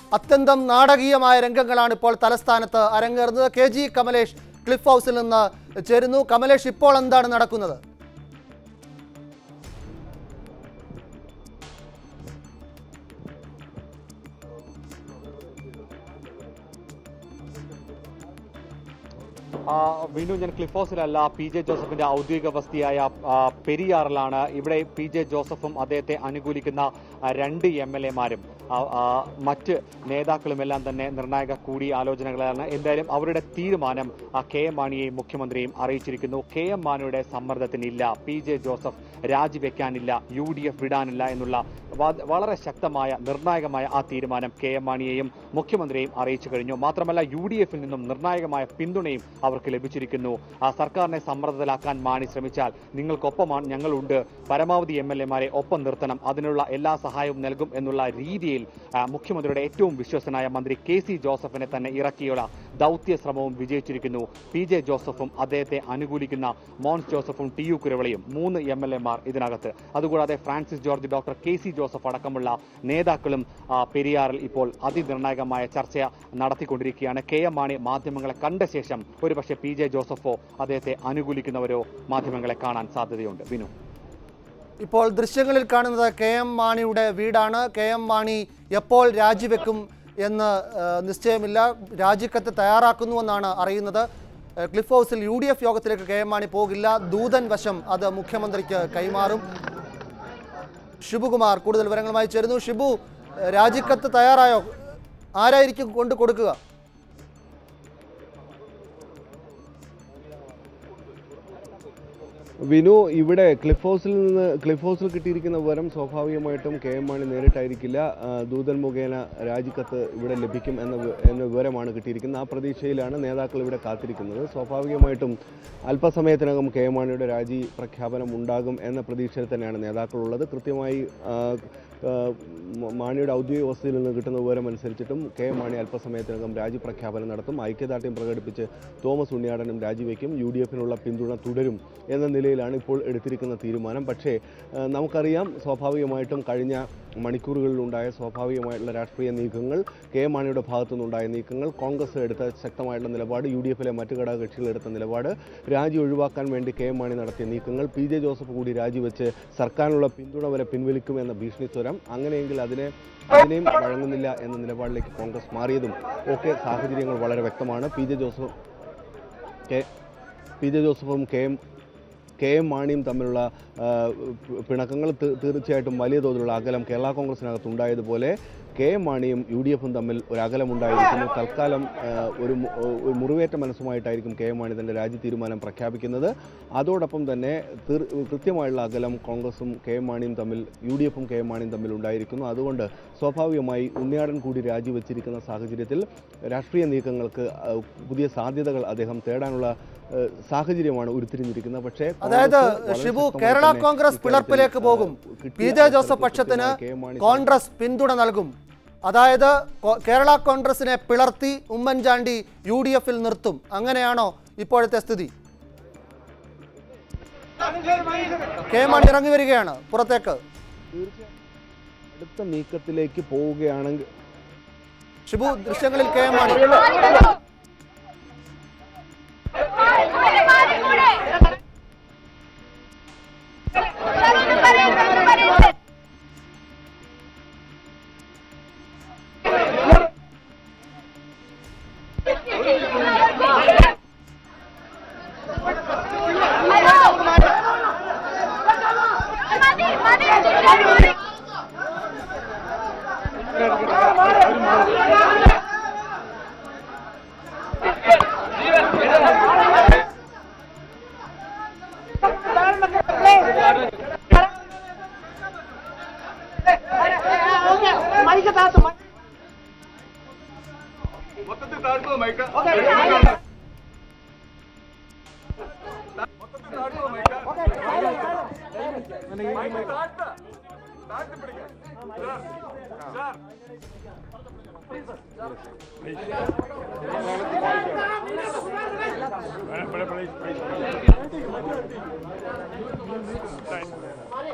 അത്യന്തം നാടകീയമായ രംഗങ്ങളാണ് ഇപ്പോൾ തലസ്ഥാനത്ത് അരങ്ങേറുന്നത് കെ ജി കമലേഷ് ക്ലിഫ് ഹൗസിൽ നിന്ന് ചേരുന്നു കമലേഷ് ഇപ്പോൾ എന്താണ് നടക്കുന്നത് ആ, വീണ്ടും ഞാൻ ക്ലിഫ് ഹൗസിലല്ല പി ജെ ജോസഫിന്റെ ഔദ്യോഗിക വസതിയായ ആ, പെരിയാറിലാണ് ഇവിടെ പി ജെ ജോസഫും അദ്ദേഹത്തെ അനുകൂലിക്കുന്ന ആ, രണ്ട് എം എൽ എമാരും മറ്റ് നേതാക്കളുമെല്ലാം തന്നെ നിർണായക കൂടിയാലോചനകളാണ് എന്തായാലും അവരുടെ തീരുമാനം ആ, കെ എം മാണിയെയും മുഖ്യമന്ത്രിയും അറിയിച്ചിരിക്കുന്നു കെ എം മാണിയുടെ സമ്മർദ്ദത്തിനില്ല പി ജെ ജോസഫ് രാജിവെക്കാനില്ല യു ഡി എഫ് വിടാനില്ല എന്നുള്ള വ- വളരെ ശക്തമായ നിർണായകമായ ആ തീരുമാനം കെ എം മാണിയെയും മുഖ്യമന്ത്രിയെയും അറിയിച്ചു കഴിഞ്ഞു മാത്രമല്ല യു ഡി എഫിൽ നിന്നും നിർണായകമായ പിന്തുണയും അവർക്ക് ലഭിച്ചിരിക്കുന്നു ആ സർക്കാരിനെ സമ്മർദ്ദത്തിലാക്കാൻ മാണി ശ്രമിച്ചാൽ നിങ്ങൾക്കൊപ്പമാണ് ഞങ്ങളുണ്ട് പരമാവധി എം എൽ എമാരെ ഒപ്പം നിർത്തണം അതിനുള്ള എല്ലാ സഹായവും നൽകും എന്നുള്ള രീതിയിൽ ആ, മുഖ്യമന്ത്രിയുടെ ഏറ്റവും വിശ്വസനായ മന്ത്രി കെ സി ജോസഫിനെ തന്നെ ഇറക്കിയുള്ള ദൗത്യ ശ്രമവും വിജയിച്ചിരിക്കുന്നു പി ജെ ജോസഫും അദ്ദേഹത്തെ അനുകൂലിക്കുന്ന മോൻസ് ജോസഫും ടി യു കുരവളിയും മൂന്ന് എം എൽ എമാർ ഇതിനകത്ത് അതുകൂടാതെ Francis George doctor K C Joseph അടക്കമുള്ള നേതാക്കളും ആ, പെരിയാറിൽ ഇപ്പോൾ അതിനിർണായകമായ ചർച്ച നടത്തിക്കൊണ്ടിരിക്കുകയാണ് കെ എം മാണി മാധ്യമങ്ങളെ കണ്ട ശേഷം ഒരുപക്ഷെ പി ജെ ജോസഫോ അദ്ദേഹത്തെ അനുകൂലിക്കുന്നവരോ മാധ്യമങ്ങളെ കാണാൻ സാധ്യതയുണ്ട് വിനു ഇപ്പോൾ ദൃശ്യങ്ങളിൽ കാണുന്നത് കെ എം മാണിയുടെ വീടാണ് കെ എം മാണി എപ്പോൾ രാജിവെക്കും എന്ന് ആ, നിശ്ചയമില്ല രാജിക്കത്ത് തയ്യാറാക്കുന്നുവെന്നാണ് അറിയുന്നത് ആ, ക്ലിഫ് ഹൗസിൽ യു ഡി എഫ് യോഗത്തിലേക്ക് കെ എം മാണി പോകില്ല ദൂതൻ വശം അത് മുഖ്യമന്ത്രിക്ക് കൈമാറും ഷിബുകുമാർ കൂടുതൽ വിവരങ്ങളുമായി ചേരുന്നു ഷിബു ആ, രാജിക്കത്ത് തയ്യാറായോ ആരായിരിക്കും കൊണ്ട് കൊടുക്കുക വിനു ഇവിടെ ക്ലിഫ് ഹൗസിൽ നിന്ന് ക്ലിഫ് ഹൗസിൽ കിട്ടിയിരിക്കുന്ന വിവരം സ്വാഭാവികമായിട്ടും കെ എം മാണി നേരിട്ടായിരിക്കില്ല ആ, ദൂതൻ മുഖേന രാജിക്കത്ത് ഇവിടെ ലഭിക്കും എന്ന വി- എന്ന വിവരമാണ് കിട്ടിയിരിക്കുന്നത് ആ പ്രതീക്ഷയിലാണ് നേതാക്കൾ ഇവിടെ കാത്തിരിക്കുന്നത് സ്വാഭാവികമായിട്ടും അല്പസമയത്തിനകം കെ എം മാണിയുടെ രാജി പ്രഖ്യാപനം ഉണ്ടാകും എന്ന പ്രതീക്ഷയിൽ തന്നെയാണ് നേതാക്കളുള്ളത് കൃത്യമായി ആ, ആ, മ- മാണിയുടെ ഔദ്യോഗിക വസതിയിൽ നിന്ന് കിട്ടുന്ന വിവരം അനുസരിച്ചിട്ടും കെ എം മാണി അല്പസമയത്തിനകം രാജി പ്രഖ്യാപനം നടത്തും ഐക്യദാർഢ്യം പ്രകടിപ്പിച്ച് തോമസ് ഉണ്ണിയാടനും രാജിവെക്കും യു ഡി എഫിനുള്ള പിന്തുണ തുടരും എന്ന നിലയിലാണ് ഇപ്പോൾ എടുത്തിരിക്കുന്ന തീരുമാനം പക്ഷേ ആ, നമുക്കറിയാം സ്വാഭാവികമായിട്ടും കഴിഞ്ഞ മണിക്കൂറുകളിലുണ്ടായ സ്വാഭാവികമായിട്ടുള്ള രാഷ്ട്രീയ നീക്കങ്ങൾ കെ എം മാണിയുടെ ഭാഗത്തു നിന്നുണ്ടായ നീക്കങ്ങൾ കോൺഗ്രസ് എടുത്ത ശക്തമായിട്ടുള്ള നിലപാട് യു ഡി എഫിലെ മറ്റു ഘടകകക്ഷികൾ എടുത്ത നിലപാട് രാജി ഒഴിവാക്കാൻ വേണ്ടി കെ എം മാണി നടത്തിയ നീക്കങ്ങൾ പി ജെ ജോസഫ് കൂടി രാജിവെച്ച് സർക്കാരിനുള്ള പിന്തുണ വരെ പിൻവലിക്കുമെന്ന ഭീഷണി സ്വരം അങ്ങനെയെങ്കിൽ അതിനെ അതിനെയും വഴങ്ങുന്നില്ല എന്ന നിലപാടിലേക്ക് കോൺഗ്രസ് മാറിയതും ഒക്കെ സാഹചര്യങ്ങൾ വളരെ വ്യക്തമാണ് P J Joseph K P J ജോസഫും കെ എം കെ എം മാണിയും തമ്മിലുള്ള ആ, പി- പിണക്കങ്ങൾ തീ- തീർച്ചയായിട്ടും വലിയ തോതിലുള്ള അകലം കേരള കോൺഗ്രസിനകത്ത് ഉണ്ടായതുപോലെ കെ എം മാണിയും യു ഡി എഫും തമ്മിൽ ഒരു അകലമുണ്ടായിരിക്കുന്നു തൽക്കാലം ആ, ഒരു മു- ഒരു മുറിവേറ്റ മനസ്സുമായിട്ടായിരിക്കും കെ എം മാണി തന്റെ രാജി തീരുമാനം പ്രഖ്യാപിക്കുന്നത് അതോടൊപ്പം തന്നെ തീർ- കൃത്യമായുള്ള അകലം കോൺഗ്രസും കെ എം മാണിയും തമ്മിൽ യു ഡി എഫും കെ എം മാണിയും തമ്മിൽ ഉണ്ടായിരിക്കുന്നു അതുകൊണ്ട് സ്വാഭാവികമായി ഉണ്ണിയാടൻ കൂടി രാജിവെച്ചിരിക്കുന്ന സാഹചര്യത്തിൽ രാഷ്ട്രീയ നീക്കങ്ങൾക്ക് ആ, പുതിയ സാധ്യതകൾ അദ്ദേഹം തേടാനുള്ള ആ, സാഹചര്യമാണ് ഉരുത്തിരിഞ്ഞിരിക്കുന്നത് പക്ഷേ അതായത് കോൺഗ്രസ് വളരെ ഷിബു ശക്തമായി കേരള തന്നെ കോൺഗ്രസ് ഇക്കാര്യത്തിൽ, പിളർപ്പിലേക്ക് ആ, പോകും കിട്ടിയ പി ജെ ജോസഫ് അവസരത്തിൽ പക്ഷത്തിന് കൃത്യമായി കെ എം മാണി കോൺഗ്രസ് പിന്തുണ നൽകും അതായത് കോ- കേരള കോൺഗ്രസിനെ പിളർത്തി ഉമ്മൻചാണ്ടി യു ഡി എഫിൽ നിർത്തും അങ്ങനെയാണോ ഇപ്പോഴത്തെ സ്ഥിതി കെ എം മാണി ഇറങ്ങി വരികയാണ് പുറത്തേക്ക് തീർച്ചയായും അടുത്ത നീക്കത്തിലേക്ക് പോവുകയാണെങ്കിൽ ഷിബു ദൃശ്യങ്ങളിൽ കെ എം മാണി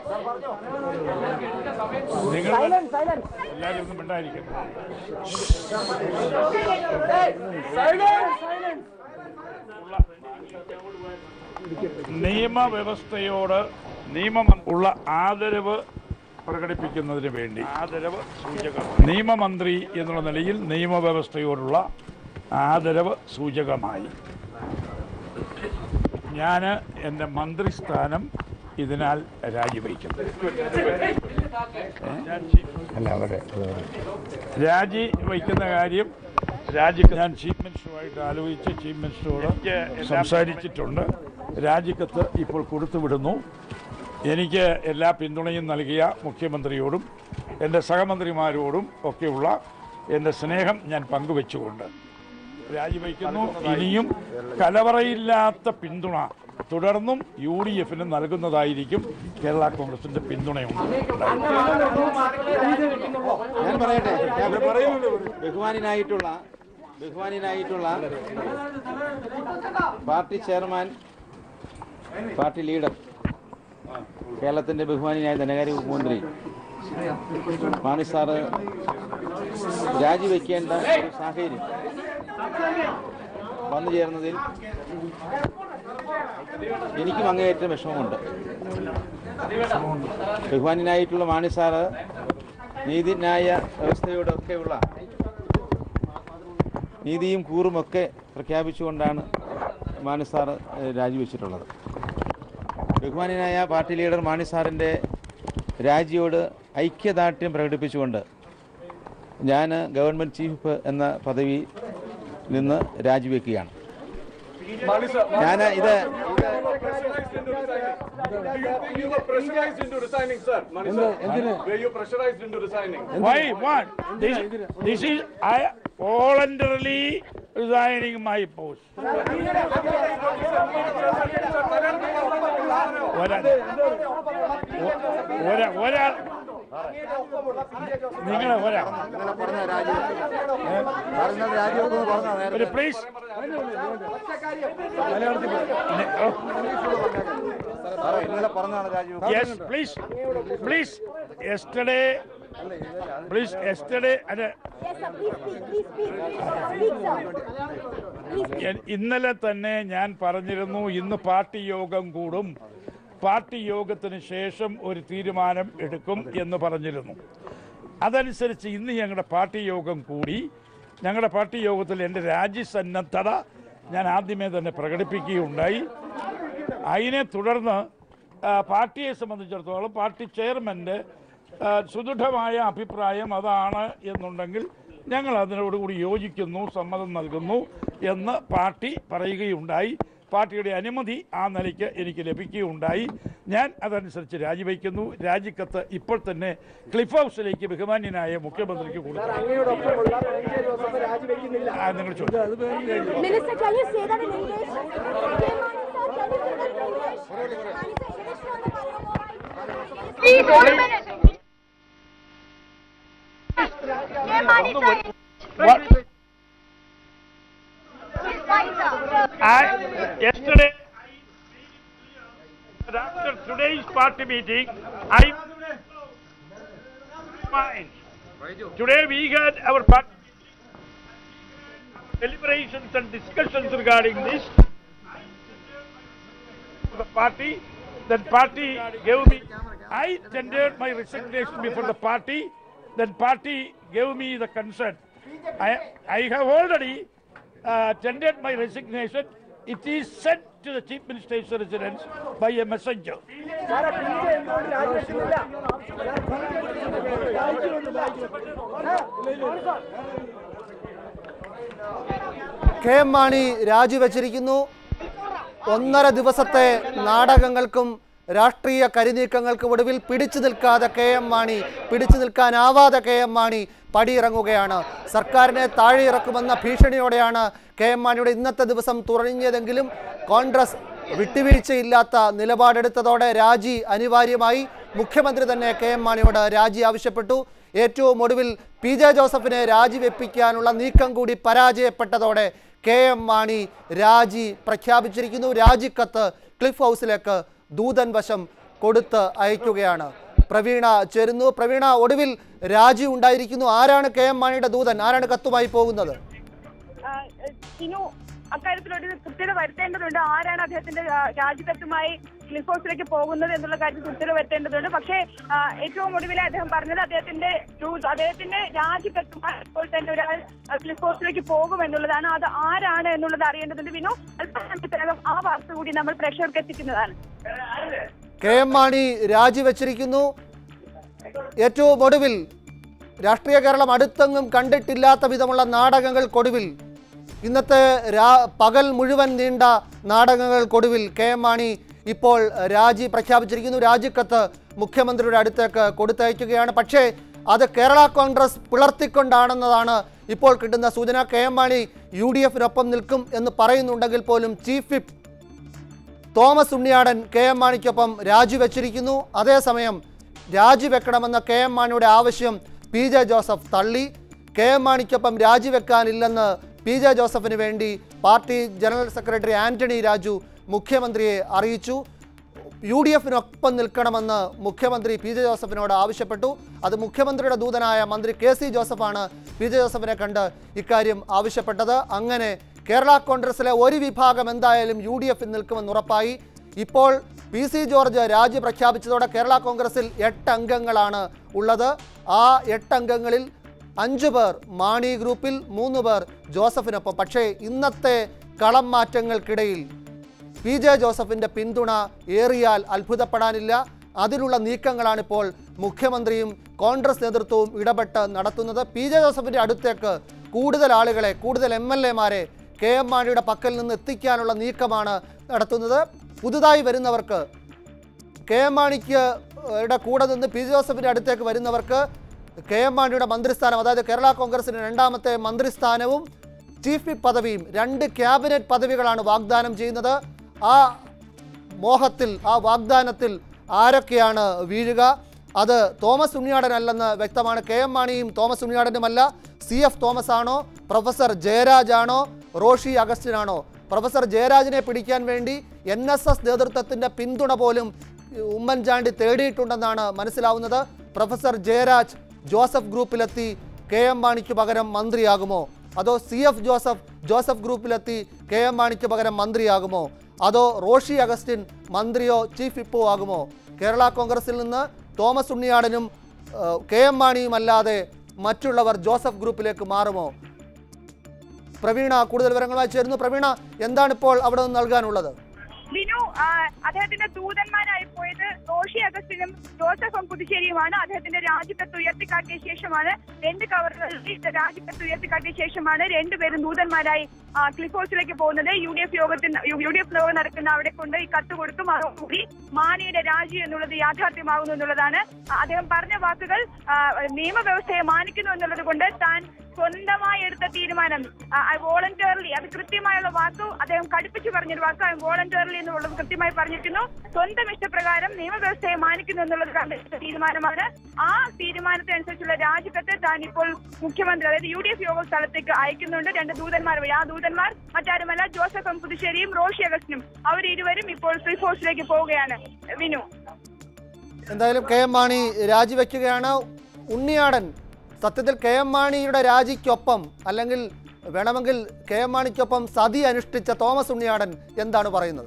നിങ്ങൾ എല്ലാവരും ഒന്നും മിണ്ടായിരിക്കും നിയമവ്യവസ്ഥയോട് നിയമം ഉള്ള ആദരവ് പ്രകടിപ്പിക്കുന്നതിന് വേണ്ടി ആദരവ് സൂചകം നിയമമന്ത്രി എന്നുള്ള നിലയിൽ നിയമവ്യവസ്ഥയോടുള്ള ആദരവ് സൂചകമായി ഞാൻ എൻ്റെ മന്ത്രിസ്ഥാനം ഇതിനാൽ രാജിവയ്ക്കുന്നു അല്ല അവരെ രാജി വയ്ക്കുന്ന കാര്യം രാജിക്ക് ഞാൻ ചീഫ് മിനിസ്റ്ററുമായിട്ട് ആലോചിച്ച് ചീഫ് മിനിസ്റ്ററോട് സംസാരിച്ചിട്ടുണ്ട് രാജിക്കത്ത് ഇപ്പോൾ കൊടുത്തുവിടുന്നു എനിക്ക് എല്ലാ പിന്തുണയും നൽകിയ മുഖ്യമന്ത്രിയോടും എൻ്റെ സഹമന്ത്രിമാരോടും ഒക്കെയുള്ള എൻ്റെ സ്നേഹം ഞാൻ പങ്കുവെച്ചുകൊണ്ട് രാജിവയ്ക്കുന്നു ഇനിയും കലവറയില്ലാത്ത പിന്തുണ തുടർന്നും യു ഡി എഫിന് നൽകുന്നതായിരിക്കും കേരള കോൺഗ്രസിന്റെ പിന്തുണയുണ്ട് ഞാൻ പറയട്ടെ ഞാൻ ബഹുമാനായിട്ടുള്ള ബഹുമാനായിട്ടുള്ള പാർട്ടി ചെയർമാൻ പാർട്ടി ലീഡർ കേരളത്തിന്റെ ബഹുമാനിയായ ധനകാര്യ മുഖ്യമന്ത്രി മാണി സാറ് രാജിവെക്കേണ്ട ഒരു സാഹചര്യം വന്നു ചേർന്നതിൽ എനിക്കും അങ്ങേയറ്റം വിഷമമുണ്ട് ബഹുമാനായിട്ടുള്ള മാണി സാറ് നീതിന്യായ വ്യവസ്ഥയോടൊക്കെയുള്ള നീതിയും കൂറുമൊക്കെ പ്രഖ്യാപിച്ചുകൊണ്ടാണ് മാണി സാറ് ഏഹ്, രാജിവെച്ചിട്ടുള്ളത് ബഹുമാനായ പാർട്ടി ലീഡർ മാണി സാറിൻ്റെ രാജിയോട് ഐക്യദാർഢ്യം പ്രകടിപ്പിച്ചുകൊണ്ട് ഞാൻ ഗവൺമെൻറ് ചീഫ് എന്ന പദവി നിന്ന് രാജിവെക്കുകയാണ് ഞാൻ ഇത് You were pressurized into resigning, sir. Mani sir. Were you pressurized into resigning? Why? What? This, this is I voluntarily resigning my post. ഒരാ- ഒരാ- ഒരാൾ നിങ്ങളെ ഒരാൾ ഒരു please yes please please yesterday please yesterday അതെ Yes, sir. Please speak. Please speak. Speak, sir. Please speak. എ- ഇന്നലെ തന്നെ ഞാൻ പറഞ്ഞിരുന്നു ഇന്ന് പാർട്ടി യോഗം കൂടും പാർട്ടി യോഗത്തിന് ശേഷം ഒരു തീരുമാനം എടുക്കും എന്ന് പറഞ്ഞിരുന്നു അതനുസരിച്ച് ഇന്ന് ഞങ്ങളുടെ പാർട്ടി യോഗം കൂടി ഞങ്ങളുടെ പാർട്ടി യോഗത്തിൽ എൻ്റെ രാജ്യസന്നദ്ധത ഞാൻ ആദ്യമേ തന്നെ പ്രകടിപ്പിക്കുകയുണ്ടായി അതിനെ തുടർന്ന് ആ, പാർട്ടിയെ സംബന്ധിച്ചിടത്തോളം പാർട്ടി ചെയർമാൻ്റെ ആ, സുദൃഢമായ അഭിപ്രായം അതാണ് എന്നുണ്ടെങ്കിൽ ഞങ്ങൾ അതിനോടുകൂടി യോജിക്കുന്നു സമ്മതം നൽകുന്നു എന്ന് പാർട്ടി പറയുകയുണ്ടായി പാർട്ടിയുടെ അനുമതി ആ നിലയ്ക്ക് എനിക്ക് ലഭിക്കുകയുണ്ടായി ഞാൻ അതനുസരിച്ച് രാജിവെക്കുന്നു രാജിക്കത്ത് ഇപ്പോൾ തന്നെ ക്ലിഫ് ഹൗസിലേക്ക് ബഹുമാന്യനായ മുഖ്യമന്ത്രിക്ക് കൊടുത്തു ആ, നിങ്ങൾ ചോദിച്ചു Minister, can you say that in English? K. Mani, sir, can you say that in English? Mani, sir, English for the Parliament. Please, hold a minute. K. Mani, sir. What? It's fine, sir. I, yesterday, but after today's party meeting, I mind. Today we had our party deliberations and discussions regarding this. The party, then party gave me, I tendered my resignation before the party, then party gave me the consent. I, I have already uh, tendered my resignation. It is sent to the Chief Minister's residence by a messenger. K M Mani രാജിവെച്ചിരിക്കുന്നു ഒന്നര ദിവസത്തെ നാടകങ്ങൾക്കും രാഷ്ട്രീയ കരിനീക്കങ്ങൾക്കും ഒടുവിൽ പിടിച്ചു നിൽക്കാതെ K M Mani പിടിച്ചു നിൽക്കാനാവാതെ K M Mani പടിയിറങ്ങുകയാണ് സർക്കാരിനെ താഴെ ഇറക്കുമെന്ന ഭീഷണിയോടെയാണ് കെ എം മാണിയുടെ ഇന്നത്തെ ദിവസം തുറഞ്ഞതെങ്കിലും കോൺഗ്രസ് വിട്ടുവീഴ്ചയില്ലാത്ത നിലപാടെടുത്തതോടെ രാജി അനിവാര്യമായി മുഖ്യമന്ത്രി തന്നെ കെ എം മാണിയോട് രാജി ആവശ്യപ്പെട്ടു ഏറ്റവും ഒടുവിൽ പി ജെ ജോസഫിനെ രാജിവെപ്പിക്കാനുള്ള നീക്കം കൂടി പരാജയപ്പെട്ടതോടെ കെ എം മാണി രാജി പ്രഖ്യാപിച്ചിരിക്കുന്നു രാജിക്കത്ത് ക്ലിഫ് ഹൗസിലേക്ക് ദൂതൻ വശം കൊടുത്ത് അയക്കുകയാണ് പ്രവീണ ചേരുന്നു പ്രവീണ ഒടുവിൽ രാജി ഉണ്ടായിരിക്കുന്നു ആരാണ് കെ എം മാണിയുടെ ദൂതൻ ആരാണ് കത്തുമായി പോകുന്നത് ഇനു അക്കാര്യത്തിലൊരു കൃത്യത വരുത്തേണ്ടതുണ്ട് ആരാണ് അദ്ദേഹത്തിന്റെ ആ, രാജിക്കത്തുമായി ക്ലിഫ് ഹൗസിലേക്ക് പോകുന്നത് എന്നുള്ള കാര്യത്തിൽ കൃത്യത വരുത്തേണ്ടതുണ്ട് പക്ഷേ ആ, ഏറ്റവും ഒടുവിൽ അദ്ദേഹം പറഞ്ഞത് അദ്ദേഹത്തിന്റെ ദൂ- അദ്ദേഹത്തിന്റെ രാജിക്കത്തുമായി ഇപ്പോൾ തന്നെ ഒരാൾ ആ, ക്ലിഫ് ഹൗസിലേക്ക് പോകും എന്നുള്ളതാണ് അത് ആരാണ് എന്നുള്ളത് അറിയേണ്ടതുണ്ട് വിനു അല്പസമയത്തിനകം ആ വാർത്ത കൂടി നമ്മൾ പ്രേക്ഷകർക്ക് എത്തിക്കുന്നതാണ് കെ എം മാണി രാജിവെച്ചിരിക്കുന്നു ഏറ്റവും ഒടുവിൽ രാഷ്ട്രീയ കേരളം അടുത്തെങ്ങും കണ്ടിട്ടില്ലാത്ത വിധമുള്ള നാടകങ്ങൾക്കൊടുവിൽ ഇന്നത്തെ രാ പകൽ മുഴുവൻ നീണ്ട നാടകങ്ങൾക്കൊടുവിൽ കെ എം മാണി ഇപ്പോൾ രാജി പ്രഖ്യാപിച്ചിരിക്കുന്നു രാജിക്കത്ത് മുഖ്യമന്ത്രിയുടെ അടുത്തേക്ക് കൊടുത്തയക്കുകയാണ് പക്ഷേ അത് കേരള കോൺഗ്രസ് പിളർത്തിക്കൊണ്ടാണെന്നതാണ് ഇപ്പോൾ കിട്ടുന്ന സൂചന K M Mani U D എഫിനൊപ്പം നിൽക്കും എന്ന് പറയുന്നുണ്ടെങ്കിൽ പോലും chief whip Thomas Unniyadan K M മാണിക്കൊപ്പം രാജിവെച്ചിരിക്കുന്നു അതേസമയം രാജിവെക്കണമെന്ന കെ എം മാണിയുടെ ആവശ്യം പി ജെ ജോസഫ് തള്ളി കെ എം മാണിക്കൊപ്പം രാജിവെക്കാനില്ലെന്ന് പി ജെ ജോസഫിന് വേണ്ടി party general secretary Antony Raju മുഖ്യമന്ത്രിയെ അറിയിച്ചു യു ഡി എഫിനൊപ്പം നിൽക്കണമെന്ന് മുഖ്യമന്ത്രി പി ജെ ജോസഫിനോട് ആവശ്യപ്പെട്ടു അത് മുഖ്യമന്ത്രിയുടെ ദൂതനായ മന്ത്രി കെ സി ജോസഫാണ് പി ജെ ജോസഫിനെ കണ്ട് ഇക്കാര്യം ആവശ്യപ്പെട്ടത് അങ്ങനെ കേരള കോൺഗ്രസിലെ ഒരു വിഭാഗം എന്തായാലും യു ഡി എഫിൽ നിൽക്കുമെന്ന് ഉറപ്പായി ഇപ്പോൾ പി സി ജോർജ് രാജി പ്രഖ്യാപിച്ചതോടെ കേരള കോൺഗ്രസിൽ എട്ട് അംഗങ്ങളാണ് ഉള്ളത് ആ എട്ട് അംഗങ്ങളിൽ അഞ്ചു പേർ മാണി ഗ്രൂപ്പിൽ മൂന്ന് പേർ ജോസഫിനൊപ്പം പക്ഷേ ഇന്നത്തെ കളം മാറ്റങ്ങൾക്കിടയിൽ പി ജെ ജോസഫിന്റെ പിന്തുണ ഏറിയാൽ അത്ഭുതപ്പെടാനില്ല അതിനുള്ള നീക്കങ്ങളാണ് ഇപ്പോൾ മുഖ്യമന്ത്രിയും കോൺഗ്രസ് നേതൃത്വവും ഇടപെട്ട് നടത്തുന്നത് പി ജെ ജോസഫിന്റെ അടുത്തേക്ക് കൂടുതൽ ആളുകളെ കൂടുതൽ എം എൽ എമാരെ കെ എം മാണിയുടെ പക്കൽ നിന്ന് എത്തിക്കാനുള്ള നീക്കമാണ് നടത്തുന്നത് പുതുതായി വരുന്നവർക്ക് കെ എം മാണിക്ക് യുടെ കൂടെ നിന്ന് പി ജോസഫിന്റെ അടുത്തേക്ക് വരുന്നവർക്ക് കെ എം മാണിയുടെ മന്ത്രിസ്ഥാനം അതായത് കേരള കോൺഗ്രസിന്റെ രണ്ടാമത്തെ മന്ത്രിസ്ഥാനവും ചീഫ് വിപ്പ് പദവിയും രണ്ട് ക്യാബിനറ്റ് പദവികളാണ് വാഗ്ദാനം ചെയ്യുന്നത് ആ മോഹത്തിൽ ആ വാഗ്ദാനത്തിൽ ആരൊക്കെയാണ് വീഴുക അത് തോമസ് ഉണ്ണിയാടനല്ലെന്ന് വ്യക്തമാണ് കെ എം മാണിയും തോമസ് ഉണ്ണിയാടനുമല്ല സി എഫ് തോമസ് ആണോ പ്രൊഫസർ ജയരാജ് ആണോ റോഷി അഗസ്റ്റിനാണോ പ്രൊഫസർ ജയരാജിനെ പിടിക്കാൻ വേണ്ടി എൻ എസ് എസ് നേതൃത്വത്തിൻ്റെ പിന്തുണ പോലും ഉമ്മൻചാണ്ടി തേടിയിട്ടുണ്ടെന്നാണ് മനസ്സിലാവുന്നത് professor Jayaraj Joseph ഗ്രൂപ്പിലെത്തി K M മാണിക്ക് പകരം മന്ത്രിയാകുമോ അതോ C F Joseph Joseph ഗ്രൂപ്പിലെത്തി K M മാണിക്ക് പകരം മന്ത്രിയാകുമോ അതോ റോഷി അഗസ്റ്റിൻ മന്ത്രിയോ ചീഫ് വിപ്പോ ആകുമോ കേരള കോൺഗ്രസിൽ നിന്ന് തോമസ് ഉണ്ണിയാടനും ഏഹ്, കെ എം മാണിയും അല്ലാതെ മറ്റുള്ളവർ ജോസഫ് ഗ്രൂപ്പിലേക്ക് മാറുമോ പ്രവീണ കൂടുതൽ വിവരങ്ങളുമായി ചേരുന്നു പ്രവീണ എന്താണ് ഇപ്പോൾ അവിടെ നിന്ന് നൽകാനുള്ളത് വിനു ആ, അദ്ദേഹത്തിന്റെ ദൂതന്മാരായി പോയത് റോഷി അഗസ്റ്റിനും ജോസഫും പുതുശ്ശേരിയുമാണ് അദ്ദേഹത്തിന്റെ രാജിക്കത്ത് ഉയർത്തിക്കാട്ടിയ ശേഷമാണ് രണ്ട് കവറുകളിൽ രാജിക്കത്ത് ഉയർത്തിക്കാട്ടിയ ശേഷമാണ് രണ്ടുപേരും ദൂതന്മാരായി ആ, ക്ലിഫ് ഹൗസിലേക്ക് പോകുന്നത് യു ഡി എഫ് യോഗത്തിന് യു ഡി എഫ് യോഗം നടക്കുന്ന അവിടെ കൊണ്ട് ഈ കത്ത് കൊടുത്തും അതോടുകൂടി മാണിയുടെ രാജി എന്നുള്ളത് യാഥാർത്ഥ്യമാകുന്നു എന്നുള്ളതാണ് ആ, അദ്ദേഹം പറഞ്ഞ വാക്കുകൾ ആ, നിയമവ്യവസ്ഥയെ മാനിക്കുന്നു എന്നുള്ളത് കൊണ്ട് താൻ സ്വന്തമായി എടുത്ത തീരുമാനം വോളണ്ടിയർലി അത് കൃത്യമായുള്ള വാക്കു അദ്ദേഹം കടുപ്പിച്ചു പറഞ്ഞൊരു വാക്ക് വോളണ്ടിയർലി എന്നുള്ളത് കൃത്യമായി പറഞ്ഞിരിക്കുന്നു സ്വന്തം ഇഷ്ടപ്രകാരം നിയമവ്യവസ്ഥയെ മാനിക്കുന്നു എന്നുള്ളത് താൻ എടുത്ത തീരുമാനമാണ് ആ തീരുമാനത്തിനനുസരിച്ചുള്ള രാജിക്കത്ത് താൻ ഇപ്പോൾ മുഖ്യമന്ത്രി അതായത് യു ഡി എഫ് യോഗ സ്ഥലത്തേക്ക് അയക്കുന്നുണ്ട് രണ്ട് ദൂതന്മാർ വഴി ആ ദൂതന്മാർ മറ്റാരുമല്ല ജോസഫ് എം പുതുശ്ശേരിയും റോഷി അഗസ്റ്റിനും അവർ ഇരുവരും ഇപ്പോൾ ക്ലിഫ് ഹൗസിലേക്ക് പോവുകയാണ് വിനു എന്തായാലും കെ എം മാണി രാജിവെക്കുകയാണ് ഉണ്ണിയാടൻ സത്യത്തിൽ കെ എം മാണിയുടെ രാജിക്കൊപ്പം അല്ലെങ്കിൽ വേണമെങ്കിൽ കെ എം മാണിക്കൊപ്പം സതി അനുഷ്ഠിച്ച തോമസ് ഉണ്ണിയാടൻ എന്താണ് പറയുന്നത്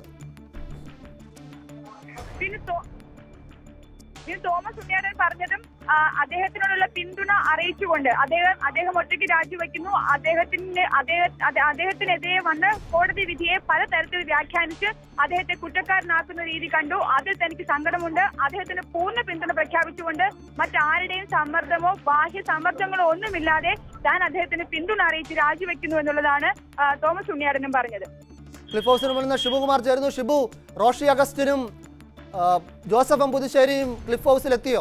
പിന്നെ തോ- പിന്നെ തോമസ് ഉണ്ണിയാടൻ പറഞ്ഞതും ആ, അദ്ദേഹത്തിനോടുള്ള പിന്തുണ അറിയിച്ചുകൊണ്ട് അദ്ദേഹം അദ്ദേഹം ഒറ്റയ്ക്ക് രാജിവെക്കുന്നു അദ്ദേഹത്തിന് അദ്ദേഹ അദ്ദേ- അദ്ദേഹത്തിനെതിരെ വന്ന കോടതി വിധിയെ പലതരത്തിൽ വ്യാഖ്യാനിച്ച് അദ്ദേഹത്തെ കുറ്റക്കാരനാക്കുന്ന രീതി കണ്ടു അതിൽ തനിക്ക് സങ്കടമുണ്ട് അദ്ദേഹത്തിന് പൂർണ്ണ പിന്തുണ പ്രഖ്യാപിച്ചുകൊണ്ട് മറ്റാരുടെയും സമ്മർദ്ദമോ ബാഹ്യ സമ്മർദ്ദങ്ങളോ ഒന്നുമില്ലാതെ താൻ അദ്ദേഹത്തിന് പിന്തുണ അറിയിച്ച് രാജിവെക്കുന്നു എന്നുള്ളതാണ് ആ, തോമസ് ഉണ്ണിയാടനും പറഞ്ഞത് ക്ലിഫ് ഹൗസിന് മുന്നിൽ നിന്ന് ഷിബുകുമാർ ചേരുന്നു ഷിബു റോഷി അഗസ്റ്റിനും ആ, ജോസഫ് എം പുതുശ്ശേരിയും ക്ലിഫ് ഹൗസിലെത്തിയോ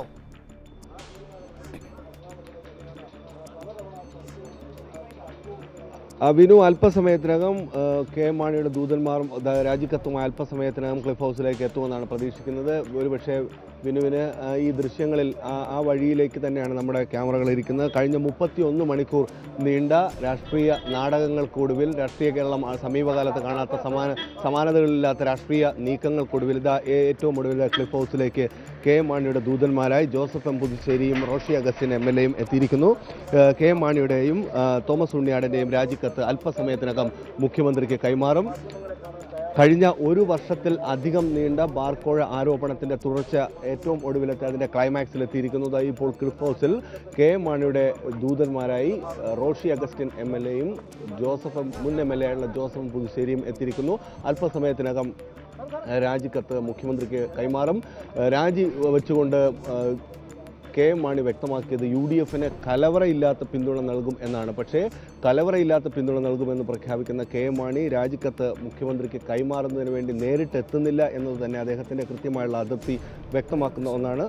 ആ, വിനു അല്പസമയത്തിനകം ആ, കെ എം മാണിയുടെ ദൂതന്മാരും ദ- രാജിക്കത്തുമായി അല്പസമയത്തിനകം ക്ലിഫ് ഹൗസിലേക്ക് എത്തുമെന്നാണ് പ്രതീക്ഷിക്കുന്നത് ഒരുപക്ഷെ വിനുവിന് ആ, ഈ ദൃശ്യങ്ങളിൽ ആ ആ വഴിയിലേക്ക് തന്നെയാണ് നമ്മുടെ ക്യാമറകൾ ഇരിക്കുന്നത് കഴിഞ്ഞ മുപ്പത്തി ഒന്ന് മണിക്കൂർ നീണ്ട രാഷ്ട്രീയ നാടകങ്ങൾക്കൊടുവിൽ രാഷ്ട്രീയ കേരളം ആ സമീപകാലത്ത് കാണാത്ത സമാന സമാനതകളില്ലാത്ത രാഷ്ട്രീയ നീക്കങ്ങൾക്കൊടുവിൽ ഇതാ ഏറ്റവും ഒടുവിൽ ഇതാ ക്ലിഫ് ഹൗസിലേക്ക് കെ എം മാണിയുടെ ദൂതന്മാരായി ജോസഫ് എം പുതുശ്ശേരിയും റോഷി അഗസ്റ്റിൻ എം എൽ എയും എത്തിയിരിക്കുന്നു ഏഹ് കെ എം മാണിയുടെയും ആ, തോമസ് ഉണ്ണിയാടൻ്റെയും രാജിക്കത്ത് അല്പസമയത്തിനകം മുഖ്യമന്ത്രിക്ക് കൈമാറും കഴിഞ്ഞ ഒരു വർഷത്തിൽ അധികം നീണ്ട ബാർക്കോഴ ആരോപണത്തിന്റെ തുടർച്ച ഏറ്റവും ഒടുവിലത്തെ അതിന്റെ ക്ലൈമാക്സിൽ എത്തിയിരിക്കുന്നത് ഇപ്പോൾ ക്ലിഫ് ഹൗസിൽ കെ എം മാണിയുടെ ദൂതന്മാരായി ഏഹ്, റോഷി അഗസ്റ്റിൻ എം എൽ എയും ജോസഫ് എം- മുൻ എം എൽ എ ആയുള്ള ജോസഫ് പുതുശ്ശേരിയും എത്തിയിരിക്കുന്നു അല്പസമയത്തിനകം ഏഹ്, രാജിക്കത്ത് മുഖ്യമന്ത്രിക്ക് കൈമാറും ഏഹ്, രാജി വെച്ചുകൊണ്ട് ഏഹ്, കെ എം മാണി വ്യക്തമാക്കിയത് യു ഡി എഫിന് കലവറയില്ലാത്ത പിന്തുണ നൽകും എന്നാണ് പക്ഷേ കലവറയില്ലാത്ത പിന്തുണ നൽകുമെന്ന് പ്രഖ്യാപിക്കുന്ന കെ എം മാണി രാജിക്കത്ത് മുഖ്യമന്ത്രിക്ക് കൈമാറുന്നതിന് വേണ്ടി നേരിട്ട് എത്തുന്നില്ല എന്നത് തന്നെ അദ്ദേഹത്തിൻ്റെ കൃത്യമായുള്ള അതൃപ്തി വ്യക്തമാക്കുന്ന ഒന്നാണ്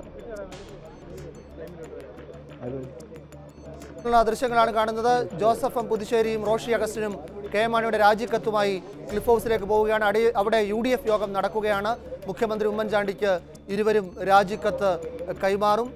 ഉള്ള ദൃശ്യങ്ങളാണ് കാണുന്നത് ജോസഫ് എം പുതുശ്ശേരിയും റോഷി അഗസ്റ്റിനും കെ എം മാണിയുടെ രാജിക്കത്തുമായി ക്ലിഫ് ഹൗസിലേക്ക് പോവുകയാണ് അടി അവിടെ യു ഡി എഫ് യോഗം നടക്കുകയാണ് മുഖ്യമന്ത്രി ഉമ്മൻചാണ്ടിക്ക് ഇരുവരും രാജിക്കത്ത് കൈമാറും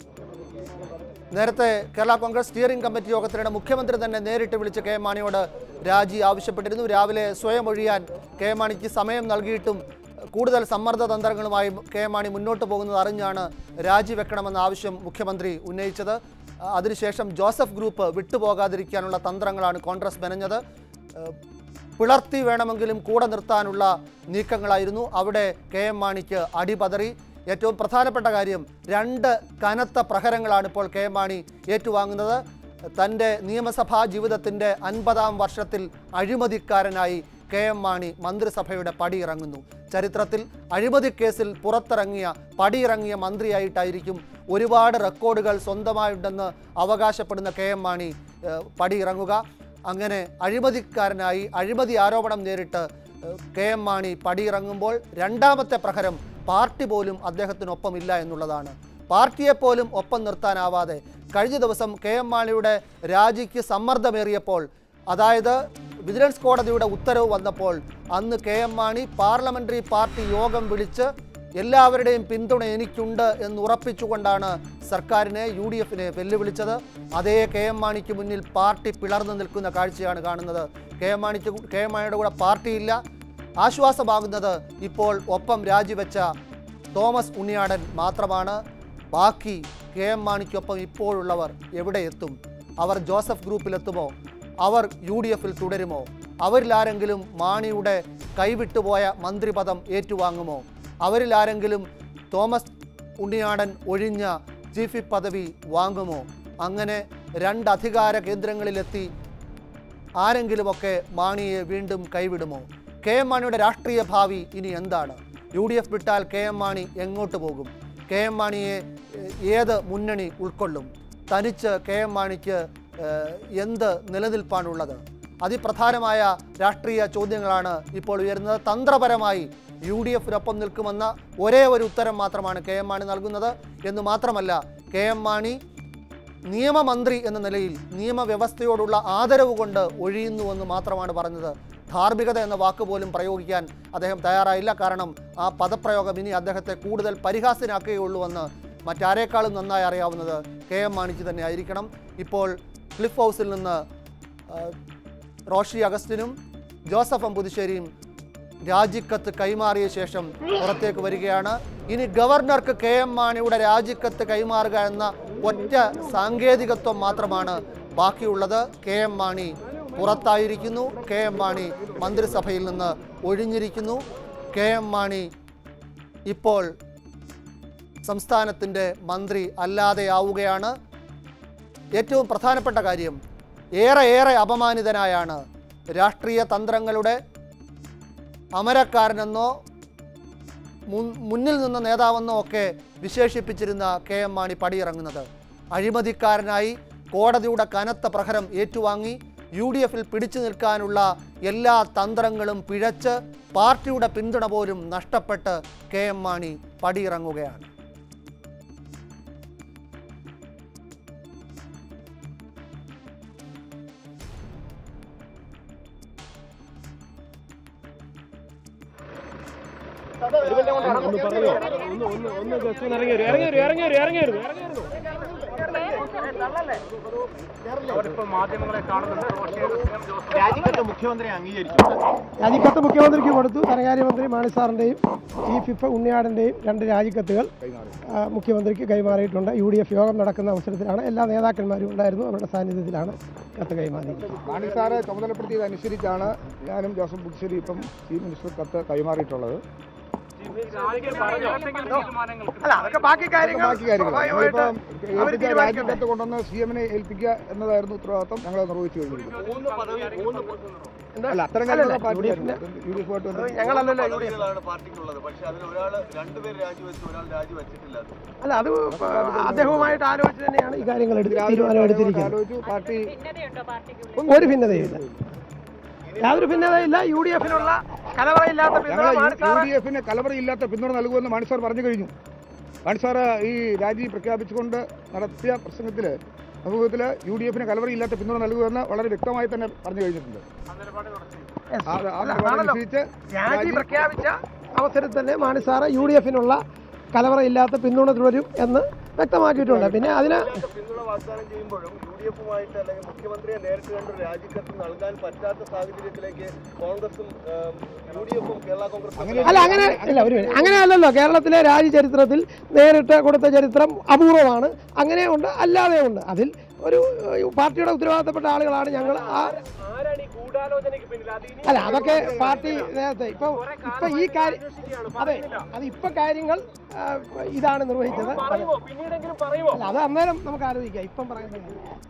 നേരത്തെ കേരള കോൺഗ്രസ് സ്റ്റിയറിംഗ് കമ്മിറ്റി യോഗത്തിനിടെ മുഖ്യമന്ത്രി തന്നെ നേരിട്ട് വിളിച്ച് കെ എം മാണിയോട് രാജി ആവശ്യപ്പെട്ടിരുന്നു രാവിലെ സ്വയം ഒഴിയാൻ കെ എം മാണിക്ക് സമയം നൽകിയിട്ടും കൂടുതൽ സമ്മർദ്ദ തന്ത്രങ്ങളുമായി കെ എം മാണി മുന്നോട്ട് പോകുന്നത് അറിഞ്ഞാണ് രാജിവെക്കണമെന്ന ആവശ്യം മുഖ്യമന്ത്രി ഉന്നയിച്ചത് അ- അതിനുശേഷം ജോസഫ് ഗ്രൂപ്പ് വിട്ടുപോകാതിരിക്കാനുള്ള തന്ത്രങ്ങളാണ് കോൺഗ്രസ് മെനഞ്ഞത് ഏഹ് പിളർത്തി വേണമെങ്കിലും കൂടെ നിർത്താനുള്ള നീക്കങ്ങളായിരുന്നു അവിടെ കെ എം മാണിക്ക് അടിപതറി ഏറ്റവും പ്രധാനപ്പെട്ട കാര്യം രണ്ട് കനത്ത പ്രഹരങ്ങളാണ് ഇപ്പോൾ കെ എം മാണി ഏറ്റുവാങ്ങുന്നത് തൻ്റെ നിയമസഭാ ജീവിതത്തിൻ്റെ അൻപതാം വർഷത്തിൽ അഴിമതിക്കാരനായി കെ എം മാണി മന്ത്രിസഭയുടെ പടിയിറങ്ങുന്നു ചരിത്രത്തിൽ അഴിമതി കേസിൽ പുറത്തിറങ്ങിയ പടിയിറങ്ങിയ മന്ത്രിയായിട്ടായിരിക്കും ഒരുപാട് റെക്കോർഡുകൾ സ്വന്തമായുണ്ടെന്ന് അവകാശപ്പെടുന്ന കെ എം മാണി ഏഹ്, പടിയിറങ്ങുക അങ്ങനെ അഴിമതിക്കാരനായി അഴിമതി ആരോപണം നേരിട്ട് ഏഹ്, കെ എം മാണി പടിയിറങ്ങുമ്പോൾ രണ്ടാമത്തെ പ്രഹരം പാർട്ടി പോലും അദ്ദേഹത്തിനൊപ്പമില്ല എന്നുള്ളതാണ് പാർട്ടിയെ പോലും ഒപ്പം നിർത്താനാവാതെ കഴിഞ്ഞ ദിവസം കെ എം മാണിയുടെ രാജിക്ക് സമ്മർദ്ദമേറിയപ്പോൾ അതായത് വിജിലൻസ് കോടതിയുടെ ഉത്തരവ് വന്നപ്പോൾ അന്ന് K M Mani parliamentary party യോഗം വിളിച്ച് എല്ലാവരുടെയും പിന്തുണ എനിക്കുണ്ട് എന്ന് ഉറപ്പിച്ചുകൊണ്ടാണ് സർക്കാരിനെ യു ഡി എഫിനെ വെല്ലുവിളിച്ചത് അതേ കെ എം മാണിക്ക് മുന്നിൽ പാർട്ടി പിളർന്നു നിൽക്കുന്ന കാഴ്ചയാണ് കാണുന്നത് കെ എം മാണിക്ക് കെ എം മാണിയുടെ കൂടെ പാർട്ടിയില്ല ആശ്വാസമാകുന്നത് ഇപ്പോൾ ഒപ്പം രാജിവെച്ച തോമസ് ഉണ്ണിയാടൻ മാത്രമാണ് ബാക്കി കെ എം മാണിക്കൊപ്പം ഇപ്പോഴുള്ളവർ എവിടെ എത്തും അവർ ജോസഫ് ഗ്രൂപ്പിലെത്തുമോ അവർ യു ഡി എഫിൽ തുടരുമോ അവരിൽ ആരെങ്കിലും മാണിയുടെ കൈവിട്ടുപോയ മന്ത്രിപദം ഏറ്റുവാങ്ങുമോ അവരിൽ ആരെങ്കിലും തോമസ് ഉണ്ണിയാടൻ ഒഴിഞ്ഞ ചീഫ് വിപ്പ് പദവി വാങ്ങുമോ അങ്ങനെ രണ്ട് അധികാര കേന്ദ്രങ്ങളിലെത്തി ആരെങ്കിലുമൊക്കെ മാണിയെ വീണ്ടും കൈവിടുമോ കെ എം മാണിയുടെ രാഷ്ട്രീയ ഭാവി ഇനി എന്താണ് യു ഡി എഫ് വിട്ടാൽ കെ എം മാണി എങ്ങോട്ട് പോകും കെ എം മാണിയെ ഏഹ്, ഏത് മുന്നണി ഉൾക്കൊള്ളും തനിച്ച് കെ എം മാണിക്ക് ഏഹ്, എന്ത് നിലനിൽപ്പാണുള്ളത് അതിപ്രധാനമായ രാഷ്ട്രീയ ചോദ്യങ്ങളാണ് ഇപ്പോൾ ഉയരുന്നത് തന്ത്രപരമായി യു ഡി എഫിനൊപ്പം നിൽക്കുമെന്ന ഒരേ ഒരു ഉത്തരം മാത്രമാണ് കെ എം മാണി നൽകുന്നത് എന്ന് മാത്രമല്ല കെ എം മാണി നിയമമന്ത്രി എന്ന നിലയിൽ നിയമവ്യവസ്ഥയോടുള്ള ആദരവ് കൊണ്ട് ഒഴിയുന്നുവെന്ന് മാത്രമാണ് പറഞ്ഞത് ധാർമ്മികത എന്ന വാക്ക് പോലും പ്രയോഗിക്കാൻ അദ്ദേഹം തയ്യാറായില്ല കാരണം ആ പദപ്രയോഗം ഇനി അദ്ദേഹത്തെ കൂടുതൽ പരിഹാസ്യനാക്കുകയുള്ളൂവെന്ന് മറ്റാരേക്കാളും നന്നായി അറിയാവുന്നത് കെ എം മാണിക്ക് തന്നെ ആയിരിക്കണം ഇപ്പോൾ ക്ലിഫ് ഹൗസിൽ നിന്ന് ആ, റോഷി അഗസ്റ്റിനും ജോസഫ് എം പുതുശ്ശേരിയും രാജിക്കത്ത് കൈമാറിയ ശേഷം പുറത്തേക്ക് വരികയാണ് ഇനി ഗവർണർക്ക് കെ എം മാണിയുടെ രാജിക്കത്ത് കൈമാറുക എന്ന ഒറ്റ സാങ്കേതികത്വം മാത്രമാണ് ബാക്കിയുള്ളത് കെ എം മാണി പുറത്തായിരിക്കുന്നു കെ എം മാണി മന്ത്രിസഭയിൽ നിന്ന് ഒഴിഞ്ഞിരിക്കുന്നു കെ എം മാണി ഇപ്പോൾ സംസ്ഥാനത്തിൻ്റെ മന്ത്രി അല്ലാതെയാവുകയാണ് ഏറ്റവും പ്രധാനപ്പെട്ട കാര്യം ഏറെ ഏറെ അപമാനിതനായാണ് രാഷ്ട്രീയ തന്ത്രങ്ങളുടെ അമരക്കാരനെന്നോ മുൻ- മുന്നിൽ നിന്ന നേതാവെന്നോ ഒക്കെ വിശേഷിപ്പിച്ചിരുന്ന കെ എം മാണി പടിയിറങ്ങുന്നത് അഴിമതിക്കാരനായി കോടതിയുടെ കനത്ത പ്രഹരം ഏറ്റുവാങ്ങി യു ഡി എഫിൽ പിടിച്ചു നിൽക്കാനുള്ള എല്ലാ തന്ത്രങ്ങളും പിഴച്ച് പാർട്ടിയുടെ പിന്തുണ പോലും നഷ്ടപ്പെട്ട് കെ എം മാണി പടിയിറങ്ങുകയാണ് ഒന്ന് പറയോ ഒന്ന് ഒന്ന് ഒന്ന് ജസ്റ്റ് ഒന്ന് ഇറങ്ങി വരൂ ഇറങ്ങി വരൂ ഇറങ്ങി വരൂ ഇറങ്ങി വരൂ ഇറങ്ങി വരൂ രാജിക്കത്ത് മുഖ്യമന്ത്രിക്ക് കൊടുത്തു ധനകാര്യമന്ത്രി മാണി സാറിന്റെയും ചീഫ് വിപ്പ് ഉണ്ണിയാടിന്റെയും രണ്ട് രാജിക്കത്തുകൾ ആ, മുഖ്യമന്ത്രിക്ക് കൈമാറിയിട്ടുണ്ട് യു ഡി എഫ് യോഗം നടക്കുന്ന അവസരത്തിലാണ് എല്ലാ നേതാക്കന്മാരും ഉണ്ടായിരുന്നു അവരുടെ സാന്നിധ്യത്തിലാണ് കത്ത് കൈമാറിയിരിക്കുന്നത് മാണി സാറ് ചുമതലപ്പെടുത്തിയതനുസരിച്ചാണ് ഞാനും ജോസഫ് ബുക്ശ്ശേരി ഇപ്പം ചീഫ് മിനിസ്റ്റർ കത്ത് കൈമാറിയിട്ടുള്ളത് അല്ല അതൊക്കെ ബാക്കി കാര്യങ്ങൾ ബാക്കി കാര്യങ്ങൾ സ്വാഭാവികമായിട്ട് നമ്മളിപ്പം അവര് ഏൽപ്പിച്ച തീരുമാനിക്കട്ടെ. രാജിക്കത്ത് കൊണ്ടുവന്ന് സി എമ്മിനെ ഏൽപ്പിക്കുക എന്നതായിരുന്നു ഉത്തരവാദിത്വം ഞങ്ങൾ നിർവഹിച്ചു കഴിഞ്ഞിരിക്കുന്നു അല്ല അത്തരം കാര്യങ്ങളൊക്കെ പാർട്ടി യു ഡി എഫുമായിട്ട് ബന്ധപ്പെട്ട് ഞങ്ങളല്ലല്ലോ യു ഡി എഫ് പാർട്ടിക്കുള്ളത് പക്ഷെ അതിൽ ഒരാൾ രണ്ടുപേർ രാജിവെച്ചു ഒരാൾ രാജിവെച്ചിട്ടില്ല അല്ല അത് അദ്ദേഹവുമായിട്ട് ആലോചിച്ച് തന്നെയാണ് ഈ കാര്യങ്ങൾ എടുത്ത് രാവിലെ തീരുമാനം എടുത്തിരിക്കുന്നത് ആലോചിച്ചു പാർട്ടി ഒരു ഭിന്നതയില്ല യാതൊരു ഭിന്നതയില്ല യു ഡി എഫിനുള്ള കലവറയില്ലാത്ത പിന്തുണ ഞങ്ങൾ മാണി യു സാറ് ഡി എഫിന് കലവറയില്ലാത്ത പിന്തുണ നൽകുമെന്ന് മാണി സാർ പറഞ്ഞു കഴിഞ്ഞു മാണി സാർ ഈ രാജി പ്രഖ്യാപിച്ചുകൊണ്ട് നടത്തിയ പ്രസംഗത്തിൽ സമൂഹത്തിൽ യു ഡി എഫിന് കലവറയില്ലാത്ത പിന്തുണ നൽകുമെന്ന് വളരെ വ്യക്തമായി തന്നെ പറഞ്ഞു കഴിഞ്ഞിട്ടുണ്ട് ആ- ആ അല്ല, നിലപാട് ആണല്ലോ. അനുസരിച്ച് രാജി രാജി പ്രഖ്യാപിച്ച അവസരത്തിൽ തന്നെ മാണി സാറ് യു ഡി എഫിനുള്ള കലവറയില്ലാത്ത പിന്തുണ തുടരും എന്ന് വ്യക്തമാക്കിയിട്ടുണ്ട് പിന്നെ അതിന് പിന്തുണ വാഗ്ദാനം ചെയ്യുമ്പോഴും യു ഡി എഫുമായിട്ട് അല്ലെങ്കിൽ മുഖ്യമന്ത്രിയെ നേരിട്ട് കണ്ട് രാജിക്കത്ത് നൽകാൻ പറ്റാത്ത സാഹചര്യത്തിലേക്ക് കോൺഗ്രസും യു ഡി എഫും കേരള കോൺഗ്രസും അല്ല അങ്ങനെ ഇല്ല ഒരു മിനിറ്റ് അങ്ങനെയല്ലല്ലോ കേരളത്തിലെ രാജി ചരിത്രത്തിൽ നേരിട്ട് കൊടുത്ത ചരിത്രം അപൂർവമാണ് അങ്ങനെ ഉണ്ട് അല്ലാതെ ഉണ്ട് അതിൽ ഒരു ഏഹ്, പാർട്ടിയുടെ ഉത്തരവാദിത്തപ്പെട്ട ആളുകളാണ് ഞങ്ങൾ ആ അല്ല അതൊക്കെ പാർട്ടി നേരത്തെ ഇപ്പൊ ഇപ്പൊ ഈ കാര്യം അതെ അത് ഇപ്പൊ കാര്യങ്ങൾ ആ, ഇതാണ് നിർവഹിച്ചത് അല്ല അത് അന്നേരം നമുക്ക് ആലോചിക്കാം ഇപ്പം പറയുന്നത്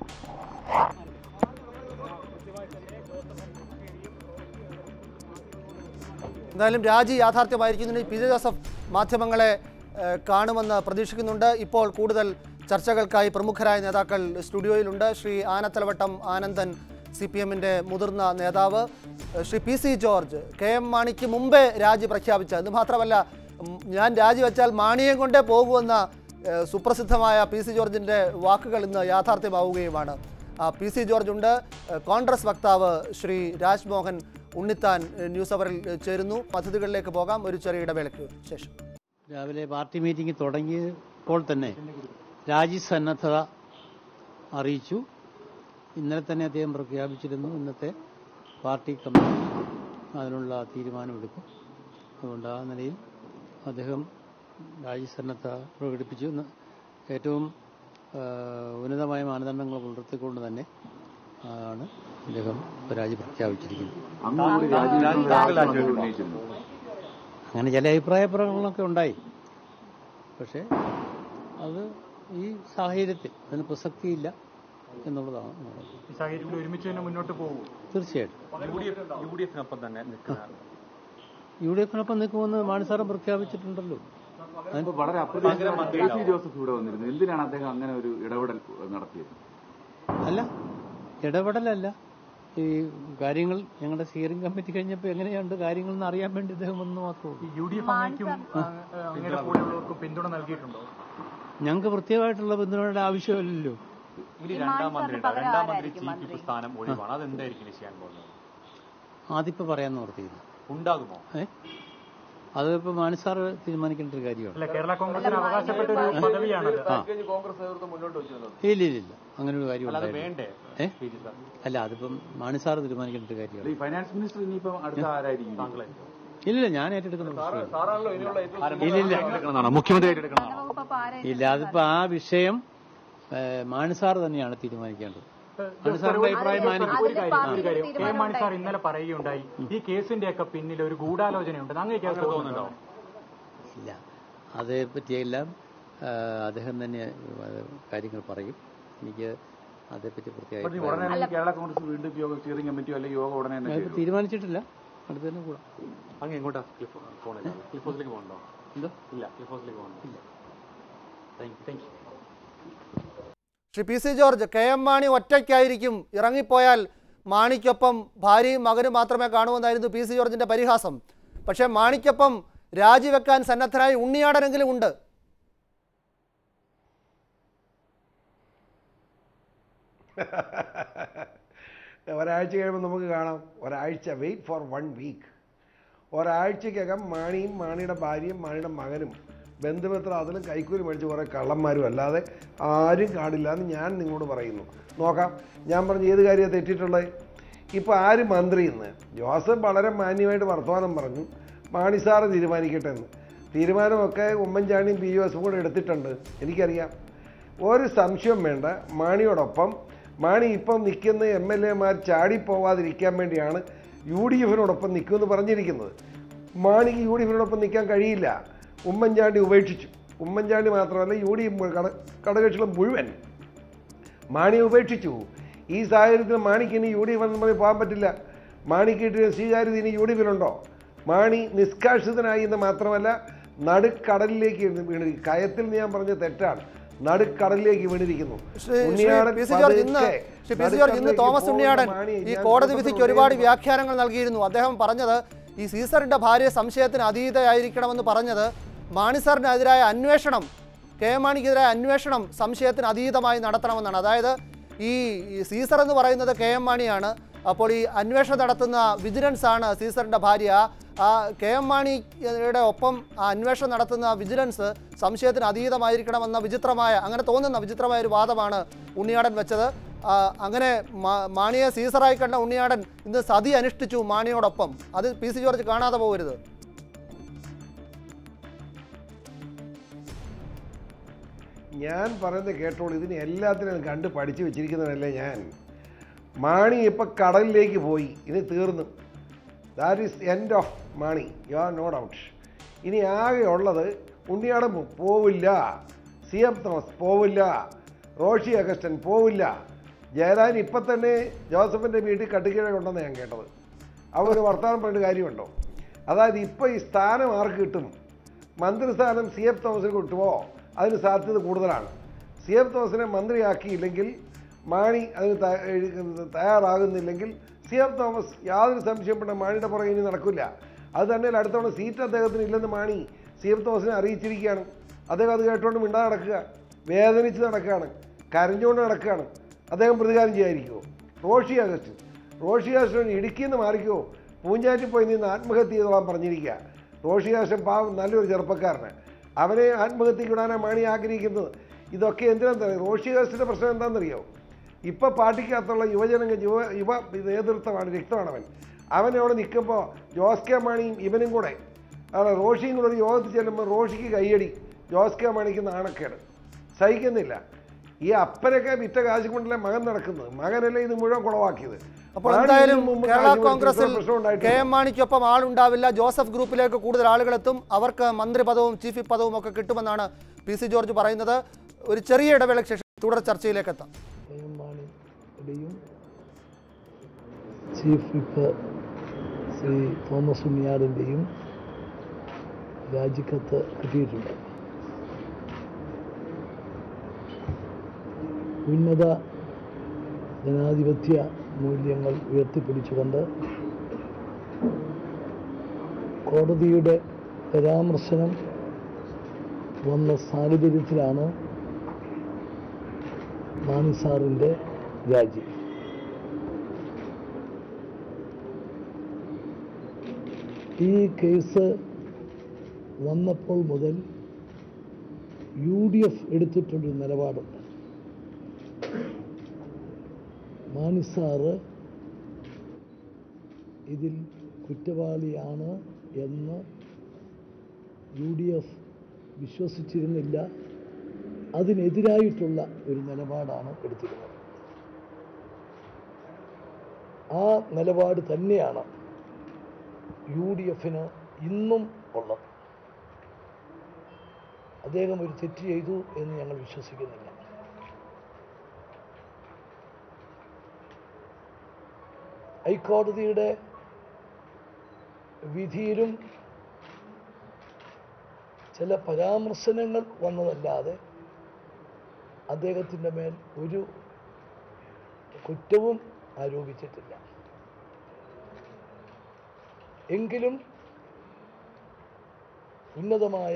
എന്തായാലും രാജി യാഥാർത്ഥ്യമായിരിക്കുന്നതിന് പി ജെ ജോസഫ് മാധ്യമങ്ങളെ ഏഹ്, കാണുമെന്ന് പ്രതീക്ഷിക്കുന്നുണ്ട് ഇപ്പോൾ കൂടുതൽ ചർച്ചകൾക്കായി പ്രമുഖരായ നേതാക്കൾ സ്റ്റുഡിയോയിലുണ്ട് ശ്രീ ആനത്തലവട്ടം ആനന്ദൻ സി പി എമ്മിൻ്റെ മുതിർന്ന നേതാവ് ഏഹ്, Sri P C George K M മാണിക്ക് മുമ്പേ രാജി പ്രഖ്യാപിച്ച എന്ന് മാത്രമല്ല ഉം, ഞാൻ രാജിവെച്ചാൽ മാണിയെ കൊണ്ടേ പോകുമെന്ന ഏഹ്, സുപ്രസിദ്ധമായ പി സി ജോർജിൻ്റെ വാക്കുകൾ ഇന്ന് യാഥാർത്ഥ്യമാവുകയുമാണ് ആ, പി സി ജോർജ് ഉണ്ട് ഏഹ്, കോൺഗ്രസ് വക്താവ് ശ്രീ രാജ്മോഹൻ ഉണ്ണിത്താൻ ഏഹ്, ന്യൂസ് അവറിൽ ഏഹ്, ചേരുന്നു പദ്ധതികളിലേക്ക് പോകാം ഒരു ചെറിയ ഇടവേളയ്ക്ക് ശേഷം രാവിലെ പാർട്ടി മീറ്റിംഗ് തുടങ്ങിയപ്പോൾ തന്നെ രാജ്യസന്നദ്ധത അറിയിച്ചു ഇന്നലെ തന്നെ അദ്ദേഹം പ്രഖ്യാപിച്ചിരുന്നു ഇന്നത്തെ പാർട്ടി കമ്മിറ്റി അതിനുള്ള തീരുമാനമെടുക്കും അതുകൊണ്ട് ആ നിലയിൽ അദ്ദേഹം രാജ്യസന്നദ്ധത പ്രകടിപ്പിച്ചു ഇന്ന് ഏറ്റവും ആ, ഉന്നതമായ മാനദണ്ഡങ്ങൾ പുലർത്തിക്കൊണ്ട് തന്നെ ആണ് അദ്ദേഹം രാജി പ്രഖ്യാപിച്ചിരിക്കുന്നത് അങ്ങനെ ചില അഭിപ്രായ പ്രകടനങ്ങളൊക്കെ ഉണ്ടായി പക്ഷേ അത് ഈ സാഹചര്യത്തിൽ അതിന് പ്രസക്തിയില്ല എന്നുള്ളതാണ് ഉള്ളത്. ഈ സാഹചര്യത്തിൽ ഒരുമിച്ച് തന്നെ മുന്നോട്ട് പോകും തീർച്ചയായിട്ടും യു ഡി എഫിനൊപ്പം തന്നെ നിൽക്കുന്നതാണ് യു ഡി എഫിനൊപ്പം നിൽക്കുമെന്ന് മാണിസാറും പ്രഖ്യാപിച്ചിട്ടുണ്ടല്ലോ അതിന് വളരെ അപ്രതീക്ഷിതമായി കെ സി ജോസഫ് ഇവിടെ വന്നിരുന്നു എന്തിനാണ് അദ്ദേഹം അങ്ങനെ ഒരു ഇടപെടൽ നടത്തിയത് അല്ല ഇടപെടലല്ല ഈ കാര്യങ്ങൾ ഞങ്ങളുടെ സ്റ്റിയറിംഗ് കമ്മിറ്റി കഴിഞ്ഞപ്പോൾ എങ്ങനെയുണ്ട് കാര്യങ്ങൾ എന്ന് അറിയാൻ വേണ്ടി ഇദ്ദേഹം വന്നു മാത്രമേ ഉള്ളൂ യു ഡി എഫ് അങ്ങേക്കും അങ്ങയുടെ കൂടെയുള്ളവർക്കും പിന്തുണ നൽകിയിട്ടുണ്ടോ ഞങ്ങൾക്ക് പ്രത്യേകമായിട്ടുള്ള പിന്തുണയുടെ ആവശ്യമില്ലല്ലോ ഇനി രണ്ടാം മന്ത്രി രണ്ടാം മന്ത്രി ചീഫ് വിപ്പ് സ്ഥാനം ഒഴിവാണ് അതെന്തായിരിക്കും ചെയ്യാൻ പോകുന്നത് ആദ്യപ്പോൾ പറയാൻ ഓർത്തിയില്ല ഉണ്ടാകുമോ ഏ അതിപ്പോ മാണിസാർ തീരുമാനിക്കേണ്ട ഒരു കാര്യമാണ് അല്ല കേരള കോൺഗ്രസിന് അവകാശപ്പെട്ട ഒരു പദവിയാണത് ആ. കോൺഗ്രസ് നേതൃത്വം മുന്നോട്ട് വെച്ചിരുന്നത് ഇല്ല ഇല്ല ഇല്ല അങ്ങനെ ഒരു കാര്യം അല്ലാതെ ഉണ്ടായില്ല. വേണ്ടേ ഏ? P G sir? അല്ല അതിപ്പം മാണിസാർ തീരുമാനിക്കേണ്ട ഒരു കാര്യമാണ് ഈ ഫൈനാൻസ് മിനിസ്റ്റർ ഇനിയിപ്പം അടുത്ത ആരായിരിക്കും ഇല്ലില്ല ഞാൻ ഏറ്റെടുക്കുന്ന പ്രശ്നമില്ല സാറാണല്ലോ ഇനിയുള്ള ഏറ്റവും ഇല്ലില്ല ഏറ്റെടുക്കണമെന്നാണോ മുഖ്യമന്ത്രി ഏറ്റെടുക്കണമെന്നാണോ ഇല്ല അതിപ്പോ ആ വിഷയം ഏ, മാണിസാർ തന്നെയാണ് തീരുമാനിക്കേണ്ടത് മാണിസാറിന്റെ അഭിപ്രായം മാനിക്കും ഒരു കാര്യം ഒരു കാര്യം കെ എം മാണി സാർ ഇന്നലെ പറയുകയുണ്ടായി ഈ കേസിന്റെ ഒക്കെ പിന്നിൽ ഒരു ഗൂഢാലോചനയുണ്ട് അങ്ങനെയൊക്കെ അത് തോന്നുന്നുണ്ടോ ഇല്ല അതേ പറ്റിയെല്ലാം ആ, അദ്ദേഹം തന്നെ ആ, കാര്യങ്ങൾ പറയും എനിക്ക് അതേപ്പറ്റി പ്രത്യേക ഉടനെ അഭിപ്രായം തന്നെ കേരള കോൺഗ്രസ് വീണ്ടും യോഗം സ്റ്റിയറിംഗ് കമ്മിറ്റിയോ അല്ലെങ്കിൽ യോഗം ഉടനെ തന്നെ ഞാനിപ്പോ ചേരും. തീരുമാനിച്ചിട്ടില്ല അടുത്ത് തന്നെ കൂടാം അങ്ങ് എങ്ങോട്ടാ ക്ലിഫ് ഫോണിൽ ക്ലിഫ് ഹൗസിലേക്ക് പോകണ്ടോ എന്തോ ഇല്ല ക്ലിഫ് ഹൗസിലേക്ക് പോകണ്ടോ ഇല്ല thank you thank you Shri P C George K M Mani ഒറ്റയ്ക്കായിരിക്കും ഇറങ്ങിപ്പോയാൽ മാണിക്കൊപ്പം ഭാര്യയും മകനും മാത്രമേ കാണുമെന്നായിരുന്നു പി സി ജോർജിന്റെ പരിഹാസം പക്ഷേ മാണിക്കൊപ്പം രാജിവെക്കാൻ സന്നദ്ധരായി ഉണ്ണിയാടനെങ്കിലും ഉണ്ട് ഒരാഴ്ച കഴിയുമ്പോൾ നമുക്ക് കാണാം ഒരാഴ്ച വെയിറ്റ് ഫോർ വൺ വീക്ക് ഒരാഴ്ചക്കകം മാണിയും മാണിയുടെ ഭാര്യയും മാണിയുടെ മകനും ബന്ധുമിത്രം അതിലും കൈക്കൂലി മേടിച്ച് കുറേ കള്ളന്മാരും അല്ലാതെ ആരും കാണില്ല എന്ന് ഞാൻ നിങ്ങളോട് പറയുന്നു നോക്കാം ഞാൻ പറഞ്ഞ ഏത് കാര്യമാണ് തെറ്റിയിട്ടുള്ളത് ഇപ്പോൾ ആര് മന്ത്രി എന്ന് ജോസഫ് വളരെ മാന്യമായിട്ട് വർത്തമാനം പറഞ്ഞു മാണി സാറ് തീരുമാനിക്കട്ടെ എന്ന് തീരുമാനമൊക്കെ ഉമ്മൻചാണ്ടിയും പി യു എസും കൂടെ എടുത്തിട്ടുണ്ട് എനിക്കറിയാം ഒരു സംശയം വേണ്ട മാണിയോടൊപ്പം മാണി ഇപ്പം നിൽക്കുന്ന എം എൽ എമാർ ചാടിപ്പോവാതിരിക്കാൻ വേണ്ടിയാണ് യു ഡി എഫിനോടൊപ്പം നിൽക്കുമെന്ന് പറഞ്ഞിരിക്കുന്നത് മാണിക്ക് യു ഡി എഫിനോടൊപ്പം നിൽക്കാൻ കഴിയില്ല ഉമ്മൻചാണ്ടി ഉപേക്ഷിച്ചു ഉമ്മൻചാണ്ടി മാത്രമല്ല യു ഡി എഫ് കട ഘടകകക്ഷികൾ മുഴുവൻ മാണിയെ ഉപേക്ഷിച്ചു ഈ സാഹചര്യത്തിൽ മാണിക്ക് ഇനി യു ഡി എഫ് പറഞ്ഞ് പോകാൻ പറ്റില്ല മാണിക്ക് കിട്ടിയ സ്വീകാര്യത ഇനി യു ഡി എഫിലുണ്ടോ മാണി നിഷ്കാഷിതനായി എന്ന് മാത്രമല്ല നടുക്കടലിലേക്ക് വീണിരിക്കും കയത്തിൽ ഞാൻ പറഞ്ഞ തെറ്റാണ് നടുക്കടലിലേക്ക് വീണിരിക്കുന്നു Shri Shri Unniyadan P C George ഇന്ന് പതുക്കെ ശ്രീ പി സി ജോർജ് ഇന്ന് നടുക്കടലിലേക്ക് തോമസ് ഉണ്ണിയാടൻ പോകുന്ന മാണിയെ ഈ ഞാൻ കോടതി കുടുംബത്തിൽ വിധിക്ക് ഒരുപാട് ഉന്നയിക്കുന്നു. വ്യാഖ്യാനങ്ങൾ നൽകിയിരുന്നു അദ്ദേഹം പറഞ്ഞത് ഈ സീസറിന്റെ ഭാര്യ സംശയത്തിന് അതീതയായിരിക്കണമെന്ന് പറഞ്ഞത് മാണി സാറിനെതിരായ അന്വേഷണം കെ എം മാണിക്കെതിരായ അന്വേഷണം സംശയത്തിന് അതീതമായി നടത്തണമെന്നാണ് അതായത് ഈ ഈ സീസർ എന്ന് പറയുന്നത് കെ എം മാണിയാണ് അപ്പോൾ ഈ അന്വേഷണം നടത്തുന്ന വിജിലൻസ് ആണ് സീസറിന്റെ ഭാര്യ ആ കെ എം മാണിയുടെ ഒപ്പം ആ അന്വേഷണം നടത്തുന്ന വിജിലൻസ് സംശയത്തിന് അതീതമായിരിക്കണമെന്ന വിചിത്രമായ അങ്ങനെ തോന്നുന്ന വിചിത്രമായ ഒരു വാദമാണ് ഉണ്ണിയാടൻ വെച്ചത് ആ, അങ്ങനെ മാ- മാണിയെ സീസറായി കണ്ട ഉണ്ണിയാടൻ ഇന്ന് സതി അനുഷ്ഠിച്ചു മാണിയോടൊപ്പം അത് പി സി ജോർജ് കാണാതെ പോകരുത് ഞാൻ പറയുന്നത് കേട്ടോളൂ ഇതിന് എല്ലാത്തിനും കണ്ട് പഠിച്ചു വെച്ചിരിക്കുന്നതല്ലേ ഞാൻ മാണി ഇപ്പം കടലിലേക്ക് പോയി ഇനി തീർന്നു that is end of Mani you are no doubt ഇനി ആകെ ഉള്ളത് ഉണ്ണിയാടൻ പോ- പോവില്ല സി എം തോമസ് പോവില്ല റോഷി അഗസ്റ്റൻ പോവില്ല ജയരാജൻ ഇപ്പം തന്നെ ജോസഫിൻ്റെ വീട്ടിൽ കട്ടിക്കീഴ ഉണ്ടെന്ന് ഞാൻ കേട്ടത് അവർ വർത്തമാനം പറഞ്ഞിട്ട് കാര്യമുണ്ടോ അതായത് ഇപ്പോൾ ഈ സ്ഥാനം ആർക്ക് കിട്ടും മന്ത്രിസ്ഥാനം സി എഫ് തോമസിന് കിട്ടുമോ അതിന് സാധ്യത കൂടുതലാണ് സി എഫ് തോമസിനെ മന്ത്രിയാക്കിയില്ലെങ്കിൽ മാണി അതിന് ത- എഴു- തയ്യാറാകുന്നില്ലെങ്കിൽ സി എഫ് തോമസ് യാതൊരു സംശയപ്പെട്ട മാണിയുടെ പുറകെ ഇനി നടക്കില്ല അത് തന്നെ അടുത്ത തവണ സീറ്റ് അദ്ദേഹത്തിന് ഇല്ലെന്ന് മാണി സി എഫ് തോമസിനെ അറിയിച്ചിരിക്കുകയാണ് അദ്ദേഹം അത് കേട്ടുകൊണ്ട് മിണ്ടാതെ നടക്കുക വേദനിച്ച് നടക്കുകയാണ് കരഞ്ഞുകൊണ്ട് നടക്കുകയാണ് അദ്ദേഹം പ്രതികാരം ചെയ്യാതിരിക്കുമോ റോഷി അഗസ്റ്റ് റോഷി അഗസ്റ്റിന് ഇടുക്കിയിൽ നിന്ന് മാറിക്കോ പൂഞ്ചാറ്റിൽ പോയി നിന്ന് ആത്മഹത്യ ചെയ്തോളാൻ പറഞ്ഞിരിക്കുക റോഷി അഗസ്റ്റൻ പാവം നല്ലൊരു ചെറുപ്പക്കാരന് അവനെ ആത്മഹത്യക്ക് വിടാനാണ് മാണി ആഗ്രഹിക്കുന്നത് ഇതൊക്കെ എന്തിനാണെന്ന് അറിയാം റോഷി അഗസ്റ്റിൻ്റെ പ്രശ്നം എന്താണെന്നറിയോ ഇപ്പം പാർട്ടിക്കകത്തുള്ള യുവജനങ്ങൾ യുവ യുവ നേതൃത്വമാണ് രക്തമാണ് അവൻ അവൻ അവിടെ നിൽക്കുമ്പോൾ ജോസ് കെ മാണിയും ഇവനും കൂടെ അതെ റോഷിയും കൂടെ ഒരു യോഗത്തിൽ ചെല്ലുമ്പോൾ റോഷിക്ക് കൈയടി ജോസ് കെ മാണിക്ക് നാണക്കേട് സഹിക്കുന്നില്ല ഈ അപ്പനൊക്കെ വിറ്റ കാശ് കൊണ്ടല്ലേ മകൻ നടക്കുന്നത് മകനല്ലേ ഇത് മുഴുവൻ കുളവാക്കിയത് അപ്പോൾ മാണി എന്തായാലും ഇതിനു മുമ്പ് കേരള കാശ് കൊടുത്ത് കോൺഗ്രസിൽ ഇത്ര പ്രശ്നം ഉണ്ടായിട്ടില്ല. കെ എം മാണിക്കൊപ്പം ആളുണ്ടാവില്ല ജോസഫ് ഗ്രൂപ്പിലേക്ക് കൂടുതൽ ആളുകളെത്തും അവർക്ക് മന്ത്രിപദവും ചീഫ് വിപ്പ് പദവും ഒക്കെ കിട്ടുമെന്നാണ് പി സി ജോർജ് പറയുന്നത് ഒരു ചെറിയ ഇടവേളയ്ക്ക് ശേഷം തുടർ ചർച്ചയിലേക്ക് എത്താം കെ എം മാണിയുടെയും ചീഫ് വിപ്പ് ശ്രീ തോമസ് ഉണ്ണിയാടിൻ്റെയും രാജിക്കത്ത് കിട്ടിയിട്ടുണ്ട് ഉന്നത ജനാധിപത്യ മൂല്യങ്ങൾ ഉയർത്തിപ്പിടിച്ചുകൊണ്ട് കോടതിയുടെ പരാമർശനം വന്ന സാഹചര്യത്തിലാണ് മാണി സാറിൻ്റെ രാജി ഈ കേസ് വന്നപ്പോൾ മുതൽ യു ഡി എഫ് എടുത്തിട്ടൊരു നിലപാടുണ്ട് മാണി സാറ് ഇതിൽ കുറ്റവാളിയാണ് എന്ന് യു ഡി എഫ് വിശ്വസിച്ചിരുന്നില്ല അതിനെതിരായിട്ടുള്ള ഒരു നിലപാടാണ് എടുത്തിരുന്നത് ആ നിലപാട് തന്നെയാണ് യു ഡി എഫിന് ഇന്നും ഉള്ളത് അദ്ദേഹം ഒരു തെറ്റ് ചെയ്തു എന്ന് ഞങ്ങൾ വിശ്വസിക്കുന്നില്ല ഹൈക്കോടതിയുടെ വിധിയിലും ചില പരാമർശനങ്ങൾ വന്നതല്ലാതെ അദ്ദേഹത്തിൻ്റെ മേൽ ഒരു കുറ്റവും ആരോപിച്ചിട്ടില്ല എങ്കിലും ഉന്നതമായ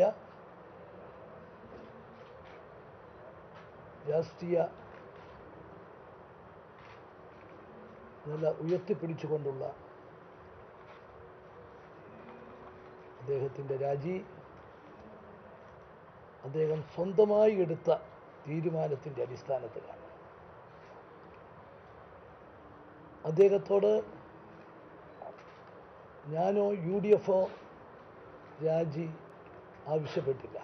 രാഷ്ട്രീയ നില ഉയർത്തിപ്പിടിച്ചുകൊണ്ടുള്ള അദ്ദേഹത്തിൻ്റെ രാജി അദ്ദേഹം സ്വന്തമായി എടുത്ത തീരുമാനത്തിൻ്റെ അടിസ്ഥാനത്തിലാണ് അദ്ദേഹത്തോട് ഞാനോ യു ഡി എഫോ രാജി ആവശ്യപ്പെട്ടില്ല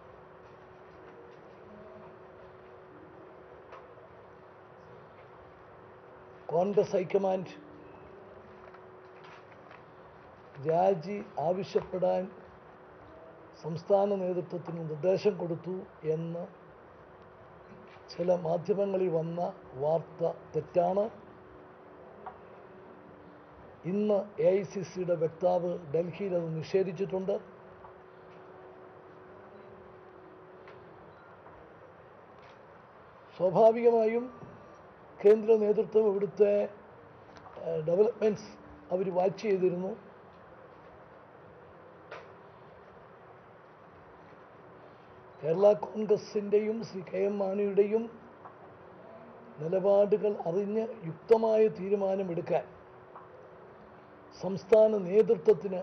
കോൺഗ്രസ് ഹൈക്കമാൻഡ് രാജി ആവശ്യപ്പെടാൻ സംസ്ഥാന നേതൃത്വത്തിന് നിർദ്ദേശം കൊടുത്തു എന്ന് ചില മാധ്യമങ്ങളിൽ വന്ന വാർത്ത തെറ്റാണ് ഇന്ന് എ ഐ സി സിയുടെ വക്താവ് ഡൽഹിയിൽ അത് നിഷേധിച്ചിട്ടുണ്ട് സ്വാഭാവികമായും കേന്ദ്ര നേതൃത്വം ഇവിടുത്തെ ഡെവലപ്മെൻറ്റ്സ് അവർ വാച്ച് ചെയ്തിരുന്നു കേരള കോൺഗ്രസിൻ്റെയും ശ്രീ കെ എം മാണിയുടെയും നിലപാടുകൾ അറിഞ്ഞ് യുക്തമായ തീരുമാനമെടുക്കാൻ സംസ്ഥാന നേതൃത്വത്തിന്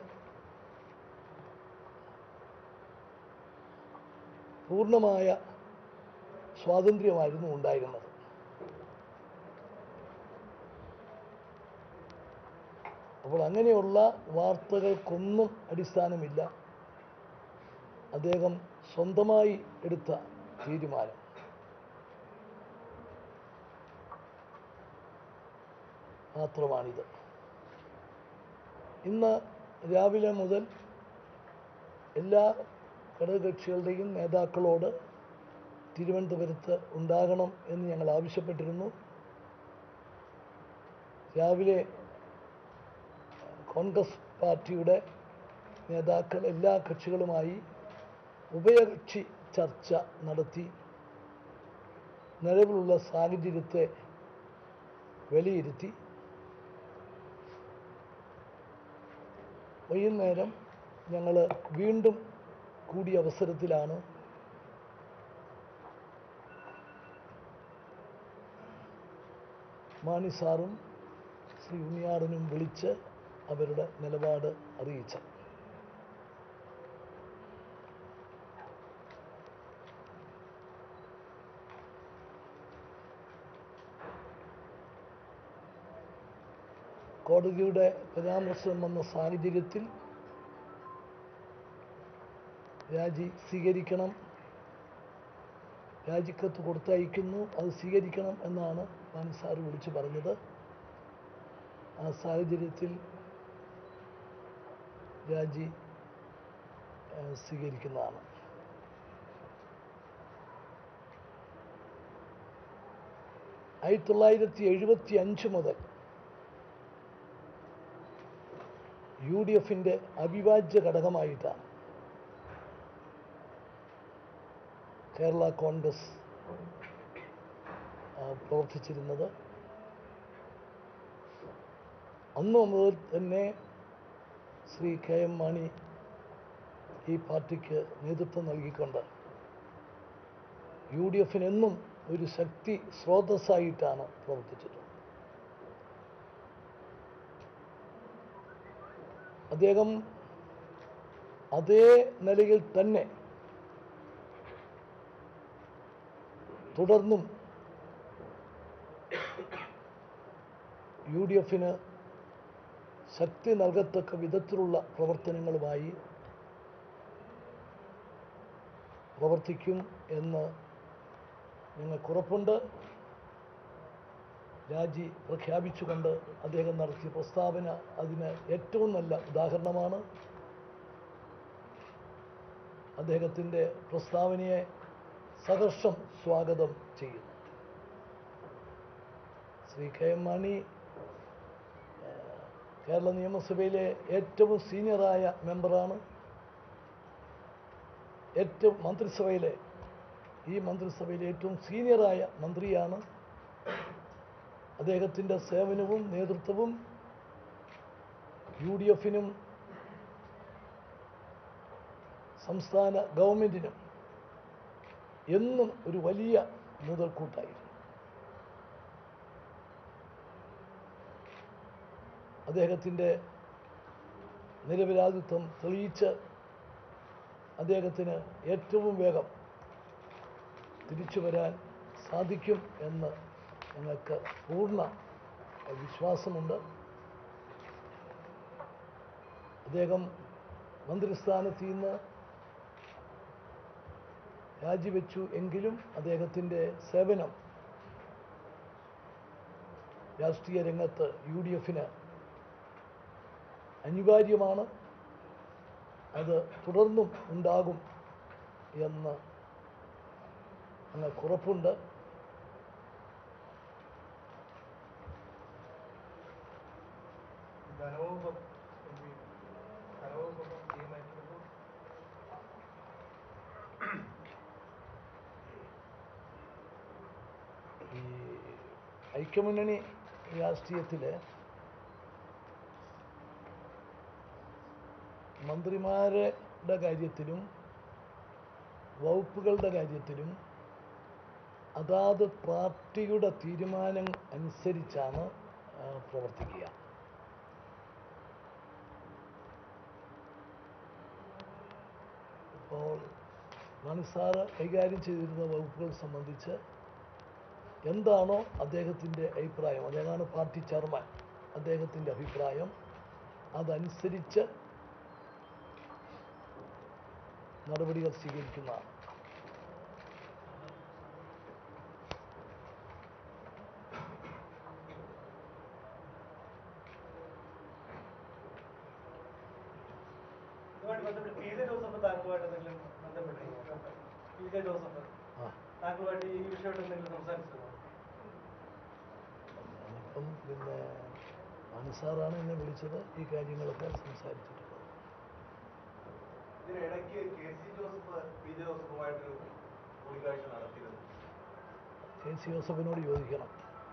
പൂർണ്ണമായ സ്വാതന്ത്ര്യമായിരുന്നു ഉണ്ടായിരുന്നത് അപ്പോൾ അങ്ങനെയുള്ള വാർത്തകൾക്കൊന്നും അടിസ്ഥാനമില്ല അദ്ദേഹം സ്വന്തമായി എടുത്ത തീരുമാനം മാത്രമാണിത് ഇന്ന് രാവിലെ മുതൽ എല്ലാ ഘടകകക്ഷികളുടെയും നേതാക്കളോട് തിരുവനന്തപുരത്ത് ഉണ്ടാകണം എന്ന് ഞങ്ങൾ ആവശ്യപ്പെട്ടിരുന്നു രാവിലെ കോൺഗ്രസ് പാർട്ടിയുടെ നേതാക്കൾ എല്ലാ കക്ഷികളുമായി ഉഭയകക്ഷി ചർച്ച നടത്തി നിലവിലുള്ള സാഹചര്യത്തെ വിലയിരുത്തി വൈകുന്നേരം ഞങ്ങൾ വീണ്ടും കൂടിയ അവസരത്തിലാണ് മാണി സാറും ശ്രീ ഉണ്ണിയാടനും വിളിച്ച് അവരുടെ നിലപാട് അറിയിച്ചത് കോടതിയുടെ പരാമർശം വന്ന സാഹചര്യത്തിൽ രാജി സ്വീകരിക്കണം രാജിക്കത്ത് കൊടുത്തയക്കുന്നു അത് സ്വീകരിക്കണം എന്നാണ് മാണി സാറ് വിളിച്ചു പറഞ്ഞത് ആ സാഹചര്യത്തിൽ രാജി ഏഹ്, സ്വീകരിക്കുന്നതാണ് ആയിരത്തി തൊള്ളായിരത്തി എഴുപത്തി അഞ്ച് മുതൽ യു ഡി എഫിൻ്റെ അവിഭാജ്യ ഘടകമായിട്ടാണ് കേരള കോൺഗ്രസ് ആ, പ്രവർത്തിച്ചിരുന്നത് അന്ന് മുതൽ തന്നെ ശ്രീ കെ എം മാണി ഈ പാർട്ടിക്ക് നേതൃത്വം നൽകിക്കൊണ്ട് യു ഡി എഫിനെന്നും ഒരു ശക്തി സ്രോതസ്സായിട്ടാണ് പ്രവർത്തിച്ചിട്ടുള്ളത് അദ്ദേഹം അതേ നിലയിൽ തന്നെ തുടർന്നും യു ഡി എഫിന് ശക്തി നൽകത്തക്ക വിധത്തിലുള്ള പ്രവർത്തനങ്ങളുമായി പ്രവർത്തിക്കും എന്ന് ഞങ്ങൾക്കുറപ്പുണ്ട് രാജി പ്രഖ്യാപിച്ചുകൊണ്ട് അദ്ദേഹം നടത്തിയ പ്രസ്താവന അതിന് ഏറ്റവും നല്ല ഉദാഹരണമാണ് അദ്ദേഹത്തിൻ്റെ പ്രസ്താവനയെ സഹർഷം സ്വാഗതം ചെയ്യുന്നു ശ്രീ കെ എം മാണി ഏഹ്, കേരള നിയമസഭയിലെ ഏറ്റവും സീനിയറായ മെമ്പറാണ് ഏറ്റവും മന്ത്രിസഭയിലെ ഈ മന്ത്രിസഭയിലെ ഏറ്റവും സീനിയറായ മന്ത്രിയാണ് അദ്ദേഹത്തിൻ്റെ സേവനവും നേതൃത്വവും യു ഡി എഫിനും സംസ്ഥാന ഗവൺമെൻറ്റിനും എന്നും ഒരു വലിയ മുതൽക്കൂട്ടായിരുന്നു അദ്ദേഹത്തിൻ്റെ നിരപരാധിത്വം തെളിയിച്ച് അദ്ദേഹത്തിന് ഏറ്റവും വേഗം തിരിച്ചു വരാൻ സാധിക്കും എന്ന് ഞങ്ങൾക്ക് പൂർണ്ണ വിശ്വാസമുണ്ട് അദ്ദേഹം മന്ത്രിസ്ഥാനത്ത് നിന്ന് രാജിവെച്ചു എങ്കിലും അദ്ദേഹത്തിൻ്റെ സേവനം രാഷ്ട്രീയ രംഗത്ത് യു ഡി എഫിന് അനിവാര്യമാണ് അത് തുടർന്നും ഉണ്ടാകും എന്ന് ഞങ്ങൾക്ക് ഉറപ്പുണ്ട് ധനവകുപ്പ് ധനവകുപ്പ് തീരുമാനിക്കുന്നത് ഈ ഐക്യമുന്നണി രാഷ്ട്രീയത്തിൽ മന്ത്രിമാരുടെ കാര്യത്തിലും വകുപ്പുകളുടെ കാര്യത്തിലും അതാത് പാർട്ടിയുടെ തീരുമാനം അനുസരിച്ചാണ് ആ, പ്രവർത്തിക്കുക ഇപ്പോൾ മാണി സാറ് കൈകാര്യം ചെയ്തിരുന്ന വകുപ്പുകൾ സംബന്ധിച്ച് എന്താണോ അദ്ദേഹത്തിൻ്റെ അഭിപ്രായം അദ്ദേഹമാണ് പാർട്ടി ചെയർമാൻ അദ്ദേഹത്തിൻ്റെ അഭിപ്രായം അതനുസരിച്ച് നടപടികൾ സ്വീകരിക്കുന്നതാണ് ഇതുമായിട്ട് ബന്ധപ്പെട്ട് പി ജെ ജോസഫ് താങ്കളുമായിട്ട് എന്തെങ്കിലും ബന്ധപ്പെട്ടിരുന്നോ പി ജെ ജോസഫ് ആ. താങ്കളുമായിട്ട് ഈ വിഷയമായിട്ട് എന്തെങ്കിലും സംസാരിച്ചിരുന്നോ അപ്പം പിന്നെ മാണി സാറാണ് എന്നെ വിളിച്ചത് ഈ കാര്യങ്ങളൊക്കെ സംസാരിച്ചിട്ടുള്ളത് ഇതിനിടയ്ക്ക് K C Joseph P J ജോസഫുമായിട്ടൊരു കൂടിക്കാഴ്ച നടത്തിയിരുന്നു കെ സി ജോസഫിനോട് ചോദിക്കണം